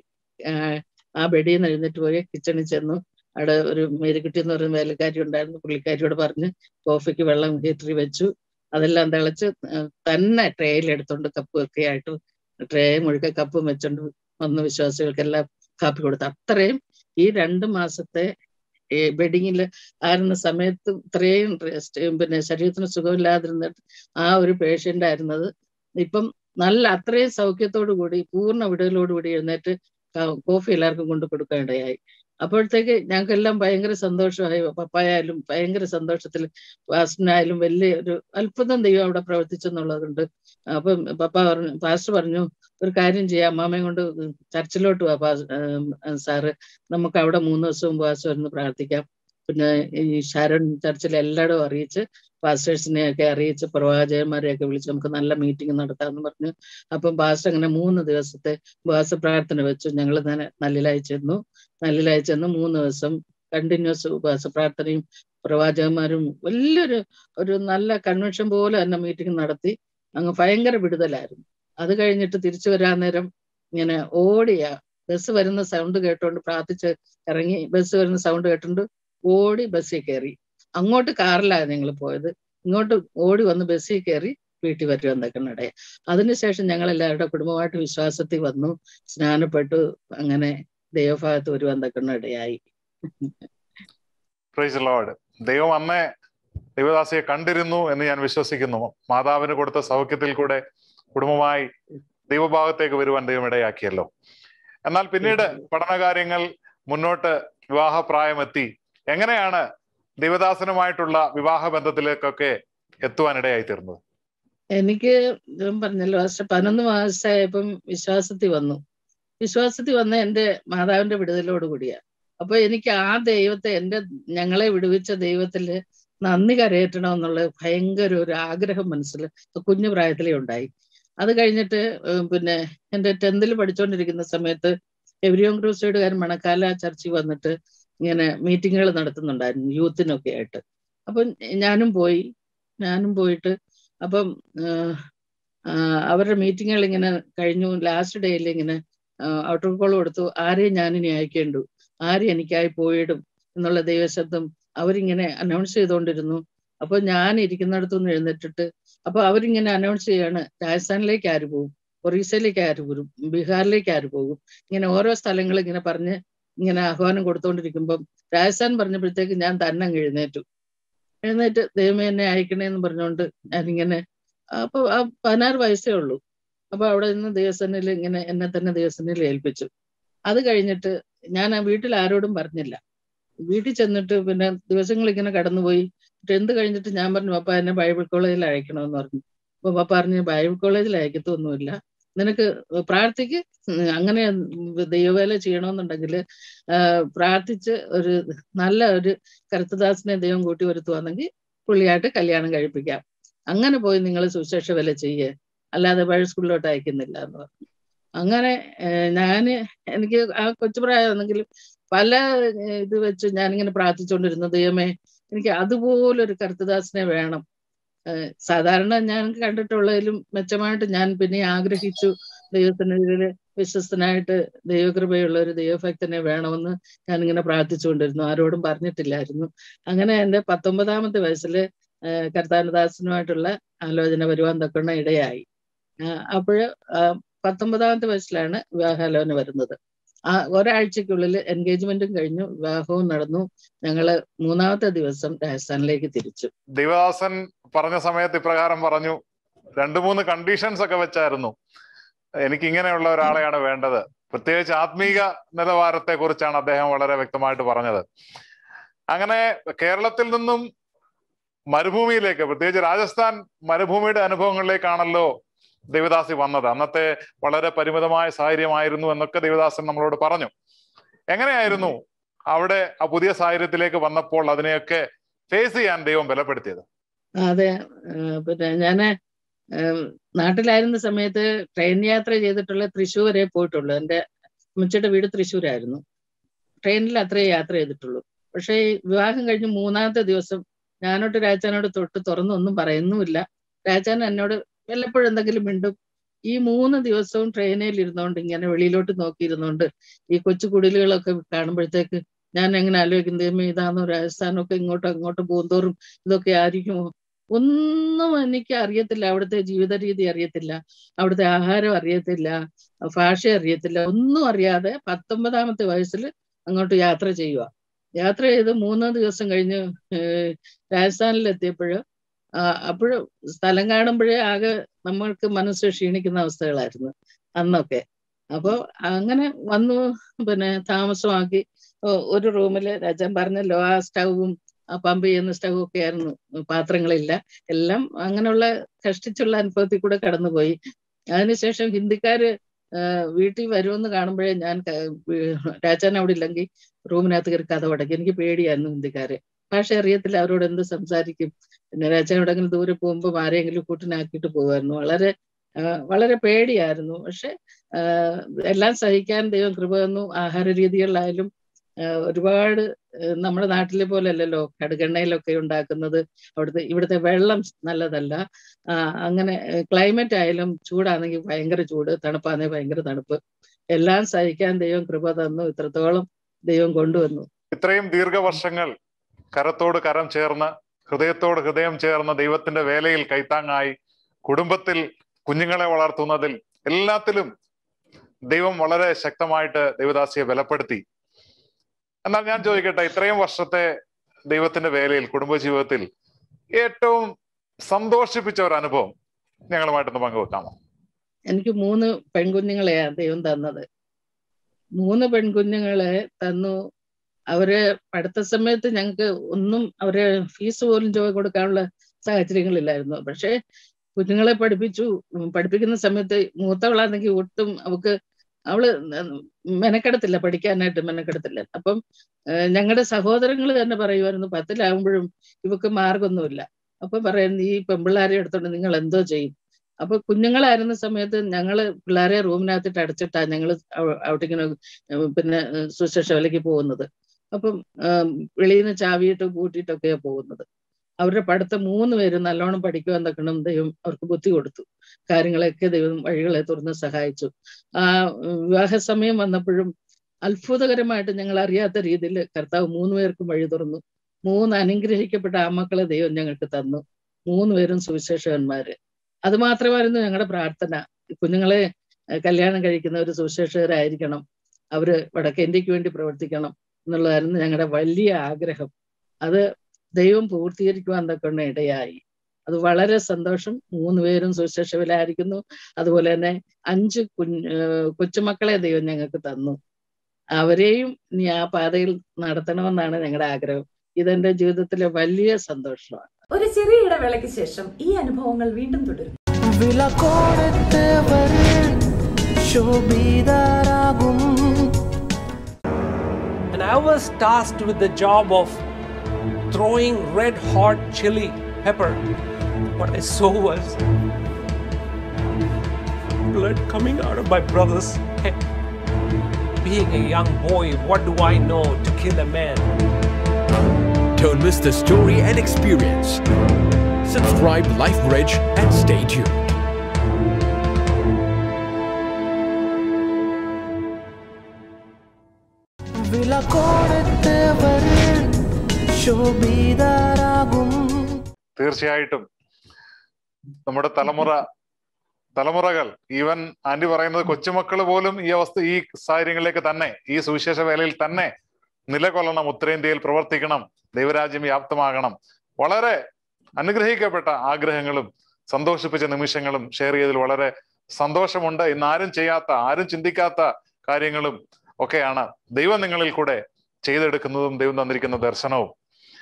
ആ ബെഡിയിൽ നിന്ന് എഴുന്നേറ്റ് പോയി കിച്ചണിൽ ചെന്നു അവിടെ ഒരു മേരിക്കുട്ടി എന്ന് പറയുന്ന വേലക്കാരി ഉണ്ടായിരുന്നു പുള്ളിക്കാരിയോട് പറഞ്ഞ് കോഫിക്ക് വെള്ളം ഹീറ്ററിൽ വെച്ചു അതെല്ലാം തിളച്ച് തന്നെ ട്രേയിൽ എടുത്തോണ്ട് കപ്പും ഒക്കെ ആയിട്ട് ട്രേ മുഴുക്ക കപ്പും വെച്ചോണ്ട് വന്ന വിശ്വാസികൾക്കെല്ലാം കാപ്പി കൊടുത്തു അത്രയും ഈ രണ്ട് മാസത്തെ ബെഡിങ്ങിൽ ആയിരുന്ന സമയത്ത് ഇത്രയും പിന്നെ ശരീരത്തിന് സുഖമില്ലാതിരുന്നിട്ട് ആ ഒരു പേഷ്യന്റ് ആയിരുന്നത് ഇപ്പം നല്ല അത്രയും സൗഖ്യത്തോടു കൂടി പൂർണ്ണ വിടുതലോടു കൂടി എഴുന്നേറ്റ് കോഫി എല്ലാവർക്കും കൊണ്ടു കൊടുക്കാനിടയായി അപ്പോഴത്തേക്ക് ഞങ്ങൾക്കെല്ലാം ഭയങ്കര സന്തോഷമായി പപ്പായായാലും ഭയങ്കര സന്തോഷത്തിൽ പാസ്റ്ററിനായാലും വലിയ ഒരു അത്ഭുതം ദൈവം അവിടെ പ്രവർത്തിച്ചെന്നുള്ളതുണ്ട് അപ്പം പപ്പ പറഞ്ഞു പാസ്റ്റർ പറഞ്ഞു ഒരു കാര്യം ചെയ്യാം അമ്മാമയും കൊണ്ട് ചർച്ചിലോട്ട് വാ സാറ് നമുക്ക് അവിടെ മൂന്ന് ദിവസവും ഉപവാസം ഇരുന്ന് പ്രാർത്ഥിക്കാം പിന്നെ ഈ ശരൺ ചർച്ചിൽ എല്ലായിടും അറിയിച്ച് പാസ്റ്റേഴ്സിനെ ഒക്കെ അറിയിച്ച് പ്രവാചകന്മാരെയൊക്കെ വിളിച്ച് നമുക്ക് നല്ല മീറ്റിംഗ് നടത്താമെന്ന് പറഞ്ഞു അപ്പം പാസ്റ്റർ അങ്ങനെ മൂന്ന് ദിവസത്തെ ഉപവാസ പ്രാർത്ഥന വെച്ചു ഞങ്ങൾ തന്നെ നല്ലിലായി ചെന്നു നല്ലിലായി ചെന്ന് മൂന്ന് ദിവസം കണ്ടിന്യൂസ് ഉപവാസ പ്രാർത്ഥനയും പ്രവാചകന്മാരും വലിയൊരു ഒരു നല്ല കൺവെൻഷൻ പോലെ തന്നെ മീറ്റിംഗ് നടത്തി അങ്ങ് ഭയങ്കര വിടുതലായിരുന്നു അത് കഴിഞ്ഞിട്ട് തിരിച്ചു വരാൻ നേരം ഇങ്ങനെ ഓടിയ ബസ് വരുന്ന സൗണ്ട് കേട്ടോണ്ട് പ്രാർത്ഥിച്ച് ഇറങ്ങി ബസ് വരുന്ന സൗണ്ട് കേട്ടോണ്ട് ഓടി ബസ്സിൽ കയറി അങ്ങോട്ട് കാറിലാണ് ഞങ്ങൾ പോയത് ഇങ്ങോട്ട് ഓടി വന്ന് ബസ്സിൽ കയറി വീട്ടിൽ വരുവാൻ തക്കണിടയെ അതിനുശേഷം ഞങ്ങൾ എല്ലാവരുടെ കുടുംബമായിട്ട് വിശ്വാസത്തിൽ വന്നു സ്നാനപ്പെട്ടു അങ്ങനെ ദൈവഭാഗത്ത് വരുവാൻ തക്കണിടയായി പ്രൈസ് ലോഡ് ദൈവം അന്നേ ദൈവദാസിയെ കണ്ടിരുന്നു എന്ന് ഞാൻ വിശ്വസിക്കുന്നു മാതാവിന് കൊടുത്ത സൗഖ്യത്തിൽ കൂടെ കുടുംബമായി ദൈവഭാഗത്തേക്ക് വരുവാൻ ദൈവം ഇടയാക്കിയല്ലോ എന്നാൽ പിന്നീട് പഠനകാര്യങ്ങൾ മുന്നോട്ട് വിവാഹപ്രായമെത്തി എങ്ങനെയാണ് ദൈവദാസനുമായിട്ടുള്ള വിവാഹ ബന്ധത്തിലേക്കൊക്കെ എത്തുവാൻ ഇടയായി തീർന്നത് എനിക്ക് ഞാൻ പറഞ്ഞല്ലോ പക്ഷെ പതിനൊന്ന് മാസമായപ്പം വിശ്വാസത്തിൽ വന്നു വിശ്വാസത്തിൽ വന്ന എൻ്റെ മാതാവിന്റെ വിടുതലോട് കൂടിയാ അപ്പൊ എനിക്ക് ആ ദൈവത്തെ എൻ്റെ ഞങ്ങളെ വിടുവിച്ച ദൈവത്തില് നന്ദി കരയേറ്റണം എന്നുള്ള ഭയങ്കര ഒരു ആഗ്രഹം മനസ്സിൽ കുഞ്ഞു പ്രായത്തിലേ ഉണ്ടായി അത് കഴിഞ്ഞിട്ട് ഉം, പിന്നെ എൻ്റെ ടെൻത്തിൽ പഠിച്ചുകൊണ്ടിരിക്കുന്ന സമയത്ത് എവരിയോൺ ക്രൂസൈഡുകാരൻ മണക്കാല ചർച്ചിൽ വന്നിട്ട് ഇങ്ങനെ മീറ്റിങ്ങുകൾ നടത്തുന്നുണ്ടായിരുന്നു യൂത്തിനൊക്കെ ആയിട്ട് അപ്പം ഞാനും പോയി ഞാനും പോയിട്ട് അപ്പം ആഹ്, ആഹ്, അവരുടെ മീറ്റിങ്ങുകൾ ഇങ്ങനെ കഴിഞ്ഞു ലാസ്റ്റ് ഡേയിൽ ഇങ്ങനെ ഔട്ടർ കോൾ കൊടുത്തു ആരെയും ഞാനിനി അയക്കേണ്ടു ആര് എനിക്കായി പോയിടും എന്നുള്ള ദൈവശബ്ദം അവരിങ്ങനെ അനൗൺസ് ചെയ്തുകൊണ്ടിരുന്നു അപ്പൊ ഞാൻ ഇരിക്കുന്നിടത്തുനിന്ന് എഴുന്നേറ്റിട്ട് അപ്പൊ അവരിങ്ങനെ അനൗൺസ് ചെയ്യാണ് രാജസ്ഥാനിലേക്ക് ആര് പോകും ഒറീസയിലേക്ക് ആര് പോകും ബീഹാറിലേക്ക് ആര് പോകും ഇങ്ങനെ ഓരോ സ്ഥലങ്ങൾ ഇങ്ങനെ പറഞ്ഞ് ഇങ്ങനെ ആഹ്വാനം കൊടുത്തുകൊണ്ടിരിക്കുമ്പം രാജസ്ഥാൻ പറഞ്ഞപ്പോഴത്തേക്ക് ഞാൻ തന്നെ അങ്ങ് എഴുന്നേറ്റു എഴുന്നേറ്റ് ദൈവമേ എന്നെ അയക്കണേന്ന് പറഞ്ഞുകൊണ്ട് ഞാനിങ്ങനെ അപ്പൊ ആ പതിനാറ് വയസ്സേ ഉള്ളൂ അപ്പൊ അവിടെ നിന്ന് ദേവസേനയിൽ ഇങ്ങനെ എന്നെ തന്നെ ദേവസേനയിൽ ഏൽപ്പിച്ചു അത് കഴിഞ്ഞിട്ട് ഞാൻ ആ വീട്ടിൽ ആരോടും പറഞ്ഞില്ല വീട്ടിൽ ചെന്നിട്ട് പിന്നെ ദിവസങ്ങൾ ഇങ്ങനെ കടന്നുപോയി ടെൻത്ത് കഴിഞ്ഞിട്ട് ഞാൻ പറഞ്ഞു പപ്പ എന്നെ ബൈബിൾ കോളേജിൽ അയക്കണമെന്ന് പറഞ്ഞു അപ്പൊ പപ്പ പറഞ്ഞു ബൈബിൾ കോളേജിൽ അയക്കത്തൊന്നുമില്ല നിനക്ക് പ്രാർത്ഥിക്ക് ഉം അങ്ങനെ ദൈവവേല ചെയ്യണമെന്നുണ്ടെങ്കിൽ പ്രാർത്ഥിച്ച് ഒരു നല്ല ഒരു കരുത്തദാസിനെ ദൈവം കൂട്ടി വരുത്തുവാണെങ്കിൽ പുള്ളിയായിട്ട് കല്യാണം കഴിപ്പിക്കാം അങ്ങനെ പോയി നിങ്ങൾ സുവിശേഷ വില ചെയ്യേ അല്ലാതെ പഴയ സ്കൂളിലോട്ട് അയക്കുന്നില്ല എന്ന് പറഞ്ഞു അങ്ങനെ ഞാൻ എനിക്ക് ആ കൊച്ചുപ്രായമാണെങ്കിലും പല ഏഹ്, ഇത് വെച്ച് ഞാനിങ്ങനെ പ്രാർത്ഥിച്ചുകൊണ്ടിരുന്നു ദൈവമേ എനിക്ക് അതുപോലൊരു കർത്തദാസിനെ വേണം ഏഹ്, സാധാരണ ഞാൻ കണ്ടിട്ടുള്ളതിലും മെച്ചമായിട്ട് ഞാൻ പിന്നെ ആഗ്രഹിച്ചു ദൈവത്തിനെതിരെ വിശ്വസ്തനായിട്ട് ദൈവകൃപയുള്ള ഒരു ദൈവഭക്തനെ വേണമെന്ന് ഞാനിങ്ങനെ പ്രാർത്ഥിച്ചുകൊണ്ടിരുന്നു ആരോടും പറഞ്ഞിട്ടില്ലായിരുന്നു അങ്ങനെ എൻ്റെ പത്തൊമ്പതാമത്തെ വയസ്സില് ഏഹ്, കർത്താനദാസനുമായിട്ടുള്ള ആലോചന വരുവാൻ തക്കണ ഇടയായി അപ്പോഴ് പത്തൊമ്പതാമത്തെ വയസ്സിലാണ് വിവാഹാലോചന വരുന്നത് ആ ഒരാഴ്ചക്കുള്ളിൽ എൻഗേജ്മെന്റും കഴിഞ്ഞു വിവാഹവും നടന്നു ഞങ്ങള് മൂന്നാമത്തെ ദിവസം രാജസ്ഥാനിലേക്ക് തിരിച്ചു ദൈവദാസൻ പറഞ്ഞ സമയത്ത് ഇപ്രകാരം പറഞ്ഞു രണ്ടു മൂന്ന് കണ്ടീഷൻസ് ഒക്കെ വെച്ചായിരുന്നു എനിക്ക് ഇങ്ങനെയുള്ള ഒരാളെയാണ് വേണ്ടത് പ്രത്യേകിച്ച് ആത്മീക നിലവാരത്തെ കുറിച്ചാണ് അദ്ദേഹം വളരെ വ്യക്തമായിട്ട് പറഞ്ഞത് അങ്ങനെ കേരളത്തിൽ നിന്നും മരുഭൂമിയിലേക്ക് പ്രത്യേകിച്ച് രാജസ്ഥാൻ മരുഭൂമിയുടെ അനുഭവങ്ങളിലേക്കാണല്ലോ ദേവദാസി വന്നത് അന്നത്തെ വളരെ പരിമിതമായ സാഹചര്യമായിരുന്നു എന്നൊക്കെ ദേവദാസൻ നമ്മളോട് പറഞ്ഞു എങ്ങനെയായിരുന്നു അവിടെ ആ പുതിയ സാഹചര്യത്തിലേക്ക് വന്നപ്പോൾ അതിനെയൊക്കെ ഫേസ് ചെയ്യാൻ ദൈവം ബലപ്പെടുത്തിയത് അതെ ഏഹ് പിന്നെ ഞാന് ഏഹ് നാട്ടിലായിരുന്ന സമയത്ത് ട്രെയിൻ യാത്ര ചെയ്തിട്ടുള്ള തൃശ്ശൂർ വരെ പോയിട്ടുള്ളൂ എൻ്റെ അമ്മച്ചിയുടെ വീട് തൃശ്ശൂരായിരുന്നു ട്രെയിനിൽ അത്രേ യാത്ര ചെയ്തിട്ടുള്ളൂ പക്ഷേ ഈ വിവാഹം കഴിഞ്ഞ് മൂന്നാമത്തെ ദിവസം ഞാനോട്ട് രാജാനോട് തൊട്ട് തുറന്നൊന്നും പറയുന്നുമില്ല രാജാൻ എന്നോട് വല്ലപ്പോഴും എന്തെങ്കിലും മിണ്ടും ഈ മൂന്ന് ദിവസവും ട്രെയിനിൽ ഇരുന്നോണ്ട് ഇങ്ങനെ വെളിയിലോട്ട് നോക്കിയിരുന്നോണ്ട് ഈ കൊച്ചു കുടിലുകളൊക്കെ കാണുമ്പോഴത്തേക്ക് ഞാൻ എങ്ങനെ ആലോചിക്കുന്നത് ദൈവമേ ഇതാണോ രാജസ്ഥാനൊക്കെ ഇങ്ങോട്ടും അങ്ങോട്ടും പോകുന്തോറും ഇതൊക്കെ ആയിരിക്കുമോ ഒന്നും എനിക്ക് അറിയത്തില്ല അവിടുത്തെ ജീവിത രീതി അറിയത്തില്ല അവിടുത്തെ ആഹാരം അറിയത്തില്ല ഭാഷ അറിയത്തില്ല ഒന്നും അറിയാതെ പത്തൊമ്പതാമത്തെ വയസ്സിൽ അങ്ങോട്ട് യാത്ര ചെയ്യുക യാത്ര ചെയ്ത് മൂന്ന് ദിവസം കഴിഞ്ഞ് ഏഹ് രാജസ്ഥാനിൽ എത്തിയപ്പോൾ അപ്പോഴ് സ്ഥലം കാണുമ്പോഴേ ആകെ നമ്മൾക്ക് മനസ്സ് ക്ഷീണിക്കുന്ന അവസ്ഥകളായിരുന്നു അന്നൊക്കെ അപ്പോൾ അങ്ങനെ വന്നു പിന്നെ താമസമാക്കി ഒ- ഒരു റൂമില് രാജാൻ പറഞ്ഞല്ലോ ആ സ്റ്റൗവും ആ പമ്പ് ചെയ്യുന്ന സ്റ്റൗ ഒക്കെ ആയിരുന്നു പാത്രങ്ങളില്ല എല്ലാം അങ്ങനെയുള്ള കഷ്ടിച്ചുള്ള അനുഭവത്തിൽ കൂടെ കടന്നുപോയി അതിനുശേഷം ഹിന്ദിക്കാര് ആ, വീട്ടിൽ വരുമെന്ന് കാണുമ്പോഴേ ഞാൻ ക- വീ- രാജാൻ അവിടെ ഇല്ലെങ്കിൽ റൂമിനകത്ത് കയറി കഥ അടക്കി എനിക്ക് പേടിയായിരുന്നു ഹിന്ദിക്കാരെ ഭാഷ അറിയത്തില്ല അവരോട് എന്ത് സംസാരിക്കും പിന്നെ രാജാൻ എവിടെങ്കിലും ദൂരെ പോകുമ്പോൾ ആരെങ്കിലും കൂട്ടിനാക്കിയിട്ട് പോകുമായിരുന്നു വളരെ ആ, വളരെ പേടിയായിരുന്നു പക്ഷെ ആ, എല്ലാം സഹിക്കാൻ ദൈവം കൃപ തന്നു ആഹാര രീതികളിലായാലും ആ, ഒരുപാട് ആ, നമ്മുടെ നാട്ടിലെ പോലെ അല്ലല്ലോ കടുകെണ്ണയിലൊക്കെ ഉണ്ടാക്കുന്നത് അവിടുത്തെ ഇവിടുത്തെ വെള്ളം നല്ലതല്ല ആ, അങ്ങനെ ക്ലൈമറ്റ് ആയാലും ചൂടാണെങ്കിൽ ഭയങ്കര ചൂട് തണുപ്പാണെങ്കിൽ ഭയങ്കര തണുപ്പ് എല്ലാം സഹിക്കാൻ ദൈവം കൃപ തന്നു ഇത്രത്തോളം ദൈവം കൊണ്ടുവന്നു ഇത്രയും ദീർഘവർഷങ്ങൾ കരത്തോട് കരം ചേർന്ന് ഹൃദയത്തോട് ഹൃദയം ചേർന്ന് ദൈവത്തിന്റെ വേലയിൽ കൈത്താങ്ങായി കുടുംബത്തിൽ കുഞ്ഞുങ്ങളെ വളർത്തുന്നതിൽ എല്ലാത്തിലും ദൈവം വളരെ ശക്തമായിട്ട് ദൈവദാസിയെ ബലപ്പെടുത്തി എന്നാൽ ഞാൻ ചോദിക്കട്ടെ ഇത്രയും വർഷത്തെ ദൈവത്തിന്റെ വേലയിൽ കുടുംബജീവിതത്തിൽ ഏറ്റവും സന്തോഷിപ്പിച്ച ഒരു അനുഭവം ഞങ്ങളുമായിട്ടൊന്ന് പങ്കുവെക്കാമോ എനിക്ക് മൂന്ന് പെൺകുഞ്ഞുങ്ങളെയാ ദൈവം തന്നത് മൂന്ന് പെൺകുഞ്ഞുങ്ങളെ തന്നു അവരെ പഠിത്ത സമയത്ത് ഞങ്ങൾക്ക് ഒന്നും അവരെ ഫീസ് പോലും ചോദി കൊടുക്കാനുള്ള സാഹചര്യങ്ങളില്ലായിരുന്നു പക്ഷെ കുഞ്ഞുങ്ങളെ പഠിപ്പിച്ചു ഉം, പഠിപ്പിക്കുന്ന സമയത്ത് മൂത്തവളാണെങ്കിൽ ഒട്ടും അവക്ക് അവള് മെനക്കെടത്തില്ല പഠിക്കാനായിട്ട് മെനക്കെടത്തില്ല അപ്പം ഞങ്ങളുടെ സഹോദരങ്ങൾ തന്നെ പറയുമായിരുന്നു പത്തിലാവുമ്പോഴും ഇവക്ക് മാർഗമൊന്നുമില്ല അപ്പൊ പറയുന്നു ഈ പെമ്പിള്ളാരെ എടുത്തോണ്ട് നിങ്ങൾ എന്തോ ചെയ്യും അപ്പൊ കുഞ്ഞുങ്ങളായിരുന്ന സമയത്ത് ഞങ്ങള് പിള്ളേരെ റൂമിനകത്തിട്ട് അടച്ചിട്ടാ ഞങ്ങള് ഔട്ടിങ്ങനെ പിന്നെ ഏഹ് സുശേഷ വിലയ്ക്ക് പോകുന്നത് അപ്പം ആം, വെളിയിൽ നിന്ന് ചാവിയിട്ട് പൂട്ടിയിട്ടൊക്കെയാ പോകുന്നത് അവരുടെ പഠിത്തം മൂന്ന് പേരും നല്ലോണം പഠിക്കുവാൻ തക്കണം ദൈവം അവർക്ക് ബുദ്ധി കൊടുത്തു കാര്യങ്ങളൊക്കെ ദൈവം വഴികളെ തുറന്ന് സഹായിച്ചു ആ ഉം, വിവാഹ സമയം വന്നപ്പോഴും അത്ഭുതകരമായിട്ട് ഞങ്ങൾ അറിയാത്ത രീതിയിൽ കർത്താവ് മൂന്ന് പേർക്കും വഴി തുറന്നു മൂന്ന് അനുഗ്രഹിക്കപ്പെട്ട ആമക്കളെ ദൈവം ഞങ്ങൾക്ക് തന്നു മൂന്ന് പേരും സുവിശേഷകന്മാര് അത് മാത്രമായിരുന്നു ഞങ്ങളുടെ പ്രാർത്ഥന കുഞ്ഞുങ്ങളെ ഏഹ്, കല്യാണം കഴിക്കുന്ന ഒരു സുവിശേഷകരായിരിക്കണം അവര് വടക്കേ ഇന്ത്യക്ക് വേണ്ടി പ്രവർത്തിക്കണം എന്നുള്ളതായിരുന്നു ഞങ്ങളുടെ വലിയ ആഗ്രഹം അത് ദൈവം പൂർത്തീകരിക്കുവാൻ തക്കൊണ്ട് ഇടയായി അത് വളരെ സന്തോഷം മൂന്ന് പേരും സുശേഷവിലായിരിക്കുന്നു അതുപോലെ തന്നെ അഞ്ച് കുഞ്ഞ് ഏഹ് കൊച്ചുമക്കളെ ദൈവം ഞങ്ങൾക്ക് തന്നു അവരെയും ഇനി ആ പാതയിൽ നടത്തണമെന്നാണ് ഞങ്ങളുടെ ആഗ്രഹം ഇതെന്റെ ജീവിതത്തിലെ വലിയ സന്തോഷമാണ് ഒരു ചെറിയ ഇടവേളയ്ക്ക് ശേഷം ഈ അനുഭവങ്ങൾ വീണ്ടും തുടരും വില കൊടുത്തവർ ശോഭിതരാകും And I was tasked with the job of throwing red hot chili pepper. What I saw was blood coming out of my brother's head. Being a young boy, what do I know to kill a man? Don't miss the story and experience. Subscribe Life Bridge and stay tuned. വില കൊടുത്തവർ ശോഭിതരാകും തീർച്ചയായിട്ടും നമ്മുടെ തലമുറ തലമുറകൾ even anti പറയുന്നത് കൊച്ചുമക്കൾ പോലും ഈ അവസ്ഥ ഈ സാഹചര്യങ്ങളിലേക്ക് തന്നെ ഈ സുവിശേഷ വേലയിൽ തന്നെ നിലകൊള്ളണം ഉത്തരേന്ത്യയിൽ പ്രവർത്തിക്കണം ദൈവരാജ്യം വ്യാപ്തമാകണം വളരെ അനുഗ്രഹിക്കപ്പെട്ട ആഗ്രഹങ്ങളും സന്തോഷിപ്പിച്ച നിമിഷങ്ങളും ഷെയർ ചെയ്തതിൽ വളരെ സന്തോഷമുണ്ട് ഇന്ന് ആരും ചെയ്യാത്ത ആരും ചിന്തിക്കാത്ത കാര്യങ്ങളും ഒക്കെയാണ് ദൈവം നിങ്ങളിൽ കൂടെ ചെയ്തെടുക്കുന്നതും ദൈവം തന്നിരിക്കുന്ന ദർശനവും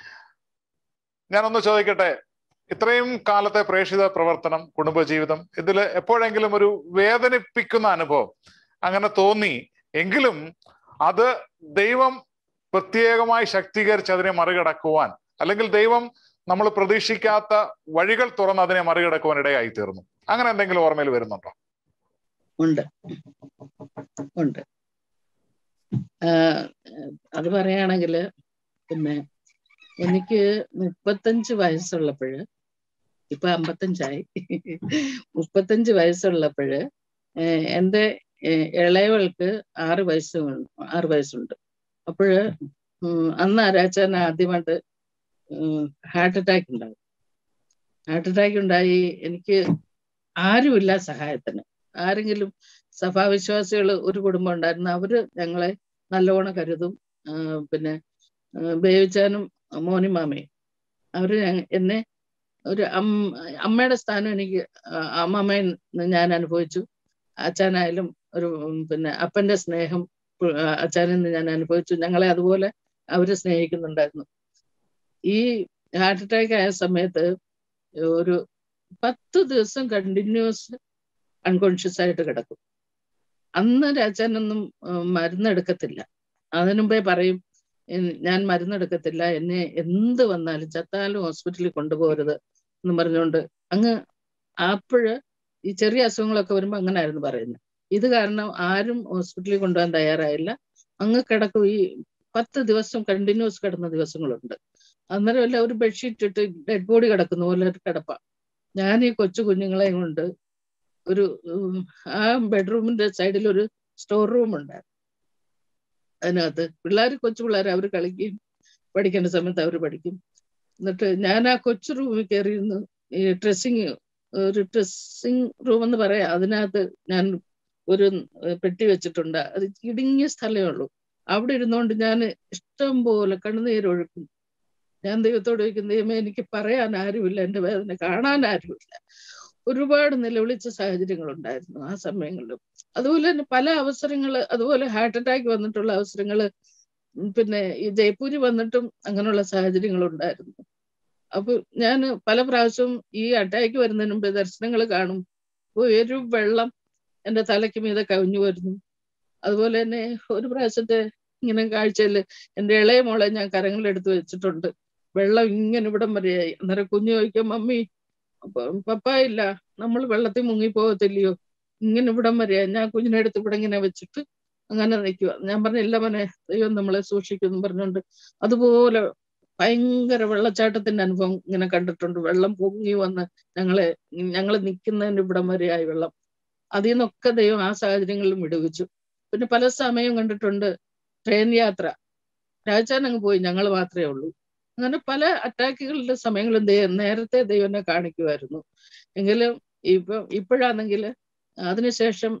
ഞാനൊന്ന് ചോദിക്കട്ടെ ഇത്രയും കാലത്തെ പ്രേക്ഷിത പ്രവർത്തനം കുടുംബജീവിതം ഇതിൽ എപ്പോഴെങ്കിലും ഒരു വേദനിപ്പിക്കുന്ന അനുഭവം അങ്ങനെ തോന്നി എങ്കിലും അത് ദൈവം പ്രത്യേകമായി ശക്തീകരിച്ച് അതിനെ മറികടക്കുവാൻ അല്ലെങ്കിൽ ദൈവം നമ്മൾ പ്രതീക്ഷിക്കാത്ത വഴികൾ തുറന്ന് അതിനെ മറികടക്കുവാൻ ഇടയായി തീർന്നു അങ്ങനെ എന്തെങ്കിലും ഓർമ്മയിൽ വരുന്നുണ്ടോ ഉണ്ട് ഉണ്ട് ആഹ് അത് പറയുകയാണെങ്കിൽ പിന്നെ എനിക്ക് മുപ്പത്തഞ്ച് വയസ്സുള്ളപ്പോഴ് ഇപ്പൊ അമ്പത്തഞ്ചായി മുപ്പത്തഞ്ച് വയസ്സുള്ളപ്പോഴ് ഏഹ് എൻ്റെ ഏഹ് ഇളയവൾക്ക് ആറ് വയസ്സ് ആറ് വയസ്സുണ്ട് അപ്പോഴ് അന്ന് ആരാച്ചാൻ ആദ്യമായിട്ട് ഹാർട്ട് അറ്റാക്ക് ഉണ്ടായി ഹാർട്ട് അറ്റാക്ക് ഉണ്ടായി എനിക്ക് ആരുമില്ല സഹായത്തിന് ആരെങ്കിലും സഭാവിശ്വാസികൾ ഒരു കുടുംബം ഉണ്ടായിരുന്നു അവര് ഞങ്ങളെ നല്ലോണം കരുതും ആ, പിന്നെ ആ, ബേബിച്ചാനും മോനും മാമയും അവര് ഞങ്ങ- എന്നെ ഒരു അം- അമ്മയുടെ സ്ഥാനം എനിക്ക് ആ- അമ്മമ്മയിൽ നിന്ന് ഞാൻ അനുഭവിച്ചു അച്ഛനായാലും ഒരു ഉം, പിന്നെ അപ്പന്റെ സ്നേഹം പു- ആ, അച്ഛനിൽ നിന്ന് ഞാൻ അനുഭവിച്ചു ഞങ്ങളെ അതുപോലെ അവര് സ്നേഹിക്കുന്നുണ്ടായിരുന്നു ഈ ഹാർട്ട് അറ്റാക്ക് ആയ സമയത്ത് ഒരു പത്ത് ദിവസം കണ്ടിന്യൂസ് അൺകോൺഷ്യസ് ആയിട്ട് കിടക്കും അന്ന് രാജാനൊന്നും ഉം, മരുന്നെടുക്കത്തില്ല അതിനു മുമ്പേ പറയും "എൻ- ഞാൻ മരുന്നെടുക്കത്തില്ല എന്നെ എന്ത് വന്നാലും ചത്താലും ഹോസ്പിറ്റലിൽ കൊണ്ടുപോകരുത് എന്ന് പറഞ്ഞുകൊണ്ട് അങ്ങ് അപ്പോഴ് ഈ ചെറിയ അസുഖങ്ങളൊക്കെ വരുമ്പോ അങ്ങനായിരുന്നു പറയുന്നത് ഇത് കാരണം ആരും ഹോസ്പിറ്റലിൽ കൊണ്ടുപോകാൻ തയ്യാറായില്ല അങ്ങ് കിടക്കും ഈ പത്ത് ദിവസം കണ്ടിന്യൂസ് കിടന്ന ദിവസങ്ങളുണ്ട് അന്നേരം എല്ലാം ഒരു ബെഡ്ഷീറ്റ് ഇട്ട് ഡെഡ് ബോഡി കിടക്കുന്ന പോലെ ഒരു കിടപ്പ ഞാൻ ഈ കൊച്ചു കുഞ്ഞുങ്ങളെയും കൊണ്ട് ഒരു ഉം, ആ ബെഡ്റൂമിന്റെ സൈഡിൽ ഒരു സ്റ്റോർ റൂം ഉണ്ടായിരുന്നു അതിനകത്ത് പിള്ളേർ കൊച്ചു പിള്ളേർ അവർ കളിക്കുകയും പഠിക്കേണ്ട സമയത്ത് അവർ പഠിക്കും എന്നിട്ട് ഞാൻ ആ കൊച്ചു റൂമിൽ കയറിയിരുന്ന് ഈ ഡ്രസ്സിങ് ഒരു ഡ്രസ്സിങ് റൂം എന്ന് പറയാം അതിനകത്ത് ഞാൻ ഒരു പെട്ടി വെച്ചിട്ടുണ്ട് അത് ഇടുങ്ങിയ സ്ഥലമേ ഉള്ളൂ അവിടെ ഇരുന്നുകൊണ്ട് ഞാൻ ഇഷ്ടം പോലെ കണ്ണുനീരൊഴുക്കും ഞാൻ ദൈവത്തോട് ചോദിക്കും ദൈവമേ എനിക്ക് പറയാൻ ആരുമില്ല എൻ്റെ വേദന കാണാൻ ആരുമില്ല ഒരുപാട് നിലവിളിച്ച സാഹചര്യങ്ങൾ ഉണ്ടായിരുന്നു ആ സമയങ്ങളിലും അതുപോലെ തന്നെ പല അവസരങ്ങൾ അതുപോലെ ഹാർട്ട് അറ്റാക്ക് വന്നിട്ടുള്ള അവസരങ്ങൾ പിന്നെ ഈ ജയ്പൂര് വന്നിട്ടും അങ്ങനെയുള്ള സാഹചര്യങ്ങൾ ഉണ്ടായിരുന്നു അപ്പൊ ഞാൻ പല പ്രാവശ്യവും ഈ അറ്റാക്ക് വരുന്നതിന് മുമ്പ് ദർശനങ്ങൾ കാണും ഒരു വെള്ളം എൻ്റെ തലയ്ക്ക് മീതെ കവിഞ്ഞു വരുന്നു അതുപോലെ തന്നെ ഒരു പ്രാവശ്യത്തെ ഇങ്ങനെ കാഴ്ചയിൽ എൻ്റെ ഇളയ മോളെ ഞാൻ കരങ്ങളിലെടുത്ത് വെച്ചിട്ടുണ്ട് വെള്ളം ഇങ്ങനെ ഇവിടം വരെയായി അന്നേരം കുഞ്ഞു ചോദിക്കും മമ്മി പപ്പ ഇല്ല നമ്മൾ വെള്ളത്തിൽ മുങ്ങിപ്പോകത്തില്ലയോ ഇങ്ങനെ ഇവിടം വരെയായി ഞാൻ കുഞ്ഞിനെ എടുത്ത് ഇവിടെ ഇങ്ങനെ വെച്ചിട്ട് അങ്ങനെ നിൽക്കുക ഞാൻ പറഞ്ഞ ഇല്ല മനെ ദൈവം നമ്മളെ സൂക്ഷിക്കും പറഞ്ഞുകൊണ്ട് അതുപോലെ ഭയങ്കര വെള്ളച്ചാട്ടത്തിന്റെ അനുഭവം ഇങ്ങനെ കണ്ടിട്ടുണ്ട് വെള്ളം പൊങ്ങി വന്ന് ഞങ്ങളെ ഞങ്ങൾ നിൽക്കുന്നതിന് ഇവിടം വരെയായി വെള്ളം അതിൽ നിന്നൊക്കെ ദൈവം ആ സാഹചര്യങ്ങളിലും വിടുവിച്ചു പിന്നെ പല സമയവും കണ്ടിട്ടുണ്ട് ട്രെയിൻ യാത്ര രാജാൻ അങ്ങ് പോയി ഞങ്ങൾ മാത്രമേ ഉള്ളൂ അങ്ങനെ പല അറ്റാക്കുകളുടെ സമയങ്ങളും ദൈവം നേരത്തെ ദൈവനെ കാണിക്കുമായിരുന്നു എങ്കിലും ഇപ്പൊ ഇപ്പോഴാണെങ്കിൽ അതിനുശേഷം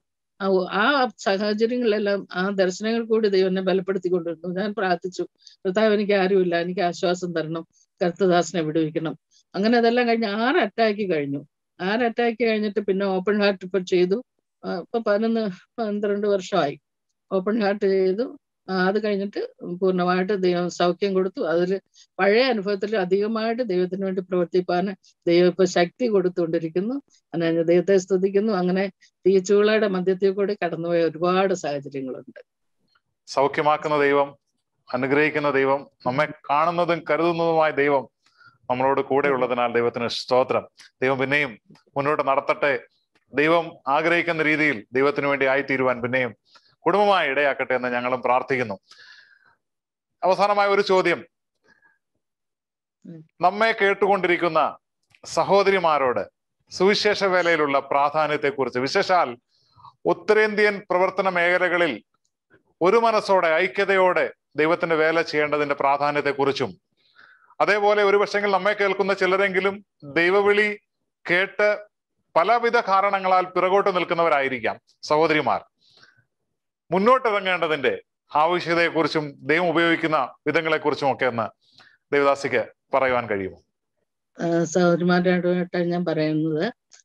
ആ സാഹചര്യങ്ങളിലെല്ലാം ആ ദർശനങ്ങൾ കൂടി ദൈവനെ ബലപ്പെടുത്തിക്കൊണ്ടിരുന്നു ഞാൻ പ്രാർത്ഥിച്ചു കർത്താവ് എനിക്ക് ആരുമില്ല എനിക്ക് ആശ്വാസം തരണം കർത്തദാസിനെ വിടുവിക്കണം അങ്ങനെ അതെല്ലാം കഴിഞ്ഞ് ആറ് അറ്റാക്ക് കഴിഞ്ഞു ആറ് അറ്റാക്ക് കഴിഞ്ഞിട്ട് പിന്നെ ഓപ്പൺ ഹാർട്ട് ഇപ്പൊ ചെയ്തു ഇപ്പൊ പതിനൊന്ന് പന്ത്രണ്ട് വർഷമായി ഓപ്പൺ ഹാർട്ട് ചെയ്തു അത് കഴിഞ്ഞിട്ട് പൂർണ്ണമായിട്ട് ദൈവം സൗഖ്യം കൊടുത്തു അതിൽ പഴയ അനുഭവത്തിൽ അധികമായിട്ട് ദൈവത്തിന് വേണ്ടി പ്രവർത്തിപ്പാൻ ദൈവം ഇപ്പൊ ശക്തി കൊടുത്തുകൊണ്ടിരിക്കുന്നു അങ്ങനെ ദൈവത്തെ സ്തുതിക്കുന്നു അങ്ങനെ തീച്ചുളയുടെ മധ്യത്തിൽ കൂടി കടന്നുപോയ ഒരുപാട് സാഹചര്യങ്ങളുണ്ട് സൗഖ്യമാക്കുന്ന ദൈവം അനുഗ്രഹിക്കുന്ന ദൈവം നമ്മെ കാണുന്നതും കരുതുന്നതുമായ ദൈവം നമ്മളോട് കൂടെ ഉള്ളതിനാൽ ദൈവത്തിന് സ്തോത്രം ദൈവം പിന്നെയും മുന്നോട്ട് നടത്തട്ടെ ദൈവം ആഗ്രഹിക്കുന്ന രീതിയിൽ ദൈവത്തിന് വേണ്ടി ആയിത്തീരുവാൻ പിന്നെയും കുടുംബമായി ഇടയാക്കട്ടെ എന്ന് ഞങ്ങളും പ്രാർത്ഥിക്കുന്നു അവസാനമായ ഒരു ചോദ്യം നമ്മെ കേട്ടുകൊണ്ടിരിക്കുന്ന സഹോദരിമാരോട് സുവിശേഷ വേലയിലുള്ള പ്രാധാന്യത്തെക്കുറിച്ച് വിശേഷാൽ ഉത്തരേന്ത്യൻ പ്രവർത്തന മേഖലകളിൽ ഒരു മനസ്സോടെ ഐക്യതയോടെ ദൈവത്തിന്റെ വേല ചെയ്യേണ്ടതിന്റെ പ്രാധാന്യത്തെക്കുറിച്ചും അതേപോലെ ഒരു പക്ഷെങ്കിൽ നമ്മെ കേൾക്കുന്ന ചിലരെങ്കിലും ദൈവവിളി കേട്ട് പലവിധ കാരണങ്ങളാൽ പിറകോട്ട് നിൽക്കുന്നവരായിരിക്കാം സഹോദരിമാർ മുന്നോട്ടിറങ്ങേണ്ടതിന്റെ ആവശ്യകതയെക്കുറിച്ചും ദൈവം ഉപയോഗിക്കുന്ന വിധങ്ങളെക്കുറിച്ചും ഒക്കെ ഒന്ന് ദേവദാസിക്ക് പറയുവാൻ കഴിയുമോ സഹോദരിമാരോട്ടാണ് ഞാൻ പറയുന്നത്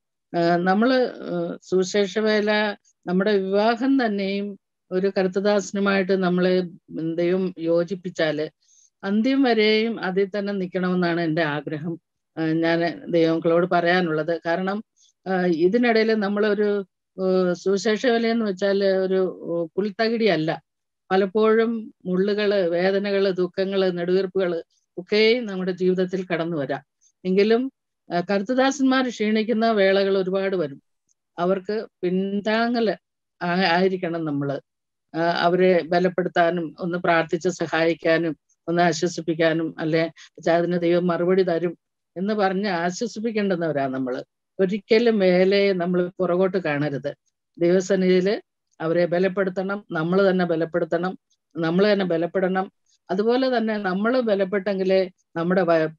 നമ്മള് സുവിശേഷ വേല നമ്മുടെ വിവാഹം തന്നെയും ഒരു കരുത്തദാസനുമായിട്ട് നമ്മളെ ദൈവം യോജിപ്പിച്ചാല് അന്ത്യം വരെയും അതിൽ തന്നെ നിൽക്കണമെന്നാണ് എൻ്റെ ആഗ്രഹം ഞാൻ ദൈവങ്ങളോട് പറയാനുള്ളത് കാരണം ഇതിനിടയിൽ നമ്മളൊരു സുവിശേഷ വില എന്ന് വെച്ചാൽ ഒരു പുൽത്തകിടി അല്ല പലപ്പോഴും മുള്ളുകള് വേദനകള് ദുഃഖങ്ങള് നെടുവീർപ്പുകള് ഒക്കെയും നമ്മുടെ ജീവിതത്തിൽ കടന്നു വരാം എങ്കിലും കരുത്തുദാസന്മാർ ക്ഷീണിക്കുന്ന വേളകൾ ഒരുപാട് വരും അവർക്ക് പിന്താങ്ങല് ആയിരിക്കണം നമ്മള് അവരെ ബലപ്പെടുത്താനും ഒന്ന് പ്രാർത്ഥിച്ച് സഹായിക്കാനും ഒന്ന് ആശ്വസിപ്പിക്കാനും അല്ലെ അതിന് ദൈവം മറുപടി തരും എന്ന് പറഞ്ഞ് ആശ്വസിപ്പിക്കേണ്ടുന്നവരാ നമ്മള് ഒരിക്കലും വേലയെ നമ്മൾ പുറകോട്ട് കാണരുത് ദൈവസന്നിധിയില് അവരെ ബലപ്പെടുത്തണം നമ്മൾ തന്നെ ബലപ്പെടുത്തണം നമ്മൾ തന്നെ ബലപ്പെടണം അതുപോലെ തന്നെ നമ്മൾ ബലപ്പെട്ടെങ്കിലേ നമ്മുടെ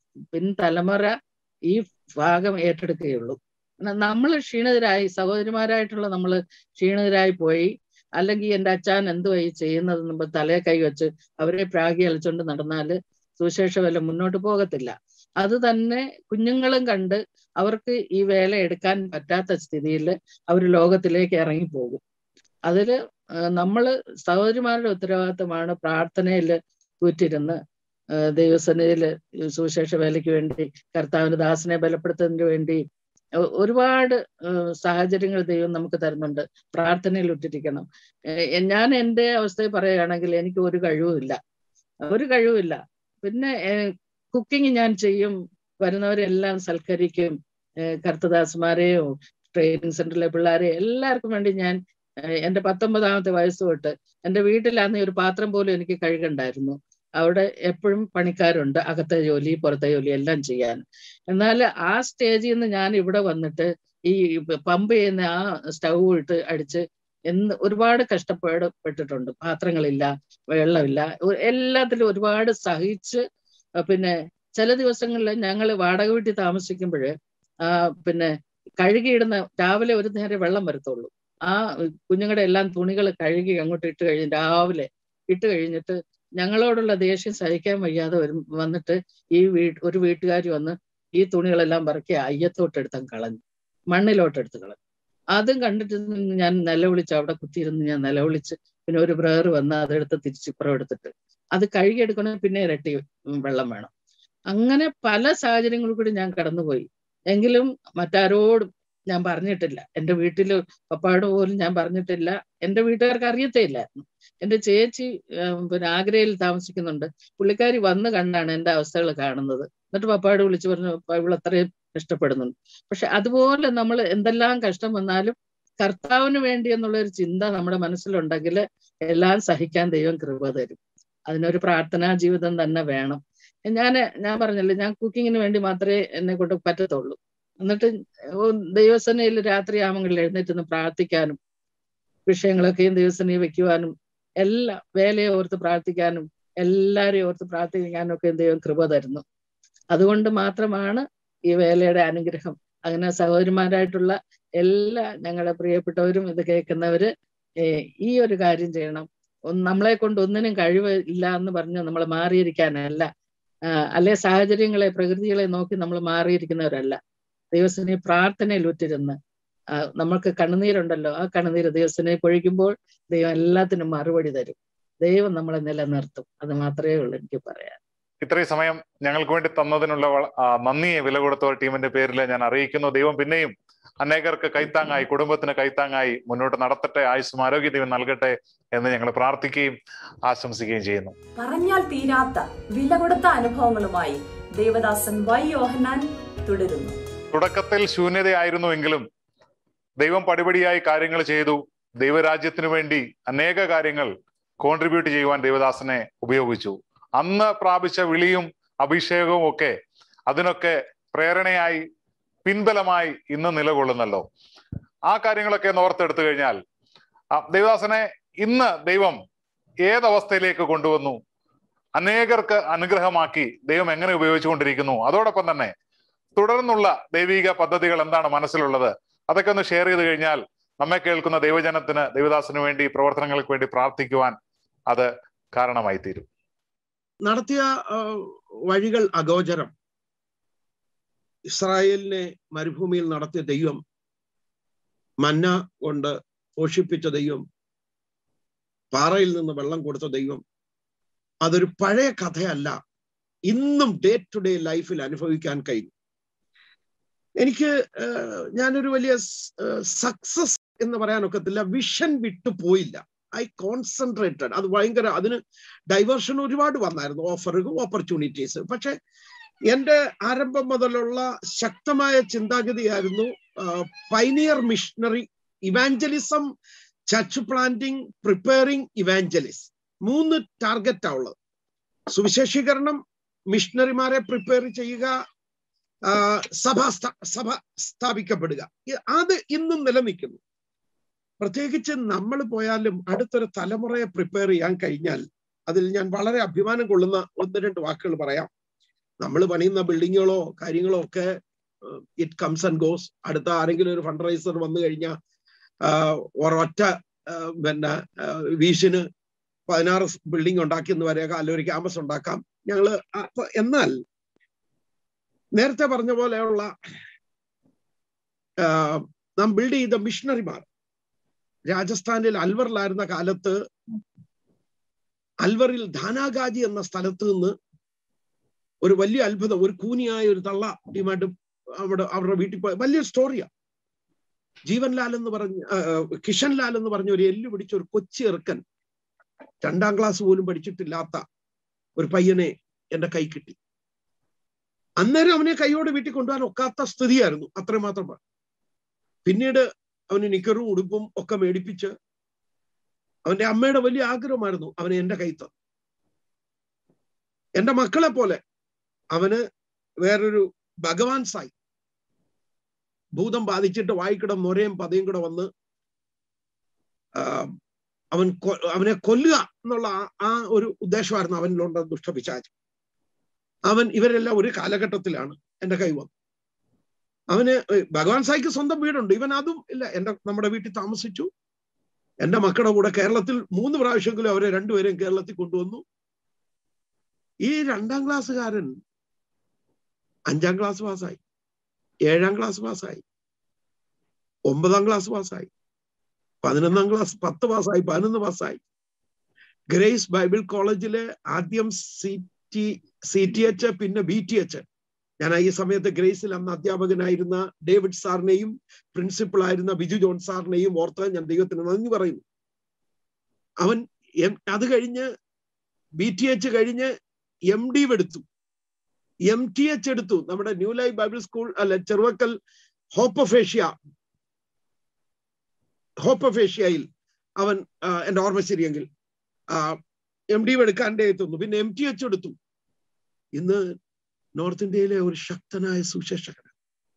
പിൻതലമുറ ഈ ഭാഗം ഏറ്റെടുക്കുകയുള്ളൂ നമ്മൾ ക്ഷീണിതരായി സഹോദരിമാരായിട്ടുള്ള നമ്മൾ ക്ഷീണിതരായി പോയി അല്ലെങ്കിൽ എൻ്റെ അച്ഛൻ എന്തുവാ ഈ ചെയ്യുന്നത് നമ്മൾ തലയെ കൈ വെച്ച് അവരെ പ്രാഗി അളിച്ചുകൊണ്ട് നടന്നാല് സുവിശേഷ വില മുന്നോട്ട് പോകത്തില്ല അത് തന്നെ കുഞ്ഞുങ്ങളും കണ്ട് അവർക്ക് ഈ വേല എടുക്കാൻ പറ്റാത്ത സ്ഥിതിയിൽ അവർ ലോകത്തിലേക്ക് ഇറങ്ങിപ്പോകും അതില് നമ്മള് സഹോദരിമാരുടെ ഉത്തരവാദിത്തമാണ് പ്രാർത്ഥനയിൽ കൂറ്റിരുന്ന് ദൈവസന്നിധിയില് സുവിശേഷ വേലയ്ക്ക് വേണ്ടി കർത്താവിന് ദാസനെ ബലപ്പെടുത്തുന്നതിന് വേണ്ടി ഒരുപാട് സാഹചര്യങ്ങൾ ദൈവം നമുക്ക് തരുന്നുണ്ട് പ്രാർത്ഥനയിൽ ഇട്ടിരിക്കണം ഞാൻ എൻ്റെ അവസ്ഥയിൽ പറയുകയാണെങ്കിൽ എനിക്ക് ഒരു കഴിവുമില്ല ഒരു കഴിവുമില്ല പിന്നെ കുക്കിംഗ് ഞാൻ ചെയ്യും വരുന്നവരെല്ലാം സൽക്കരിക്കും കർത്തദാസ്മാരെയോ ട്രെയിനിങ് സെന്ററിലെ പിള്ളേരെ എല്ലാവർക്കും വേണ്ടി ഞാൻ എൻ്റെ പത്തൊമ്പതാമത്തെ വയസ്സ് തൊട്ട് എൻ്റെ വീട്ടിലാന്ന് ഒരു പാത്രം പോലും എനിക്ക് കഴുകണ്ടായിരുന്നു അവിടെ എപ്പോഴും പണിക്കാരുണ്ട് അകത്തെ ജോലി പുറത്തെ ജോലി എല്ലാം ചെയ്യാൻ എന്നാൽ ആ സ്റ്റേജിൽ നിന്ന് ഞാൻ ഇവിടെ വന്നിട്ട് ഈ പമ്പ് ചെയ്യുന്ന ആ സ്റ്റൗ ഇട്ട് അടിച്ച് എന്ന് ഒരുപാട് കഷ്ടപ്പെടപ്പെട്ടിട്ടുണ്ട് പാത്രങ്ങളില്ല വെള്ളമില്ല എല്ലാത്തിലും ഒരുപാട് സഹിച്ച് പിന്നെ ചില ദിവസങ്ങളിൽ ഞങ്ങൾ വാടക വീട്ടിൽ താമസിക്കുമ്പോൾ പിന്നെ കഴുകിയിടുന്ന രാവിലെ ഒരു നേരം വെള്ളം വരത്തുള്ളൂ ആ കുഞ്ഞുങ്ങളുടെ എല്ലാം തുണികൾ കഴുകി അങ്ങോട്ട് ഇട്ട് കഴിഞ്ഞ് രാവിലെ ഇട്ട് കഴിഞ്ഞിട്ട് ഞങ്ങളോടുള്ള ദേഷ്യം സഹിക്കാൻ വയ്യാതെ വരും വന്നിട്ട് ഈ വീ ഒരു വീട്ടുകാർ വന്ന് ഈ തുണികളെല്ലാം പറക്കി അയ്യത്തോട്ടെടുത്തം കളഞ്ഞു മണ്ണിലോട്ടെടുത്ത് കളഞ്ഞു അതും കണ്ടിട്ട് ഞാൻ നിലവിളിച്ച് അവിടെ കുത്തിയിരുന്ന് ഞാൻ നിലവിളിച്ച് പിന്നെ ഒരു ബ്രദർ വന്ന് അതെടുത്ത് തിരിച്ചിപ്പുറം എടുത്തിട്ട് അത് കഴുകിയെടുക്കണമെങ്കിൽ പിന്നെ ഇരട്ടി ഉം വെള്ളം വേണം അങ്ങനെ പല സാഹചര്യങ്ങളിൽ കൂടി ഞാൻ കടന്നുപോയി എങ്കിലും മറ്റാരോടും ഞാൻ പറഞ്ഞിട്ടില്ല എൻ്റെ വീട്ടിൽ പപ്പായോട് പോലും ഞാൻ പറഞ്ഞിട്ടില്ല എൻ്റെ വീട്ടുകാർക്ക് അറിയത്തേ ഇല്ലായിരുന്നു എൻ്റെ ചേച്ചി ഉം, പിന്നെ ആഗ്രയിൽ താമസിക്കുന്നുണ്ട് പുള്ളിക്കാരി വന്ന് കണ്ടാണ് എൻ്റെ അവസ്ഥകൾ കാണുന്നത് എന്നിട്ട് പപ്പായോട് വിളിച്ചു പറഞ്ഞു "പപ്പ, ഇവൾ അത്രയും ഇഷ്ടപ്പെടുന്നുണ്ട് പക്ഷെ അതുപോലെ നമ്മൾ എന്തെല്ലാം കഷ്ടം വന്നാലും കർത്താവിന് വേണ്ടി എന്നുള്ള ഒരു ചിന്ത നമ്മുടെ മനസ്സിലുണ്ടെങ്കിൽ എല്ലാം സഹിക്കാൻ ദൈവം കൃപ തരും അതിനൊരു പ്രാർത്ഥനാ ജീവിതം തന്നെ വേണം ഞാൻ ഞാൻ പറഞ്ഞല്ലോ ഞാൻ കുക്കിങ്ങിന് വേണ്ടി മാത്രമേ എന്നെ കൊണ്ട് പറ്റത്തുള്ളൂ എന്നിട്ട് ദൈവസേനയിൽ രാത്രി ആമങ്ങളിൽ എഴുന്നേറ്റ് നിന്ന് പ്രാർത്ഥിക്കാനും വിഷയങ്ങളൊക്കെയും ദൈവസേനയിൽ വെക്കുവാനും എല്ലാം വേലയെ ഓർത്ത് പ്രാർത്ഥിക്കാനും എല്ലാരെയും ഓർത്ത് പ്രാർത്ഥിക്കാനും ഒക്കെ ദൈവം കൃപ തരുന്നു അതുകൊണ്ട് മാത്രമാണ് ഈ വേലയുടെ അനുഗ്രഹം അങ്ങനെ സഹോദരിമാരായിട്ടുള്ള എല്ലാ ഞങ്ങളുടെ പ്രിയപ്പെട്ടവരും ഇത് കേൾക്കുന്നവര് ഏർ ഈ ഒരു കാര്യം ചെയ്യണം ഒന്ന് നമ്മളെ കൊണ്ട് ഒന്നിനും കഴിവ് ഇല്ല എന്ന് പറഞ്ഞ് നമ്മൾ മാറിയിരിക്കാനല്ല ആ, അല്ലെ സാഹചര്യങ്ങളെ പ്രകൃതികളെ നോക്കി നമ്മൾ മാറിയിരിക്കുന്നവരല്ല ദൈവത്തിനെ പ്രാർത്ഥനയിൽ ഉറ്റിരുന്ന് ആ, നമ്മൾക്ക് കണ്ണുനീരുണ്ടല്ലോ ആ കണ്ണുനീര് ദൈവത്തിനെ പൊഴിക്കുമ്പോൾ ദൈവം എല്ലാത്തിനും മറുപടി തരും ദൈവം നമ്മളെ നിലനിർത്തും അത് മാത്രമേ ഉള്ളൂ എനിക്ക് പറയാൻ ഇത്രയും സമയം ഞങ്ങൾക്ക് വേണ്ടി തന്നതിനുള്ള വള- ആ, നന്ദിയെ വില കൊടുത്ത ടീമിന്റെ പേരിൽ ഞാൻ അറിയിക്കുന്നു ദൈവം പിന്നെയും അനേകർക്ക് കൈത്താങ്ങായി കുടുംബത്തിന് കൈത്താങ്ങായി മുന്നോട്ട് നടത്തട്ടെ ആയുസ്സും ആരോഗ്യ ദൈവം നൽകട്ടെ എന്ന് ഞങ്ങൾ പ്രാർത്ഥിക്കുകയും ആശംസിക്കുകയും ചെയ്യുന്നു പറഞ്ഞാൽ തീരാത്ത വില കൊടുത്ത അനുഭവങ്ങളുമായി ദേവദാസൻ വൈ യോഹന്നാൻ തുടരുന്നു തുടക്കത്തിൽ ശൂന്യതയായിരുന്നുവെങ്കിലും ദൈവം പടിപടിയായി കാര്യങ്ങൾ ചെയ്തു ദൈവരാജ്യത്തിനു വേണ്ടി അനേക കാര്യങ്ങൾ കോൺട്രിബ്യൂട്ട് ചെയ്യുവാൻ ദേവദാസനെ ഉപയോഗിച്ചു അന്ന് പ്രാപിച്ച വിളിയും അഭിഷേകവും ഒക്കെ അതിനൊക്കെ പ്രേരണയായി പിൻബലമായി ഇന്ന് നിലകൊള്ളുന്നല്ലോ ആ കാര്യങ്ങളൊക്കെ ഒന്ന് ഓർത്തെടുത്തു കഴിഞ്ഞാൽ ആ ദേവദാസനെ ഇന്ന് ദൈവം ഏതവസ്ഥയിലേക്ക് കൊണ്ടുവന്നു അനേകർക്ക് അനുഗ്രഹമാക്കി ദൈവം എങ്ങനെ ഉപയോഗിച്ചുകൊണ്ടിരിക്കുന്നു അതോടൊപ്പം തന്നെ തുടർന്നുള്ള ദൈവിക പദ്ധതികൾ എന്താണ് മനസ്സിലുള്ളത് അതൊക്കെ ഒന്ന് ഷെയർ ചെയ്ത് കഴിഞ്ഞാൽ നമ്മെ കേൾക്കുന്ന ദൈവജനത്തിന് ദൈവദാസന് വേണ്ടി പ്രവർത്തനങ്ങൾക്ക് വേണ്ടി പ്രാർത്ഥിക്കുവാൻ അത് കാരണമായി തീരും നടത്തിയ ആ, വഴികൾ അഗോചരം ഇസ്രായേലിനെ മരുഭൂമിയിൽ നടത്തിയ ദൈവം മന്ന കൊണ്ട് പോഷിപ്പിച്ച ദൈവം പാറയിൽ നിന്ന് വെള്ളം കൊടുത്ത ദൈവം അതൊരു പഴയ കഥയല്ല ഇന്നും ഡേ ടു ഡേ ലൈഫിൽ അനുഭവിക്കാൻ കഴിഞ്ഞു എനിക്ക് ഏഹ്, ഞാനൊരു വലിയ സക്സസ് എന്ന് പറയാൻ ഒക്കത്തില്ല വിഷൻ വിട്ടു പോയില്ല ഐ കോൺസെൻട്രേറ്റഡ് അത് ഭയങ്കര അതിന് ഡൈവേർഷൻ ഒരുപാട് വന്നായിരുന്നു ഓഫറുകൾ ഓപ്പർച്യൂണിറ്റീസ് പക്ഷെ എൻ്റെ ആരംഭം മുതലുള്ള ശക്തമായ ചിന്താഗതിയായിരുന്നു pioneer missionary evangelism church planting preparing evangelist മൂന്ന് ടാർഗറ്റാ ഉള്ളത് സുവിശേഷീകരണം മിഷണറിമാരെ പ്രിപ്പയർ ചെയ്യുക ആ, സഭ സ്ഥാ- സഭ സ്ഥാപിക്കപ്പെടുക ഇ- അത് ഇന്നും നിലനിൽക്കുന്നു പ്രത്യേകിച്ച് നമ്മൾ പോയാലും അടുത്തൊരു തലമുറയെ പ്രിപ്പയർ ചെയ്യാൻ കഴിഞ്ഞാൽ അതിൽ ഞാൻ വളരെ അഭിമാനം കൊള്ളുന്ന ഒന്ന് രണ്ട് വാക്കുകൾ പറയാം നമ്മൾ പണിയുന്ന ബിൽഡിങ്ങുകളോ കാര്യങ്ങളോ ഒക്കെ ഇറ്റ് കംസ് ആൻഡ് ഗോസ് അടുത്ത ആരെങ്കിലും ഒരു ഫണ്ട് റൈസർ വന്നു കഴിഞ്ഞാൽ ഒരൊറ്റ ആ, പിന്നെ ആ, വീശിന് പതിനാറ് ബിൽഡിംഗ് ഉണ്ടാക്കി എന്ന് വരെയൊക്കെ അല്ലെങ്കിൽ ഒരു ക്യാമ്പസ് ഉണ്ടാക്കാം ഞങ്ങള് അപ്പൊ എന്നാൽ നേരത്തെ പറഞ്ഞ പോലെയുള്ള ആ, നാം ബിൽഡ് ചെയ്ത മിഷണറിമാർ രാജസ്ഥാനിൽ അൽവറിലായിരുന്ന കാലത്ത് അൽവറിൽ ധാനാഗാജി എന്ന സ്ഥലത്ത് നിന്ന് ഒരു വലിയ അത്ഭുതം ഒരു കൂനിയായ ഒരു തള്ള ടീമായിട്ട് അവിടെ അവരുടെ വീട്ടിൽ പോയ വലിയൊരു സ്റ്റോറിയാ ജീവൻലാൽ എന്ന് പറഞ്ഞ ആ, കിഷൻ ലാൽ എന്ന് പറഞ്ഞ ഒരു എല്ല് പിടിച്ച ഒരു കൊച്ചി ഇറക്കൻ രണ്ടാം ക്ലാസ് പോലും പഠിച്ചിട്ടില്ലാത്ത ഒരു പയ്യനെ എന്റെ കൈ കിട്ടി അന്നേരം അവനെ കൈയോട് വീട്ടിൽ കൊണ്ടുപോകാൻ ഒക്കാത്ത സ്ഥിതിയായിരുന്നു അത്രമാത്രം പിന്നീട് അവന് നിക്കറും ഉടുപ്പും ഒക്കെ മേടിപ്പിച്ച് അവന്റെ അമ്മയുടെ വലിയ ആഗ്രഹമായിരുന്നു അവനെ എന്റെ കൈ തന്നു എന്റെ മക്കളെ പോലെ അവന് വേറൊരു ഭഗവാൻ സായി ഭൂതം ബാധിച്ചിട്ട് വായിക്കിടം നൊരയും പതയും കൂടെ വന്ന് ആ, അവൻ കൊ- അവനെ കൊല്ലുക എന്നുള്ള ആ- ആ ഒരു ഉദ്ദേശമായിരുന്നു അവനിലുണ്ട ദുഷ്ടപിശാച് അവൻ ഇവരെല്ലാം ഒരു കാലഘട്ടത്തിലാണ് എന്റെ കൈ വന്നു അവന് ഭഗവാൻ സായിക്ക് സ്വന്തം വീടുണ്ട് ഇവൻ അതും ഇല്ല എന്റെ നമ്മുടെ വീട്ടിൽ താമസിച്ചു എന്റെ മക്കളുടെ കൂടെ കേരളത്തിൽ മൂന്ന് പ്രാവശ്യമെങ്കിലും അവരെ രണ്ടുപേരെയും കേരളത്തിൽ കൊണ്ടുവന്നു ഈ രണ്ടാം ക്ലാസ്സുകാരൻ അഞ്ചാം ക്ലാസ് പാസ്സായി ഏഴാം ക്ലാസ് പാസ്സായി ഒമ്പതാം ക്ലാസ് പാസ്സായി പതിനൊന്നാം ക്ലാസ് പത്ത് പാസ്സായി പതിനൊന്ന് പാസ്സായി ഗ്രേസ് ബൈബിൾ കോളേജിലെ ആദ്യം C T C T H പിന്നെ ബി ടി എച്ച് ഞാൻ ഈ സമയത്ത് ഗ്രേസിൽ അന്ന് അധ്യാപകനായിരുന്ന ഡേവിഡ് സാറിനെയും പ്രിൻസിപ്പൾ ആയിരുന്ന ബിജു ജോൺ സാറിനെയും ഓർത്ത് ഞാൻ ദൈവത്തിന് നന്ദി പറയുന്നു അവൻ അത് കഴിഞ്ഞ് ബി ടി എച്ച് കഴിഞ്ഞ് എം ഡി എടുത്തു എം ടി എച്ച് എടുത്തു നമ്മുടെ ന്യൂ ലൈഫ് ബൈബിൾ സ്കൂൾ അല്ല Cheruvakkal hope of Asia hope of ഏഷ്യയിൽ അവൻ എന്റെ ഓർമ്മ ശരിയെങ്കിൽ എം ഡി എടുക്കാൻ്റെ എത്തുന്നു പിന്നെ എം ടി എച്ച് എടുത്തു ഇന്ന് നോർത്ത് ഇന്ത്യയിലെ ഒരു ശക്തനായ സുശേഷകൻ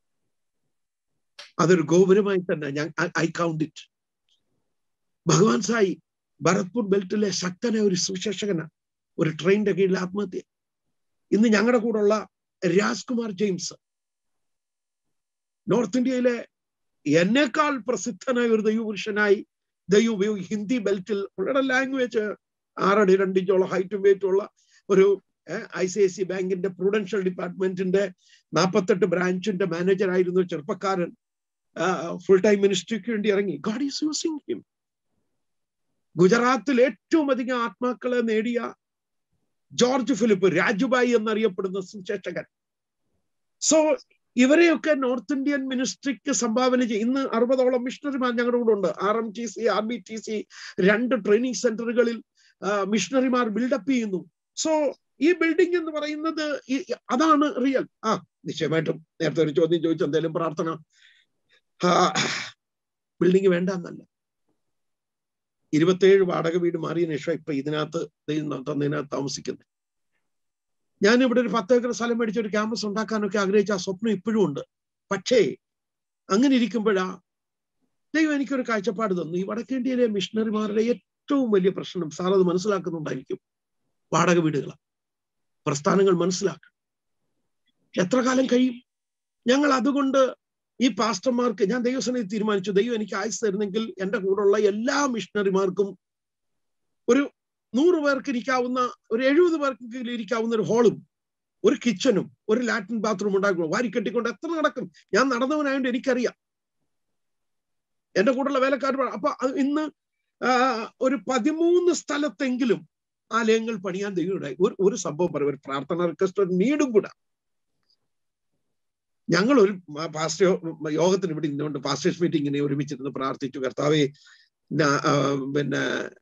അതൊരു ഗോപുരമായി തന്നെ ഞാൻ ഐ കൗണ്ട് ഇറ്റ് ഭഗവാൻ സായി ഭരത്പൂർ ബെൽറ്റിലെ ശക്തനായ ഒരു സുശേഷകനാണ് ഒരു ട്രെയിനിന്റെ കീഴിൽ ആത്മഹത്യ ഇന്ന് ഞങ്ങളുടെ കൂടെയുള്ള രാജ്കുമാർ ജെയിംസ് നോർത്ത് ഇന്ത്യയിലെ എന്നേക്കാൾ പ്രസിദ്ധനായ ഒരു ദൈവപുരുഷനായി ദൈവ ഉപയോഗി ഹിന്ദി ബെൽറ്റിൽ വളരെ ലാംഗ്വേജ് ആറടി രണ്ടിഞ്ചോളം ഹൈറ്റും വെയിറ്റും ഉള്ള ഒരു ഐ സി ഐ സി ബാങ്കിന്റെ പ്രൂഡൻഷ്യൽ ഡിപ്പാർട്ട്മെന്റിന്റെ നാൽപ്പത്തെട്ട് ബ്രാഞ്ചിന്റെ മാനേജർ ആയിരുന്നു ചെറുപ്പക്കാരൻ ഫുൾ ടൈം മിനിസ്ട്രിക്ക് വേണ്ടി ഇറങ്ങി ഗാഡ് ഈസ് യൂസിങ് ഹിം ഗുജറാത്തിൽ ഏറ്റവും അധികം ആത്മാക്കളെ നേടിയ ജോർജ് ഫിലിപ്പ് രാജുബായി എന്നറിയപ്പെടുന്ന സുശേഷകൻ സോ ഇവരെയൊക്കെ നോർത്ത് ഇന്ത്യൻ മിനിസ്ട്രിക്ക് സംഭാവന ചെയ്യും ഇന്ന് അറുപതോളം മിഷണറിമാർ ഞങ്ങളുടെ കൂടെ ഉണ്ട് R M T C R B T C രണ്ട് ട്രെയിനിങ് സെന്ററുകളിൽ മിഷണറിമാർ ബിൽഡപ്പ് ചെയ്യുന്നു സോ ഈ ബിൽഡിംഗ് എന്ന് പറയുന്നത് അതാണ് റിയൽ ആ നിശ്ചയമായിട്ടും നേരത്തെ ഒരു ചോദ്യം ചോദിച്ചു എന്തായാലും പ്രാർത്ഥന ബിൽഡിംഗ് വേണ്ട എന്നല്ല ഇരുപത്തേഴ് വാടക വീട് മാറിയതിനു ശേഷം ഇപ്പൊ ഇതിനകത്ത് തന്നതിനകത്ത് താമസിക്കുന്നത് ഞാൻ ഇവിടെ ഒരു പത്ത് ഏക്കർ സ്ഥലം മേടിച്ച് ഒരു ക്യാമ്പസ് ഉണ്ടാക്കാനൊക്കെ ആഗ്രഹിച്ച ആ സ്വപ്നം ഇപ്പോഴും ഉണ്ട് പക്ഷേ അങ്ങനെ ഇരിക്കുമ്പോഴാ ദൈവം എനിക്കൊരു കാഴ്ചപ്പാട് തന്നു ഈ വടക്കേന്ത്യയിലെ മിഷണറിമാരുടെ ഏറ്റവും വലിയ പ്രശ്നം സാർ അത് മനസ്സിലാക്കുന്നുണ്ടായിരിക്കും വാടക വീടുകളാണ് പ്രസ്ഥാനങ്ങൾ മനസ്സിലാക്കണം എത്ര കാലം കഴിയും ഞങ്ങൾ അതുകൊണ്ട് ഈ പാസ്റ്റർമാർക്ക് ഞാൻ ദൈവസനയിൽ തീരുമാനിച്ചു ദൈവം എനിക്ക് ആയുസ് തരുന്നെങ്കിൽ എൻ്റെ കൂടെയുള്ള എല്ലാ മിഷണറിമാർക്കും ഒരു നൂറ് പേർക്ക് ഇരിക്കാവുന്ന ഒരു എഴുപത് പേർക്ക് ഇരിക്കാവുന്ന ഒരു ഹോളും ഒരു കിച്ചണും ഒരു ലാറ്റിൻ ബാത്റൂം ഉണ്ടാക്കണം വാരി കെട്ടിക്കൊണ്ട് എത്ര നടക്കും ഞാൻ നടന്നവനായോണ്ട് എനിക്കറിയാം എന്റെ കൂടെയുള്ള വേലക്കാർ അപ്പൊ ഇന്ന് ഒരു പതിമൂന്ന് സ്ഥലത്തെങ്കിലും ആലയങ്ങൾ പണിയാൻ ദൈവമുണ്ടായി ഒരു ഒരു സംഭവം പറയും ഒരു പ്രാർത്ഥന റിക്വസ്റ്റ് ഒരു നീടും കൂടെ ഞങ്ങൾ ഒരു പാസ്റ്റർ യോഗത്തിന് ഇവിടെ ഇന്നുകൊണ്ട് പാസ്റ്റേഴ്സ് മീറ്റിങ്ങിനെ ഒരുമിച്ചിരുന്ന് പ്രാർത്ഥിച്ചു കർത്താവെ പിന്നെ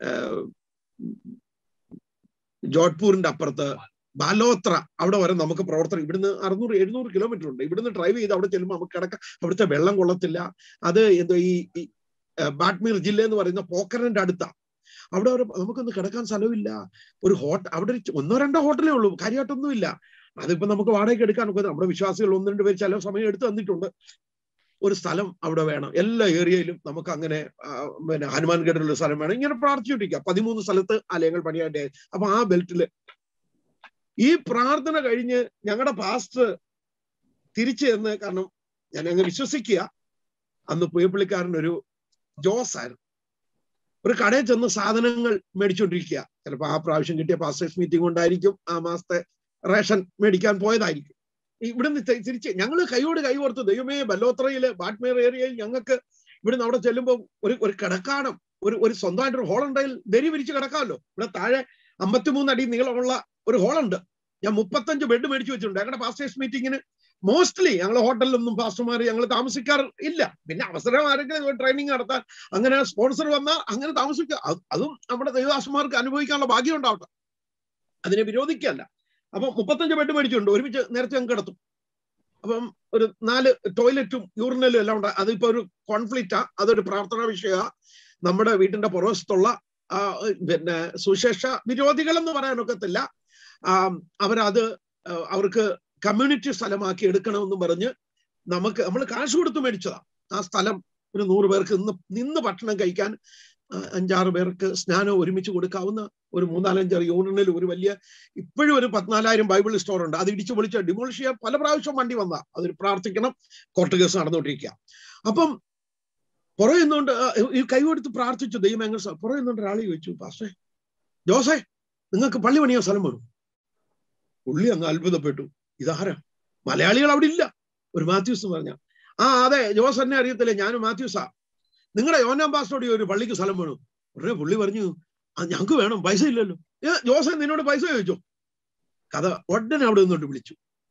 ജോധ്പൂരിന്റെ അപ്പുറത്ത് ബാലോത്ര അവിടെ വരെ നമുക്ക് പ്രവർത്തനം ഇവിടുന്ന് അറുന്നൂറ് എഴുന്നൂറ് കിലോമീറ്റർ ഉണ്ട് ഇവിടുന്ന് ഡ്രൈവ് ചെയ്ത് അവിടെ ചെല്ലുമ്പോൾ നമുക്ക് കിടക്കാം അവിടുത്തെ വെള്ളം കൊള്ളത്തില്ല അത് എന്തോ ഈ ബാട്ട്മീർ ജില്ല എന്ന് പറയുന്ന പോക്കറിന്റെ അടുത്താ അവിടെ ഒരു നമുക്കൊന്ന് കിടക്കാൻ സ്ഥലമില്ല ഒരു ഹോട്ടൽ അവിടെ ഒന്നോ രണ്ടോ ഹോട്ടലേ ഉള്ളൂ കാര്യമായിട്ടൊന്നുമില്ല അതിപ്പോ നമുക്ക് വാടകയ്ക്ക് എടുക്കാൻ ഒക്കെ നമ്മുടെ വിശ്വാസികൾ ഒന്ന് രണ്ട് പേര് ചില സമയം എടുത്ത് തന്നിട്ടുണ്ട് ഒരു സ്ഥലം അവിടെ വേണം എല്ലാ ഏരിയയിലും നമുക്ക് അങ്ങനെ പിന്നെ ഹനുമാൻഗഡിൽ ഒരു സ്ഥലം വേണം ഇങ്ങനെ പ്രാർത്ഥിച്ചുകൊണ്ടിരിക്കുക പതിമൂന്ന് സ്ഥലത്ത് ആലയങ്ങൾ പണിയാൻ്റെ അപ്പൊ ആ ബെൽറ്റില് ഈ പ്രാർത്ഥന കഴിഞ്ഞ് ഞങ്ങളുടെ പാസ്റ്റർ തിരിച്ചു എന്ന് കാരണം ഞാൻ അങ്ങ് വിശ്വസിക്കുക അന്ന് പുയപ്പള്ളിക്കാരൻ ഒരു ജോസ് ആയിരുന്നു ഒരു കടയിൽ ചെന്ന് സാധനങ്ങൾ മേടിച്ചോണ്ടിരിക്കുക ചിലപ്പോൾ ആ പ്രാവശ്യം കിട്ടിയ പാസ്റ്റേഴ്സ് മീറ്റിംഗ് കൊണ്ടായിരിക്കും ആ മാസത്തെ റേഷൻ മേടിക്കാൻ പോയതായിരിക്കും ഇവിടുന്ന് തിരിച്ച് ഞങ്ങൾ കൈയോട് കൈ ഓർത്ത് ദൈവമേ ബല്ലോത്രയില് ബാറ്റ്മേർ ഏരിയയിൽ ഞങ്ങൾക്ക് ഇവിടുന്ന് അവിടെ ചെല്ലുമ്പോൾ ഒരു ഒരു കിടക്കാണം ഒരു ഒരു സ്വന്തമായിട്ട് ഒരു ഹോളുണ്ടെങ്കിൽ ദരി വിരിച്ച് കിടക്കാമല്ലോ ഇവിടെ താഴെ അമ്പത്തിമൂന്ന് അടി നീളമുള്ള ഒരു ഹോളുണ്ട് ഞാൻ മുപ്പത്തഞ്ച് ബെഡ് മേടിച്ചു വെച്ചിട്ടുണ്ട് ഞങ്ങളുടെ പാസ്റ്റേഴ്സ് മീറ്റിങ്ങിന് മോസ്റ്റ്ലി ഞങ്ങൾ ഹോട്ടലിലൊന്നും പാസ്റ്റർമാർ ഞങ്ങൾ താമസിക്കാർ ഇല്ല പിന്നെ അവസരം ആരെങ്കിലും ട്രെയിനിങ് നടത്താൻ അങ്ങനെ സ്പോൺസർ വന്നാൽ അങ്ങനെ താമസിക്കുക അതും നമ്മുടെ ദൈവദാസന്മാർക്ക് അനുഭവിക്കാനുള്ള ഭാഗ്യം ഉണ്ടാവട്ടെ അതിനെ വിരോധിക്കല്ല അപ്പം മുപ്പത്തഞ്ച് ബെഡ് മേടിച്ചിട്ടുണ്ട് ഒരുമിച്ച് നേരത്തെ ഞങ്ങൾക്ക് കിടത്തും അപ്പം ഒരു നാല് ടോയ്ലറ്റും യൂറിനലും എല്ലാം ഉണ്ട് അതിപ്പോ ഒരു കോൺഫ്ലിക്റ്റാ അതൊരു പ്രാർത്ഥനാ വിഷയ നമ്മുടെ വീട്ടിന്റെ പുറവശത്തുള്ള പിന്നെ സുശേഷ വിരോധികൾ എന്ന് പറയാനൊക്കത്തില്ല അവരത് അവർക്ക് കമ്മ്യൂണിറ്റി സ്ഥലമാക്കി എടുക്കണമെന്ന് പറഞ്ഞ് നമുക്ക് നമ്മൾ കാശ് കൊടുത്ത് മേടിച്ചതാ ആ സ്ഥലം ഒരു നൂറ് പേർക്ക് ഇന്ന് നിന്ന് ഭക്ഷണം കഴിക്കാൻ ആ, അഞ്ചാറ് പേർക്ക് സ്നാനം ഒരുമിച്ച് കൊടുക്കാവുന്ന ഒരു മൂന്നാലഞ്ചാറ് യൂണിയനിൽ ഒരു വലിയ ഇപ്പോഴും ഒരു പത്തിനാലായിരം ബൈബിൾ സ്റ്റോർ ഉണ്ട് അത് ഇടിച്ചു പൊളിച്ച് ഡിമോളിഷ് ചെയ്യാൻ പല പ്രാവശ്യം വണ്ടി വന്ന അതിൽ പ്രാർത്ഥിക്കണം കോർട്ട് കേസ് നടന്നുകൊണ്ടിരിക്കുക അപ്പം പുറകെ നിന്നുകൊണ്ട് ആ, ഈ കൈ കൊടുത്ത് പ്രാർത്ഥിച്ചു ദൈവം എങ്ങനെ സ- പുറകെ നിന്നുകൊണ്ട് ഒരാൾ ചോദിച്ചു പാസ്റ്റേ ജോസേ നിങ്ങൾക്ക് പള്ളി പണിയാൻ സ്ഥലം വേണം പുള്ളി അങ്ങ് അത്ഭുതപ്പെട്ടു ഇതാരാ മലയാളികൾ അവിടെ ഇല്ല ഒരു മാത്യൂസ് എന്ന് പറഞ്ഞ ആ അതെ ജോസ് എന്നെ അറിയത്തില്ലേ ഞാനും മാത്യൂസാ നിങ്ങളുടെ യോനാം പാസ്റ്റോടി ഒരു പള്ളിക്ക് സ്ഥലം വേണം ഉടനെ പുള്ളി പറഞ്ഞു ആ ഞങ്ങൾക്ക് വേണം പൈസ ഇല്ലല്ലോ ഏ ജോസെ നിന്നോട് പൈസ ചോദിച്ചോ കഥ ഉടനെ അവിടെ നിന്നോട്ട് വിളിച്ചു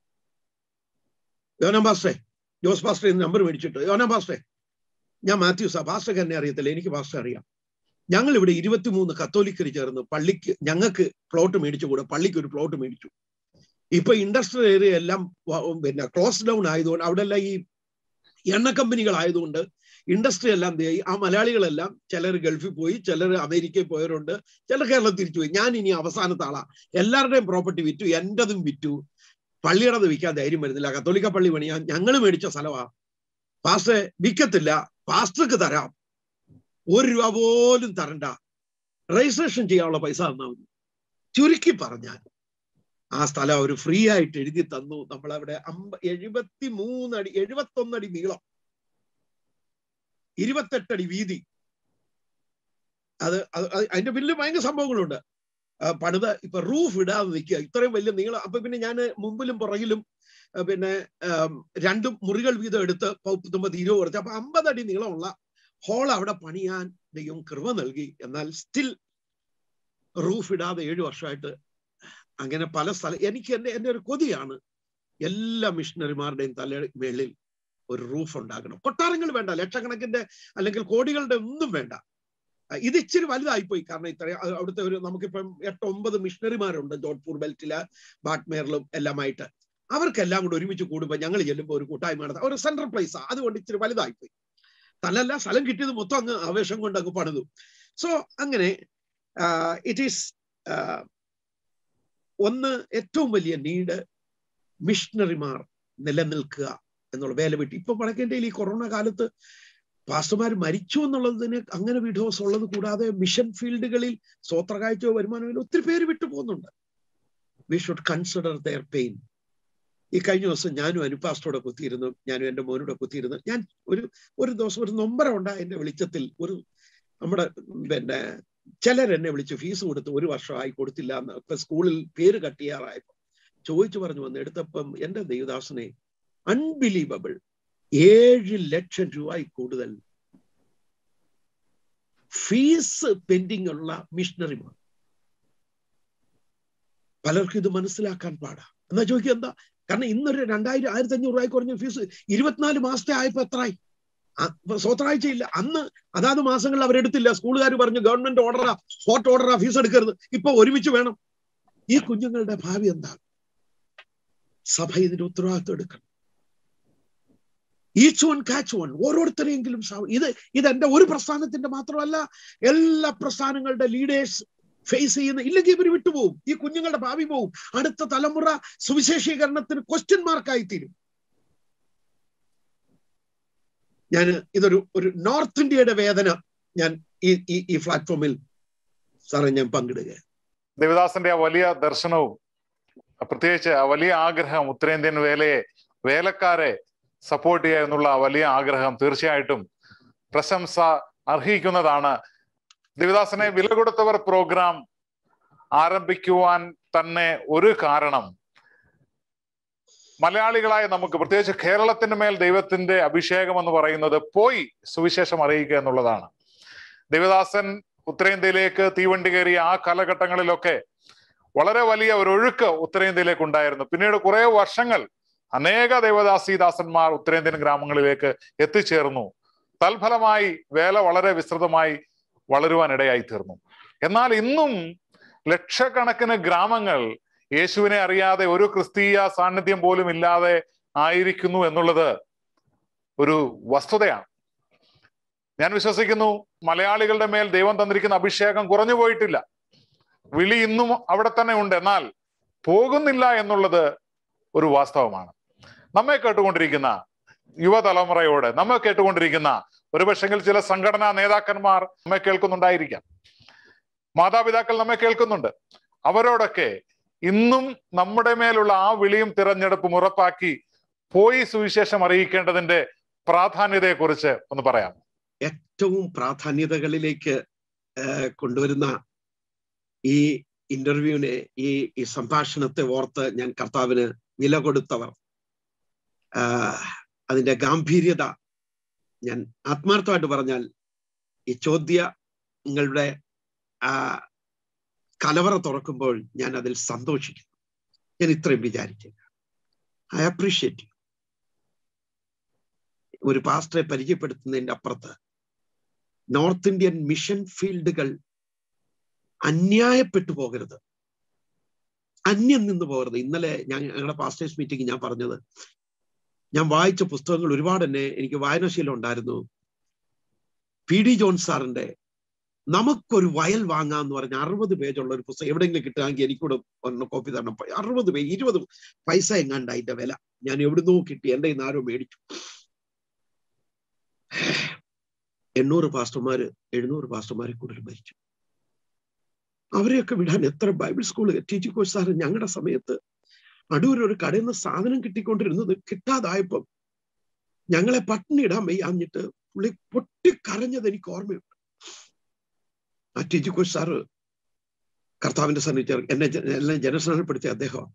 യോനാം പാസ്റ്റേ ജോസ് പാസ്റ്റേ നമ്പർ മേടിച്ചിട്ട് യോനാം പാസ്റ്റേ ഞാൻ മാത്യൂസാ പാസ്റ്റർക്ക് എന്നെ അറിയത്തില്ല എനിക്ക് പാസ്റ്റർ അറിയാം ഞങ്ങൾ ഇവിടെ ഇരുപത്തിമൂന്ന് കത്തോലിക്കർ ചേർന്ന് പള്ളിക്ക് ഞങ്ങൾക്ക് പ്ലോട്ട് മേടിച്ചു കൂടെ പള്ളിക്ക് ഒരു പ്ലോട്ട് മേടിച്ചു ഇപ്പൊ ഇൻഡസ്ട്രിയൽ ഏരിയ എല്ലാം വ- പിന്നെ ക്ലോസ് ഡൗൺ ആയതുകൊണ്ട് അവിടെ എല്ലാം ഈ എണ്ണ കമ്പനികൾ ആയതുകൊണ്ട് ഇൻഡസ്ട്രി എല്ലാം ദേ ആ മലയാളികളെല്ലാം ചിലർ ഗൾഫിൽ പോയി ചിലർ അമേരിക്കയിൽ പോയവരുണ്ട് ചിലർ കേരളത്തിൽ തിരിച്ചു പോയി ഞാൻ ഇനി അവസാനത്തെ ആളാ എല്ലാവരുടെയും പ്രോപ്പർട്ടി വിറ്റു എന്റതും വിറ്റു പള്ളിയുടേത് വിൽക്കാൻ ധൈര്യം വരുന്നില്ല കത്തോലിക്ക പള്ളി പണിയാൻ ഞങ്ങൾ മേടിച്ച സ്ഥലമാ പാസ്റ്റർ വിൽക്കത്തില്ല പാസ്റ്റർക്ക് തരാം ഒരു രൂപ പോലും തരണ്ട രജിസ്ട്രേഷൻ ചെയ്യാനുള്ള പൈസ തന്നാൽ മതി ചുരുക്കി പറഞ്ഞാൽ ആ സ്ഥലം അവർ ഫ്രീ ആയിട്ട് എഴുതി തന്നു നമ്മളവിടെ അമ്പ എഴുപത്തി മൂന്നടി എഴുപത്തൊന്നടി നീളം ഇരുപത്തെട്ടടി വീതി അത് അത് അത് അതിന്റെ ബില്ല് ഭയങ്കര സംഭവങ്ങളുണ്ട് ആ, പണിത് ഇപ്പൊ റൂഫ് ഇടാതെ നിൽക്കുക ഇത്രയും വലിയ നീളം അപ്പൊ പിന്നെ ഞാൻ മുമ്പിലും പുറകിലും ആ, പിന്നെ ആം, രണ്ട് മുറികൾ വീതം എടുത്ത് പൗപ്പത്തൊമ്പത് ഇരുപത് കുറച്ച് അപ്പൊ അമ്പത് അടി നീളമുള്ള ഹോൾ അവിടെ പണിയാൻ ദൈവം കൃപ നൽകി എന്നാൽ സ്റ്റിൽ റൂഫ് ഇടാതെ ഏഴു വർഷമായിട്ട് അങ്ങനെ പല സ്ഥലം എനിക്ക് എന്റെ എന്റെ ഒരു കൊതിയാണ് എല്ലാ മിഷണറിമാരുടെയും തല മേളിൽ ഒരു റൂഫ് ഉണ്ടാക്കണം കൊട്ടാരങ്ങൾ വേണ്ട ലക്ഷക്കണക്കിന്റെ അല്ലെങ്കിൽ കോടികളുടെ ഒന്നും വേണ്ട അഹ് ഇത് ഇച്ചിരി വലുതായിപ്പോയി കാരണം ഇത്ര അഹ് അവിടുത്തെ ഒരു നമുക്കിപ്പം എട്ട് ഒമ്പത് മിഷണറിമാരുണ്ട് ജോധ്പൂർ ബെൽറ്റില് ബാട്ട്മേറിലും എല്ലാമായിട്ട് അവർക്കെല്ലാം കൂടെ ഒരുമിച്ച് കൂടുമ്പോൾ ഞങ്ങൾ ചെല്ലുമ്പോൾ ഒരു കൂട്ടായ്മ നടത്താം ഒരു സെൻട്രൽ പ്ലേസ് അതുകൊണ്ട് ഇച്ചിരി വലുതായിപ്പോയി തലല്ല സ്ഥലം കിട്ടിയത് മൊത്തം അങ്ങ് ആവേശം കൊണ്ട് അങ്ങ് പണിതു സോ അങ്ങനെ ഇറ്റ് ഈസ് ഒന്ന് ഏറ്റവും വലിയ നീഡ് മിഷണറിമാർ നിലനിൽക്കുക എന്നുള്ള വേല വിട്ട് ഇപ്പൊ വടക്കേന്ത്യയിൽ ഈ കൊറോണ കാലത്ത് പാസ്റ്റർമാർ മരിച്ചു എന്നുള്ളതിന് അങ്ങനെ വിഡോസ് ഉള്ളത് കൂടാതെ മിഷൻ ഫീൽഡുകളിൽ സ്വോത്രകാഴ്ചയോ വരുമാനമോ ഒത്തിരി പേര് വിട്ടു പോകുന്നുണ്ട് we should consider their pain ഈ കഴിഞ്ഞ ദിവസം ഞാനും അനുപാസ്റ്റോടെ കുത്തിയിരുന്നു ഞാനും എൻ്റെ മോനോടെ കുത്തിയിരുന്നു ഞാൻ ഒരു ഒരു ദിവസം ഒരു നൊമ്പരം ഉണ്ടായ എന്റെ വെളിച്ചത്തിൽ ഒരു നമ്മുടെ പിന്നെ ചിലർ എന്നെ വിളിച്ച് ഫീസ് കൊടുത്ത് ഒരു വർഷമായി കൊടുത്തില്ല എന്ന് ഇപ്പൊ സ്കൂളിൽ പേര് കട്ട് ചെയ്യാറായപ്പോ ചോദിച്ചു പറഞ്ഞു വന്ന് എടുത്തപ്പം എന്റെ ദേവദാസനെ അൺബിലീവബിൾ ഏഴ് ലക്ഷം രൂപയിൽ കൂടുതൽ ഫീസ് പെൻഡിങ് ഉള്ള മിഷണറിമാർ പലർക്കും ഇത് മനസ്സിലാക്കാൻ പാടാ എന്നാ ചോദിക്കുക എന്താ കാരണം ഇന്നൊരു രണ്ടായിരം ആയിരത്തി അഞ്ഞൂറ് രൂപയ്ക്ക് കുറഞ്ഞ ഫീസ് ഇരുപത്തിനാല് മാസത്തെ ആയപ്പോ എത്രയായി സ്വത്രാഴ്ചയില്ല അന്ന് അതാത് മാസങ്ങളിൽ അവരെടുത്തില്ല സ്കൂളുകാർ പറഞ്ഞു ഗവൺമെന്റ് ഓർഡറാ കോർട്ട് ഓർഡറാ ഫീസ് എടുക്കരുത് ഇപ്പൊ ഒരുമിച്ച് വേണം ഈ കുഞ്ഞുങ്ങളുടെ ഭാവി എന്താ സഭ ഇതിന്റെ ഉത്തരവാദിത്വം എടുക്കണം ഈച്ച് വൺ കാച്ച് വൺ ഓരോരുത്തരെയെങ്കിലും സ- ഇത് ഇത് എന്റെ ഒരു പ്രസ്ഥാനത്തിന്റെ മാത്രമല്ല എല്ലാ പ്രസ്ഥാനങ്ങളുടെ ലീഡേഴ്സ് ഫേസ് ചെയ്യുന്ന ഇല്ലെങ്കിൽ ഇവർ വിട്ടുപോകും ഈ കുഞ്ഞുങ്ങളുടെ ഭാവി പോവും അടുത്ത തലമുറ സുവിശേഷീകരണത്തിന് ക്വസ്റ്റ്യൻ മാർക്കായി തീരും ഞാൻ ഇതൊരു ഒരു നോർത്ത് ഇന്ത്യയുടെ വേദന ഞാൻ ഈ ഈ ഈ പ്ലാറ്റ്ഫോമിൽ സാറേ ഞാൻ പങ്കിടുക ദേവദാസന്റെ ആ വലിയ ദർശനവും പ്രത്യേകിച്ച് ആ വലിയ ആഗ്രഹം ഉത്തരേന്ത്യൻ വേലയെ വേലക്കാരെ സപ്പോർട്ട് ചെയ്യുക എന്നുള്ള ആ വലിയ ആഗ്രഹം തീർച്ചയായിട്ടും പ്രശംസ അർഹിക്കുന്നതാണ് ദേവദാസനെ വില കൊടുത്തവർ പ്രോഗ്രാം ആരംഭിക്കുവാൻ തന്നെ ഒരു കാരണം മലയാളികളായ നമുക്ക് പ്രത്യേകിച്ച് കേരളത്തിന്റെ മേൽ ദൈവത്തിന്റെ അഭിഷേകം എന്ന് പറയുന്നത് പോയി സുവിശേഷം അറിയിക്കുക എന്നുള്ളതാണ് ദേവദാസൻ ഉത്തരേന്ത്യയിലേക്ക് തീവണ്ടി കയറിയ ആ കാലഘട്ടങ്ങളിലൊക്കെ വളരെ വലിയ ഒരു ഒഴുക്ക് ഉത്തരേന്ത്യയിലേക്ക് ഉണ്ടായിരുന്നു പിന്നീട് കുറെ വർഷങ്ങൾ അനേക ദേവദാസീദാസന്മാർ ഉത്തരേന്ത്യൻ ഗ്രാമങ്ങളിലേക്ക് എത്തിച്ചേർന്നു തൽഫലമായി വേല വളരെ വിസ്തൃതമായി വളരുവാൻ ഇടയായി തീർന്നു എന്നാൽ ഇന്നും ലക്ഷക്കണക്കിന് ഗ്രാമങ്ങൾ യേശുവിനെ അറിയാതെ ഒരു ക്രിസ്തീയ സാന്നിധ്യം പോലും ഇല്ലാതെ ആയിരിക്കുന്നു എന്നുള്ളത് ഒരു വസ്തുതയാണ് ഞാൻ വിശ്വസിക്കുന്നു മലയാളികളുടെ മേൽ ദൈവം തന്നിരിക്കുന്ന അഭിഷേകം കുറഞ്ഞു പോയിട്ടില്ല വിളി ഇന്നും അവിടെ തന്നെ ഉണ്ട് എന്നാൽ പോകുന്നില്ല എന്നുള്ളത് ഒരു വാസ്തവമാണ് നമ്മെ കേട്ടുകൊണ്ടിരിക്കുന്ന യുവതലമുറയോട് നമ്മെ കേട്ടുകൊണ്ടിരിക്കുന്ന ഒരുപക്ഷെങ്കിൽ ചില സംഘടനാ നേതാക്കന്മാർ നമ്മെ കേൾക്കുന്നുണ്ടായിരിക്കാം മാതാപിതാക്കൾ നമ്മെ കേൾക്കുന്നുണ്ട് അവരോടൊക്കെ ഇന്നും നമ്മുടെ മേലുള്ള ആ വിളിയും തിരഞ്ഞെടുപ്പും ഉറപ്പാക്കി പോയി സുവിശേഷം അറിയിക്കേണ്ടതിന്റെ പ്രാധാന്യതയെക്കുറിച്ച് ഒന്ന് പറയാം ഏറ്റവും പ്രാധാന്യതകളിലേക്ക് ഏഹ്, കൊണ്ടുവരുന്ന ഈ ഇന്റർവ്യൂവിനെ ഈ ഈ സംഭാഷണത്തെ ഓർത്ത് ഞാൻ കർത്താവിന് വില കൊടുത്തവർ ആഹ്, അതിന്റെ ഗാംഭീര്യത ഞാൻ ആത്മാർത്ഥമായിട്ട് പറഞ്ഞാൽ ഈ ചോദ്യങ്ങളുടെ ആ കലവറ തുറക്കുമ്പോൾ ഞാൻ അതിൽ സന്തോഷിക്കുന്നു ഞാൻ ഇത്രയും വിചാരിച്ചില്ല ഐ അപ്രീഷിയേറ്റ് ഒരു പാസ്റ്ററെ പരിചയപ്പെടുത്തുന്നതിന്റെ അപ്പുറത്ത് നോർത്ത് ഇന്ത്യൻ മിഷൻ ഫീൽഡുകൾ അന്യായപ്പെട്ടു പോകരുത് അന്യം നിന്ന് പോകരുത് ഇന്നലെ ഞാൻ ഞങ്ങളുടെ പാസ്റ്റേഴ്സ് മീറ്റിംഗ് ഞാൻ പറഞ്ഞത് ഞാൻ വായിച്ച പുസ്തകങ്ങൾ ഒരുപാട് തന്നെ എനിക്ക് വായനാശീലം ഉണ്ടായിരുന്നു പി ഡി ജോൺ സാറിന്റെ നമുക്കൊരു വയൽ വാങ്ങാന്ന് പറഞ്ഞ അറുപത് പേജുള്ള ഒരു പുസ്തകം എവിടെയെങ്കിലും കിട്ടുകയാണെങ്കിൽ എനിക്കൂടെ ഒന്ന് കോപ്പി തരണം അറുപത് പേജ് ഇരുപത് പൈസ എങ്ങാണ്ട് അതിന്റെ വില ഞാൻ എവിടുന്നോ കിട്ടി എന്റെ ഇന്ന് ആരോ മേടിച്ചു എണ്ണൂറ് പാസ്റ്റർമാര് എഴുന്നൂറ് പാസ്റ്റർമാരെ കൂടുതൽ മരിച്ചു അവരെയൊക്കെ വിടാൻ എത്ര Bible school T G coach sir ഞങ്ങളുടെ സമയത്ത് അടൂർ ഒരു കടയിൽ നിന്ന് സാധനം കിട്ടിക്കൊണ്ടിരുന്നത് കിട്ടാതായപ്പം ഞങ്ങളെ പട്ടിണി ഇടാൻ വയ്യാഞ്ഞിട്ട് പുള്ളി പൊട്ടിക്കരഞ്ഞത് എനിക്ക് ഓർമ്മയുണ്ട് ആ ടി ജി കോച്ച് സാറ് കർത്താവിന്റെ സന്നിധിച്ച് എന്നെ ജ- എല്ലാം ജനസ്നാനപ്പെടുത്തിയ അദ്ദേഹം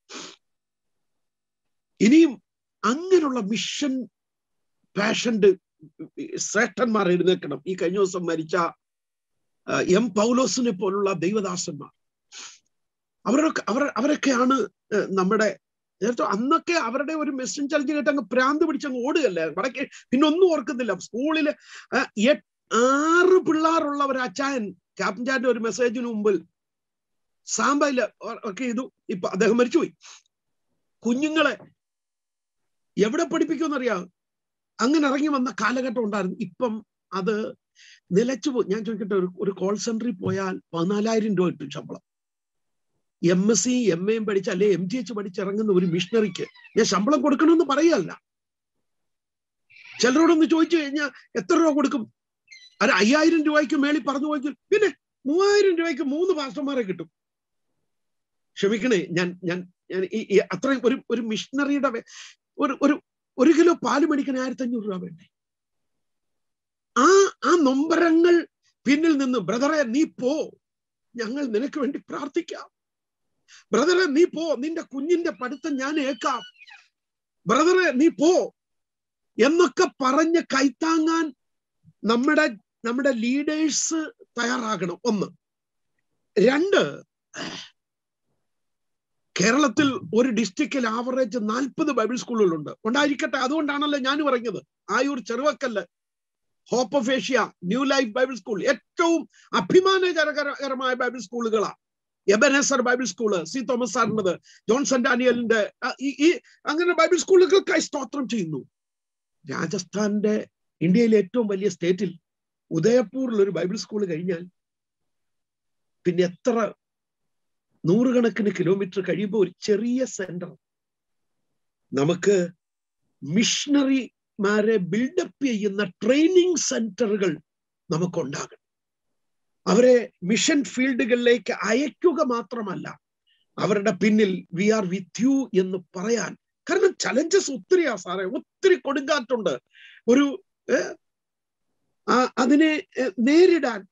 ഇനിയും അങ്ങനെയുള്ള മിഷൻ പാഷന്റെ ശ്രേഷ്ഠന്മാർ എഴുന്നേൽക്കണം ഈ കഴിഞ്ഞ ദിവസം മരിച്ച ആ, എം പൗലോസിനെ പോലുള്ള ദൈവദാസന്മാർ അവരൊക്കെ അവർ അവരൊക്കെയാണ് ഏഹ്, നമ്മുടെ നേരത്തെ അന്നൊക്കെ അവരുടെ ഒരു മെസ്സേജ് ചലഞ്ച് കേട്ട് അങ്ങ് പ്രാന്ത് പിടിച്ചങ്ങ് ഓടുകയല്ലേ വടക്കേ പിന്നെ ഒന്നും ഓർക്കുന്നില്ല സ്കൂളില് ആ, എട്ട്- ആറ് പിള്ളേരുള്ള ഒരു അച്ചായൻ ക്യാപ്റ്റൻ ചാന്റെ ഒരു മെസ്സേജിന് മുമ്പിൽ സാമ്പയില് ഒക്കെ ചെയ്തു ഇപ്പൊ അദ്ദേഹം മരിച്ചുപോയി കുഞ്ഞുങ്ങളെ എവിടെ പഠിപ്പിക്കുമെന്നറിയാം അങ്ങനെ ഇറങ്ങി വന്ന കാലഘട്ടം ഉണ്ടായിരുന്നു ഇപ്പം അത് നിലച്ചു പോ ഞാൻ ചോദിക്കട്ടെ ഒരു ഒരു കോൾ സെന്ററിൽ പോയാൽ പതിനാലായിരം രൂപ കിട്ടും ശമ്പളം എം എസ് സി എം എയും പഠിച്ച അല്ലെ എം ജി എച്ച് പഠിച്ചിറങ്ങുന്ന ഒരു മിഷണറിക്ക് ഞാൻ ശമ്പളം കൊടുക്കണമെന്ന് പറയല്ല ചിലരോടൊന്ന് ചോദിച്ചു കഴിഞ്ഞാൽ എത്ര രൂപ കൊടുക്കും ഒരു അയ്യായിരം രൂപയ്ക്ക് മേളിൽ പറഞ്ഞു പോയെങ്കിൽ പിന്നെ മൂവായിരം രൂപയ്ക്ക് മൂന്ന് പാസ്റ്റർമാരെ കിട്ടും ക്ഷമിക്കണേ ഞാൻ ഞാൻ ഞാൻ ഈ ഈ അത്രയും ഒരു ഒരു മിഷണറിയുടെ വെ- ഒരു ഒരു ഒരു കിലോ പാല് മേടിക്കാൻ ആയിരത്തി അഞ്ഞൂറ് രൂപ വേണ്ടേ ആ ആ നൊമ്പരങ്ങൾ പിന്നിൽ നിന്ന് ബ്രദറെ നീ പോ ഞങ്ങൾ നിനക്ക് വേണ്ടി പ്രാർത്ഥിക്കാം ബ്രദറെ നീ പോ നിന്റെ കുഞ്ഞിന്റെ പഠിത്തം ഞാൻ ഏക്കാം ബ്രദറെ നീ പോ എന്നൊക്കെ പറഞ്ഞ് കൈത്താങ്ങാൻ നമ്മുടെ നമ്മുടെ ലീഡേഴ്സ് തയ്യാറാകണം ഒന്ന് രണ്ട് കേരളത്തിൽ ഒരു ഡിസ്ട്രിക്റ്റിൽ ആവറേജ് നാൽപ്പത് ബൈബിൾ സ്കൂളുകളുണ്ട് ഉണ്ടായിരിക്കട്ടെ അതുകൊണ്ടാണല്ലോ ഞാൻ പറഞ്ഞത് Ayoor Cheruvakkal hope of Asia new life Bible school ഏറ്റവും അഭിമാനകരകരമായ ബൈബിൾ സ്കൂളുകളാ Ebenezer Bible school C Thomas സാറിൻ്റെത് ജോൺസൺ ഡാനിയലിന്റെ ആ, ഈ ഈ അങ്ങനെ ബൈബിൾ സ്കൂളുകൾക്കായി സ്തോത്രം ചെയ്യുന്നു രാജസ്ഥാന്റെ ഇന്ത്യയിലെ ഏറ്റവും വലിയ സ്റ്റേറ്റിൽ ഉദയപൂരിൽ ഒരു ബൈബിൾ സ്കൂൾ കഴിഞ്ഞാൽ പിന്നെ എത്ര നൂറുകണക്കിന് കിലോമീറ്റർ കഴിയുമ്പോൾ ഒരു ചെറിയ സെന്റർ നമുക്ക് മിഷണറിമാരെ ബിൽഡപ്പ് ചെയ്യുന്ന ട്രെയിനിങ് സെന്ററുകൾ നമുക്കുണ്ടാകണം അവരെ മിഷൻ ഫീൽഡുകളിലേക്ക് അയക്കുക മാത്രമല്ല അവരുടെ പിന്നിൽ വി ആർ വിത്ത് യു എന്ന് പറയാൻ കാരണം ചലഞ്ചസ് ഒത്തിരിയാ സാറേ ഒത്തിരി കൊടുങ്കാറ്റുണ്ട് ഒരു ഏ, ആ, അതിനെ ഏ, നേരിടാൻ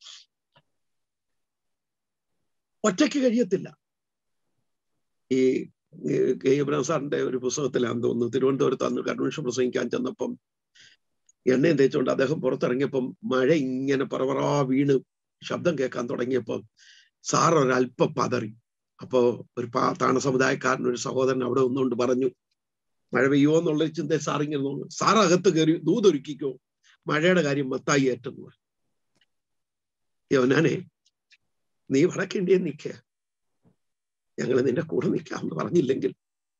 ഒറ്റയ്ക്ക് കഴിയത്തില്ല ഈ ഈ കെ ഇബ്രാഹിം സാറിന്റെ ഒരു പുസ്തകത്തിലാന്ന് തോന്നുന്നു തിരുവനന്തപുരത്ത് അന്ന് കൺവെൻഷൻ പ്രസംഗിക്കാൻ ചെന്നപ്പം എണ്ണയും തേച്ചുകൊണ്ട് അദ്ദേഹം പുറത്തിറങ്ങിയപ്പം മഴ ഇങ്ങനെ പറവറാ വീണ് ശബ്ദം കേൾക്കാൻ തുടങ്ങിയപ്പം സാർ ഒരല്പം പതറി അപ്പോ ഒരു പാ താണ സമുദായക്കാരൻ ഒരു സഹോദരൻ അവിടെ ഒന്നുകൊണ്ട് പറഞ്ഞു മഴ പെയ്യുമോ എന്നുള്ള ചിന്ത സാർ ഇങ്ങനെ നോക്കുന്നു സാർ അകത്ത് കയറി ദൂതൊരുക്കിക്കോ മഴയുടെ കാര്യം മത്തായി ഏറ്റെന്ന് പറഞ്ഞു യോനാനെ നീ വടക്കേണ്ടിയെ നിൽക്കുക ഞങ്ങൾ നിന്റെ കൂടെ നിൽക്കാം എന്ന് പറഞ്ഞില്ലെങ്കിൽ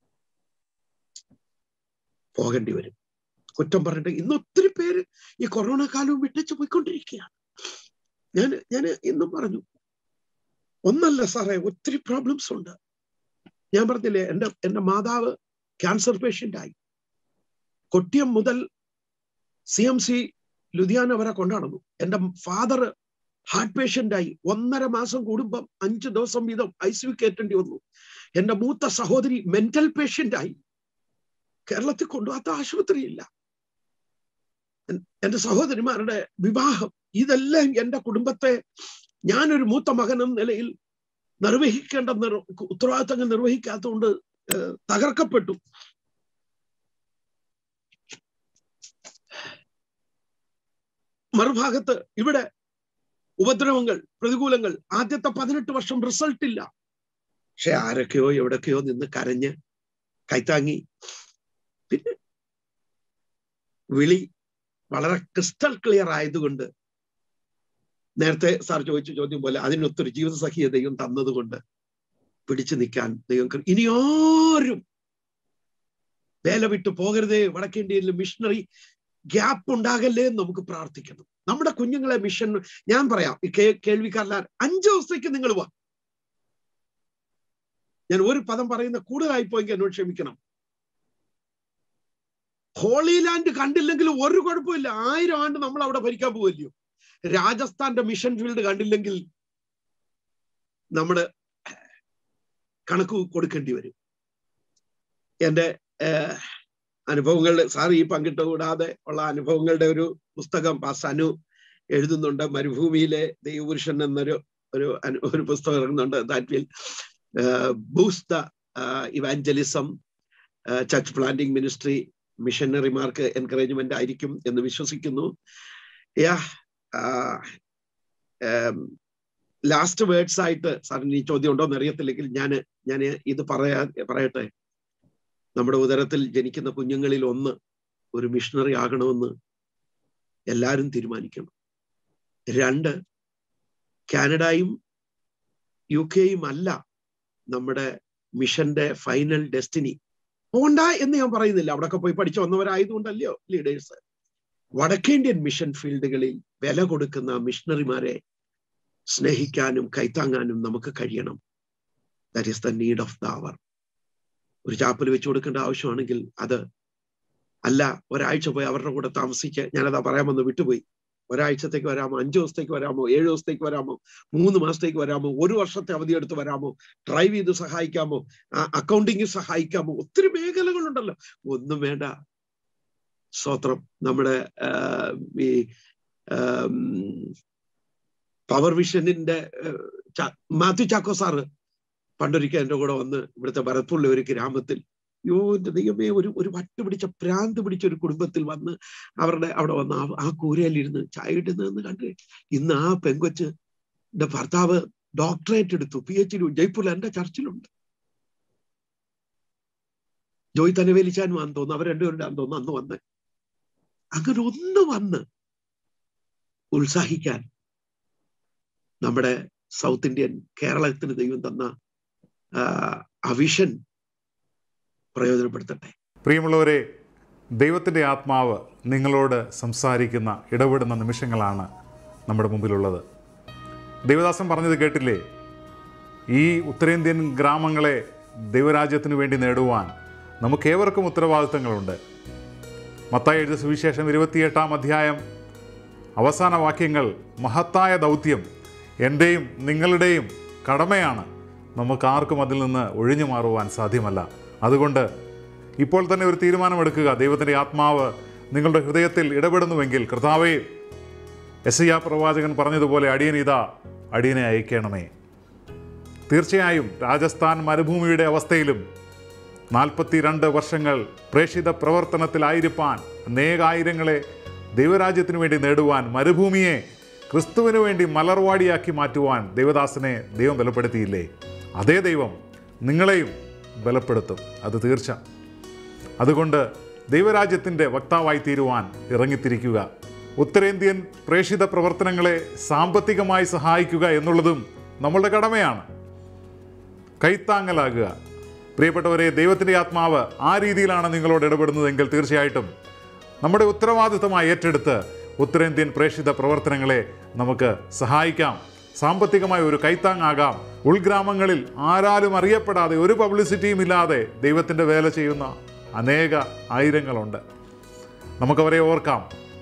പോകേണ്ടി വരും കുറ്റം പറഞ്ഞിട്ട് ഇന്ന് ഒത്തിരി പേര് ഈ കൊറോണ കാലവും വിട്ടച്ചു പോയിക്കൊണ്ടിരിക്കുകയാണ് ഞാൻ ഞാൻ ഇന്നും പറഞ്ഞു ഒന്നല്ല സാറേ ഒത്തിരി പ്രോബ്ലംസ് ഉണ്ട് ഞാൻ പറഞ്ഞില്ലേ എൻ്റെ എൻ്റെ മാതാവ് ക്യാൻസർ പേഷ്യൻ്റ് ആയി കൊട്ടിയം മുതൽ സി എം സി ലുധിയാന വരെ കൊണ്ടുനടന്നു എന്റെ ഫാദർ ഹാർട്ട് പേഷ്യന്റ് ആയി ഒന്നര മാസം കൂടുമ്പം അഞ്ച് ദിവസം വീതം ഐ സി കയറ്റേണ്ടി വന്നു എന്റെ മൂത്ത സഹോദരി മെന്റൽ പേഷ്യന്റ് ആയി കേരളത്തിൽ കൊണ്ടുപോകാത്ത ആശുപത്രിയില്ല എൻ- എന്റെ സഹോദരിമാരുടെ വിവാഹം ഇതെല്ലാം എന്റെ കുടുംബത്തെ ഞാനൊരു മൂത്ത മകൻ എന്ന നിലയിൽ നിർവഹിക്കേണ്ട നിർ ഉത്തരവാദിത്തങ്ങൾ നിർവഹിക്കാത്തതുകൊണ്ട് ഏഹ്, തകർക്കപ്പെട്ടു മറുഭാഗത്ത് ഇവിടെ ഉപദ്രവങ്ങൾ പ്രതികൂലങ്ങൾ ആദ്യത്തെ പതിനെട്ട് വർഷം റിസൾട്ട് ഇല്ല പക്ഷെ ആരൊക്കെയോ എവിടൊക്കെയോ നിന്ന് കരഞ്ഞ് കൈത്താങ്ങി പിന്നെ വിളി വളരെ ക്രിസ്റ്റൽ ക്ലിയർ ആയതുകൊണ്ട് നേരത്തെ സാർ ചോദിച്ച ചോദ്യം പോലെ അതിനൊത്തൊരു ജീവിത സഖിയ ദൈവം തന്നതുകൊണ്ട് പിടിച്ചു നിൽക്കാൻ ദൈവം കൃ- ഇനി ആരും വേല വിട്ടു പോകരുതേ വടക്കേണ്ടിയിൽ മിഷണറി ഗ്യാപ്പ് ഉണ്ടാകല്ലേ എന്ന് നമുക്ക് പ്രാർത്ഥിക്കണം നമ്മുടെ കുഞ്ഞുങ്ങളെ മിഷൻ ഞാൻ പറയാം ഈ കേ കേൾവിക്കാരൻ അഞ്ചു ദിവസത്തേക്ക് നിങ്ങൾ വാ ഞാൻ ഒരു പദം പറയുന്ന കൂടുതലായി പോയെങ്കിൽ എന്നോട് ക്ഷമിക്കണം ഹോളി ലാൻഡ് കണ്ടില്ലെങ്കിൽ ഒരു കുഴപ്പമില്ല ആയിരം ആണ്ട് നമ്മൾ അവിടെ ഭരിക്കാൻ പോവല്ലയോ രാജസ്ഥാന്റെ മിഷൻ ഫീൽഡ് കണ്ടില്ലെങ്കിൽ നമ്മള് കണക്ക് കൊടുക്കേണ്ടി വരും എന്റെ ഏഹ്, അനുഭവങ്ങൾ സാർ ഈ പങ്കിട്ട കൂടാതെ ഉള്ള അനുഭവങ്ങളുടെ ഒരു പുസ്തകം പാസ് അനു എഴുതുന്നുണ്ട് മരുഭൂമിയിലെ ദൈവപുരുഷൻ എന്നൊരു ഒരു അനു- ഒരു പുസ്തകം ഇറങ്ങുന്നുണ്ട് that will boost the evangelism church planting ministry മിഷനറിമാർക്ക് എൻകറേജ്മെന്റ് ആയിരിക്കും എന്ന് വിശ്വസിക്കുന്നു യാ ലാസ്റ്റ് വേർഡ്സ് ആയിട്ട് സാറിന് ഈ ചോദ്യം ഉണ്ടോ എന്ന് അറിയത്തില്ലെങ്കിൽ ഞാൻ ഞാൻ ഇത് പറയാ പറയട്ടെ നമ്മുടെ ഉദരത്തിൽ ജനിക്കുന്ന കുഞ്ഞുങ്ങളിൽ ഒന്ന് ഒരു മിഷണറി ആകണമെന്ന് എല്ലാവരും തീരുമാനിക്കണം രണ്ട് കാനഡയും യു കെയും അല്ല നമ്മുടെ മിഷന്റെ ഫൈനൽ ഡെസ്റ്റിനി പോണ്ട എന്ന് ഞാൻ പറയുന്നില്ല അവിടെയൊക്കെ പോയി പഠിച്ചു വന്നവരായതുകൊണ്ടല്ലയോ ലീഡേഴ്സ് വടക്കേന്ത്യൻ മിഷൻ ഫീൽഡുകളിൽ വില കൊടുക്കുന്ന മിഷണറിമാരെ സ്നേഹിക്കാനും കൈത്താങ്ങാനും നമുക്ക് കഴിയണം that is the need of the അവർ ഒരു ചാപ്പൽ വെച്ച് കൊടുക്കേണ്ട ആവശ്യമാണെങ്കിൽ അത് അല്ല ഒരാഴ്ച പോയി അവരുടെ കൂടെ താമസിച്ച് ഞാനതാ പറയാമെന്ന് വിട്ടുപോയി ഒരാഴ്ചത്തേക്ക് വരാമോ അഞ്ചു ദിവസത്തേക്ക് വരാമോ ഏഴു ദിവസത്തേക്ക് വരാമോ മൂന്ന് മാസത്തേക്ക് വരാമോ ഒരു വർഷത്തെ അവധി എടുത്ത് വരാമോ ഡ്രൈവ് ചെയ്ത് സഹായിക്കാമോ അക്കൗണ്ടിങ്ങിൽ സഹായിക്കാമോ ഒത്തിരി മേഖലകളുണ്ടല്ലോ ഒന്നും വേണ്ട സ്വത്രം നമ്മുടെ ആഹ്, ഈ പവർ വിഷനിന്റെ ആഹ്, ചാ- മാത്യു ചാക്കോ സാറ് പണ്ടൊരിക്കൽ എൻ്റെ കൂടെ വന്ന് ഇവിടുത്തെ ഭരത്തുള്ള ഒരു ഗ്രാമത്തിൽ യോ എന്റെ ദൈവമേ ഒരു ഒരു വട്ട് പിടിച്ച പ്രാന്ത് പിടിച്ച ഒരു കുടുംബത്തിൽ വന്ന് അവരുടെ അവിടെ വന്ന് ആ ആ കൂരയിലിരുന്ന് ചായ ഇടുന്നതെന്ന് കണ്ട് ഇന്ന് ആ പെങ്കൊച്ച് എന്റെ ഭർത്താവ് ഡോക്ടറേറ്റ് എടുത്തു പി എച്ച് ഡി ജയ്പൂരിൽ എന്റെ ചർച്ചിലുണ്ട് ജോയ് തനവേലിച്ചാനുമാന്ന് തോന്നുന്നു അവർ രണ്ടുപേരുടെ ആണെന്ന് തോന്നുന്നു അന്ന് വന്ന് അങ്ങനെ ഒന്ന് വന്ന് ഉത്സാഹിക്കാൻ നമ്മുടെ സൗത്ത് ഇന്ത്യൻ കേരളത്തിന് ദൈവം തന്ന ആ, ആ വിഷൻ പ്രയോജനപ്പെടുത്തട്ടെ പ്രിയമുള്ളവരെ ദൈവത്തിൻ്റെ ആത്മാവ് നിങ്ങളോട് സംസാരിക്കുന്ന ഇടപെടുന്ന നിമിഷങ്ങളാണ് നമ്മുടെ മുമ്പിലുള്ളത് ദൈവദാസൻ പറഞ്ഞത് കേട്ടില്ലേ ഈ ഉത്തരേന്ത്യൻ ഗ്രാമങ്ങളെ ദൈവരാജ്യത്തിന് വേണ്ടി നേടുവാൻ നമുക്കേവർക്കും ഉത്തരവാദിത്തങ്ങളുണ്ട് മത്തായി എഴുതിയ സുവിശേഷം ഇരുപത്തിയെട്ടാം അധ്യായം അവസാന വാക്യങ്ങൾ മഹത്തായ ദൗത്യം എൻ്റെയും നിങ്ങളുടെയും കടമയാണ് നമുക്ക് ആർക്കും അതിൽ നിന്ന് ഒഴിഞ്ഞു മാറുവാൻ സാധ്യമല്ല അതുകൊണ്ട് ഇപ്പോൾ തന്നെ ഒരു തീരുമാനമെടുക്കുക ദൈവത്തിൻ്റെ ആത്മാവ് നിങ്ങളുടെ ഹൃദയത്തിൽ ഇടപെടുന്നുവെങ്കിൽ കർത്താവേ എസ് പ്രവാചകൻ പറഞ്ഞതുപോലെ അടിയൻ ഇതാ അടിയനെ അയക്കണമേ തീർച്ചയായും രാജസ്ഥാൻ മരുഭൂമിയുടെ അവസ്ഥയിലും നാൽപ്പത്തിരണ്ട് വർഷങ്ങൾ പ്രേക്ഷിത പ്രവർത്തനത്തിലായിരിക്കാൻ അനേകായിരങ്ങളെ ദൈവരാജ്യത്തിനു വേണ്ടി നേടുവാൻ മരുഭൂമിയെ ക്രിസ്തുവിനു വേണ്ടി മലർവാടിയാക്കി മാറ്റുവാൻ ദൈവദാസനെ ദൈവം ബലപ്പെടുത്തിയില്ലേ അതേ ദൈവം നിങ്ങളെയും ബലപ്പെടുത്തും അത് തീർച്ച അതുകൊണ്ട് ദൈവരാജ്യത്തിൻ്റെ വക്താവായി തീരുവാൻ ഇറങ്ങിത്തിരിക്കുക ഉത്തരേന്ത്യൻ പ്രേക്ഷിത പ്രവർത്തനങ്ങളെ സാമ്പത്തികമായി സഹായിക്കുക എന്നുള്ളതും നമ്മളുടെ കടമയാണ് കൈത്താങ്ങലാകുക പ്രിയപ്പെട്ടവരെ ദൈവത്തിൻ്റെ ആത്മാവ് ആ രീതിയിലാണ് നിങ്ങളോട് ഇടപെടുന്നതെങ്കിൽ തീർച്ചയായിട്ടും നമ്മുടെ ഉത്തരവാദിത്തമായി ഏറ്റെടുത്ത് ഉത്തരേന്ത്യൻ പ്രേക്ഷിത പ്രവർത്തനങ്ങളെ നമുക്ക് സഹായിക്കാം സാമ്പത്തികമായ ഒരു കൈത്താങ്ങാകാം ഉൾഗ്രാമങ്ങളിൽ ആരാലും അറിയപ്പെടാതെ ഒരു പബ്ലിസിറ്റിയും ഇല്ലാതെ ദൈവത്തിൻ്റെ വേല ചെയ്യുന്ന അനേക ആയിരങ്ങളുണ്ട് നമുക്കവരെ ഓർക്കാം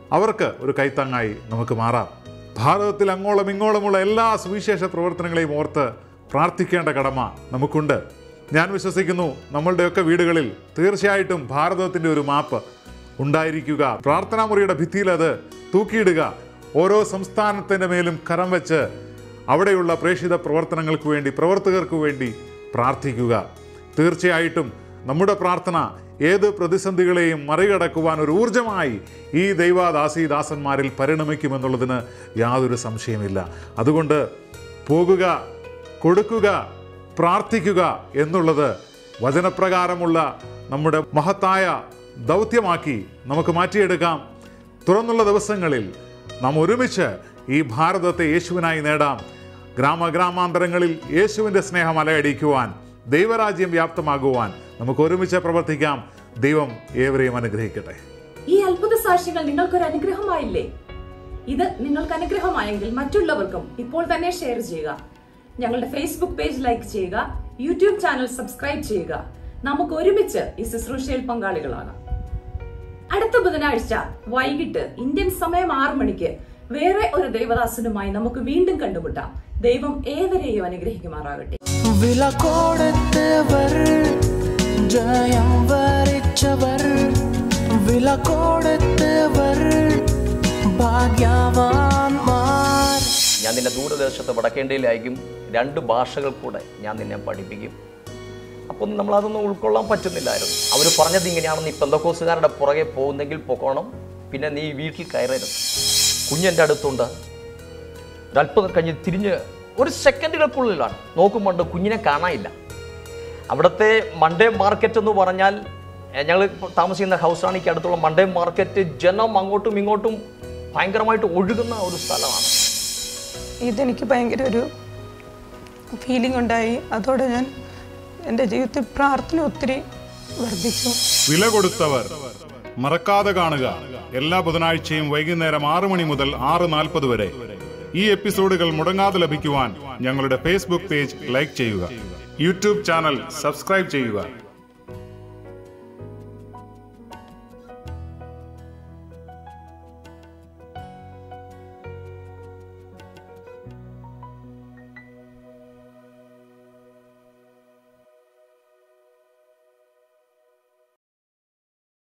അവർക്ക് ഒരു കൈത്താങ്ങായി നമുക്ക് മാറാം ഭാരതത്തിൽ അങ്ങോളം ഇങ്ങോളമുള്ള എല്ലാ സുവിശേഷ പ്രവർത്തനങ്ങളെയും ഓർത്ത് പ്രാർത്ഥിക്കേണ്ട കടമ നമുക്കുണ്ട് ഞാൻ വിശ്വസിക്കുന്നു നമ്മളുടെയൊക്കെ വീടുകളിൽ തീർച്ചയായിട്ടും ഭാരതത്തിൻ്റെ ഒരു മാപ്പ് ഉണ്ടായിരിക്കുക പ്രാർത്ഥനാ മുറിയുടെ ഭിത്തിയിൽ അത് തൂക്കിയിടുക ഓരോ സംസ്ഥാനത്തിൻ്റെ മേലും കരം വെച്ച് അവിടെയുള്ള പ്രേക്ഷിത പ്രവർത്തനങ്ങൾക്ക് വേണ്ടി പ്രവർത്തകർക്ക് വേണ്ടി പ്രാർത്ഥിക്കുക തീർച്ചയായിട്ടും നമ്മുടെ പ്രാർത്ഥന ഏത് പ്രതിസന്ധികളെയും മറികടക്കുവാൻ ഒരു ഊർജമായി ഈ ദൈവദാസി ദാസന്മാരിൽ പരിണമിക്കുമെന്നുള്ളതിന് യാതൊരു സംശയമില്ല അതുകൊണ്ട് പോകുക കൊടുക്കുക പ്രാർത്ഥിക്കുക എന്നുള്ളത് വചനപ്രകാരമുള്ള നമ്മുടെ മഹത്തായ ദൗത്യമാക്കി നമുക്ക് മാറ്റിയെടുക്കാം തുറന്നുള്ള ദിവസങ്ങളിൽ നാം ഒരുമിച്ച് ഈ ഭാരതത്തെ യേശുവിനായി നേടാം ഗ്രാമഗ്രാമാന്തരങ്ങളിൽ യേശുവിൻ്റെ സ്നേഹം അലയടിക്കുവാൻ ദൈവരാജ്യം വ്യാപ്തമാകുവാൻ നമുക്ക് ഒരുമിച്ച് പ്രവർത്തിക്കാം ദൈവം ഏവരെയും അനുഗ്രഹിക്കട്ടെ ഈ അത്ഭുത സാക്ഷ്യങ്ങൾ നിങ്ങൾക്കൊരു അനുഗ്രഹമായില്ലേ ഇത് നിങ്ങൾക്ക് അനുഗ്രഹമായെങ്കിൽ മറ്റുള്ളവർക്കും ഇപ്പോൾ തന്നെ ഷെയർ ചെയ്യുക ഞങ്ങളുടെ ഫേസ്ബുക്ക് പേജ് ലൈക്ക് ചെയ്യുക യൂട്യൂബ് ചാനൽ സബ്സ്ക്രൈബ് ചെയ്യുക നമുക്ക് ഒരുമിച്ച് ഈ ശുശ്രൂഷയിൽ പങ്കാളികളാകാം അടുത്ത ബുധനാഴ്ച വൈകിട്ട് ഇന്ത്യൻ സമയം ആറു മണിക്ക് വേറെ ഒരു ദൈവദാസനുമായി നമുക്ക് വീണ്ടും കണ്ടുമുട്ടാം ദൈവം ഏവരെയും അനുഗ്രഹിക്കുമാറാകട്ടെ വില കൊടുത്തവർ ജയം വരിച്ചവർ വില കൊടുത്തവർ ഭാഗ്യവാന്മാർ ഞാൻ നിന്നെ ദൂരദേശത്ത് വടക്കേണ്ടയിലായിരിക്കും രണ്ട് ഭാഷകൾ കൂടെ ഞാൻ നിന്നെ പഠിപ്പിക്കും അപ്പോൾ നമ്മൾ അതൊന്നും ഉൾക്കൊള്ളാൻ പറ്റുന്നില്ലായിരുന്നു അവർ പറഞ്ഞത് ഇങ്ങനെയാണെന്ന് ഈ പെന്തക്കോസുകാരുടെ പുറകെ പോകുന്നെങ്കിൽ പൊക്കോണം പിന്നെ നീ വീട്ടിൽ കയറരുത് കുഞ്ഞെൻ്റെ അടുത്തുണ്ട് ഒരല്പം കഴിഞ്ഞ് തിരിഞ്ഞ് ഒരു സെക്കൻഡുകൾക്കുള്ളിലാണ് നോക്കുമ്പോണ്ട് കുഞ്ഞിനെ കാണാനില്ല അവിടുത്തെ മൺഡേ മാർക്കറ്റ് എന്ന് പറഞ്ഞാൽ ഞങ്ങൾ താമസിക്കുന്ന ഹൗസാണിക്ക് അടുത്തുള്ള മൺഡേ മാർക്കറ്റ് ജനം അങ്ങോട്ടും ഇങ്ങോട്ടും ഭയങ്കരമായിട്ട് ഒഴുകുന്ന ഒരു സ്ഥലമാണ് ഇതെനിക്ക് ഭയങ്കര ഒരു ഫീലിംഗ് ഉണ്ടായി അതോടെ ഞാൻ എൻ്റെ ജീവിതത്തിൽ പ്രാർത്ഥന ഒത്തിരി വർദ്ധിച്ചു വില കൊടുത്തവർ മറക്കാതെ കാണുക എല്ലാ ബുധനാഴ്ചയും വൈകുന്നേരം ആറ് മണി മുതൽ ആറ് നാൽപ്പത് വരെ ഈ എപ്പിസോഡുകൾ മുടങ്ങാതെ ലഭിക്കുവാൻ ഞങ്ങളുടെ ഫേസ്ബുക്ക് പേജ് ലൈക്ക് ചെയ്യുക യൂട്യൂബ് ചാനൽ സബ്സ്ക്രൈബ് ചെയ്യുക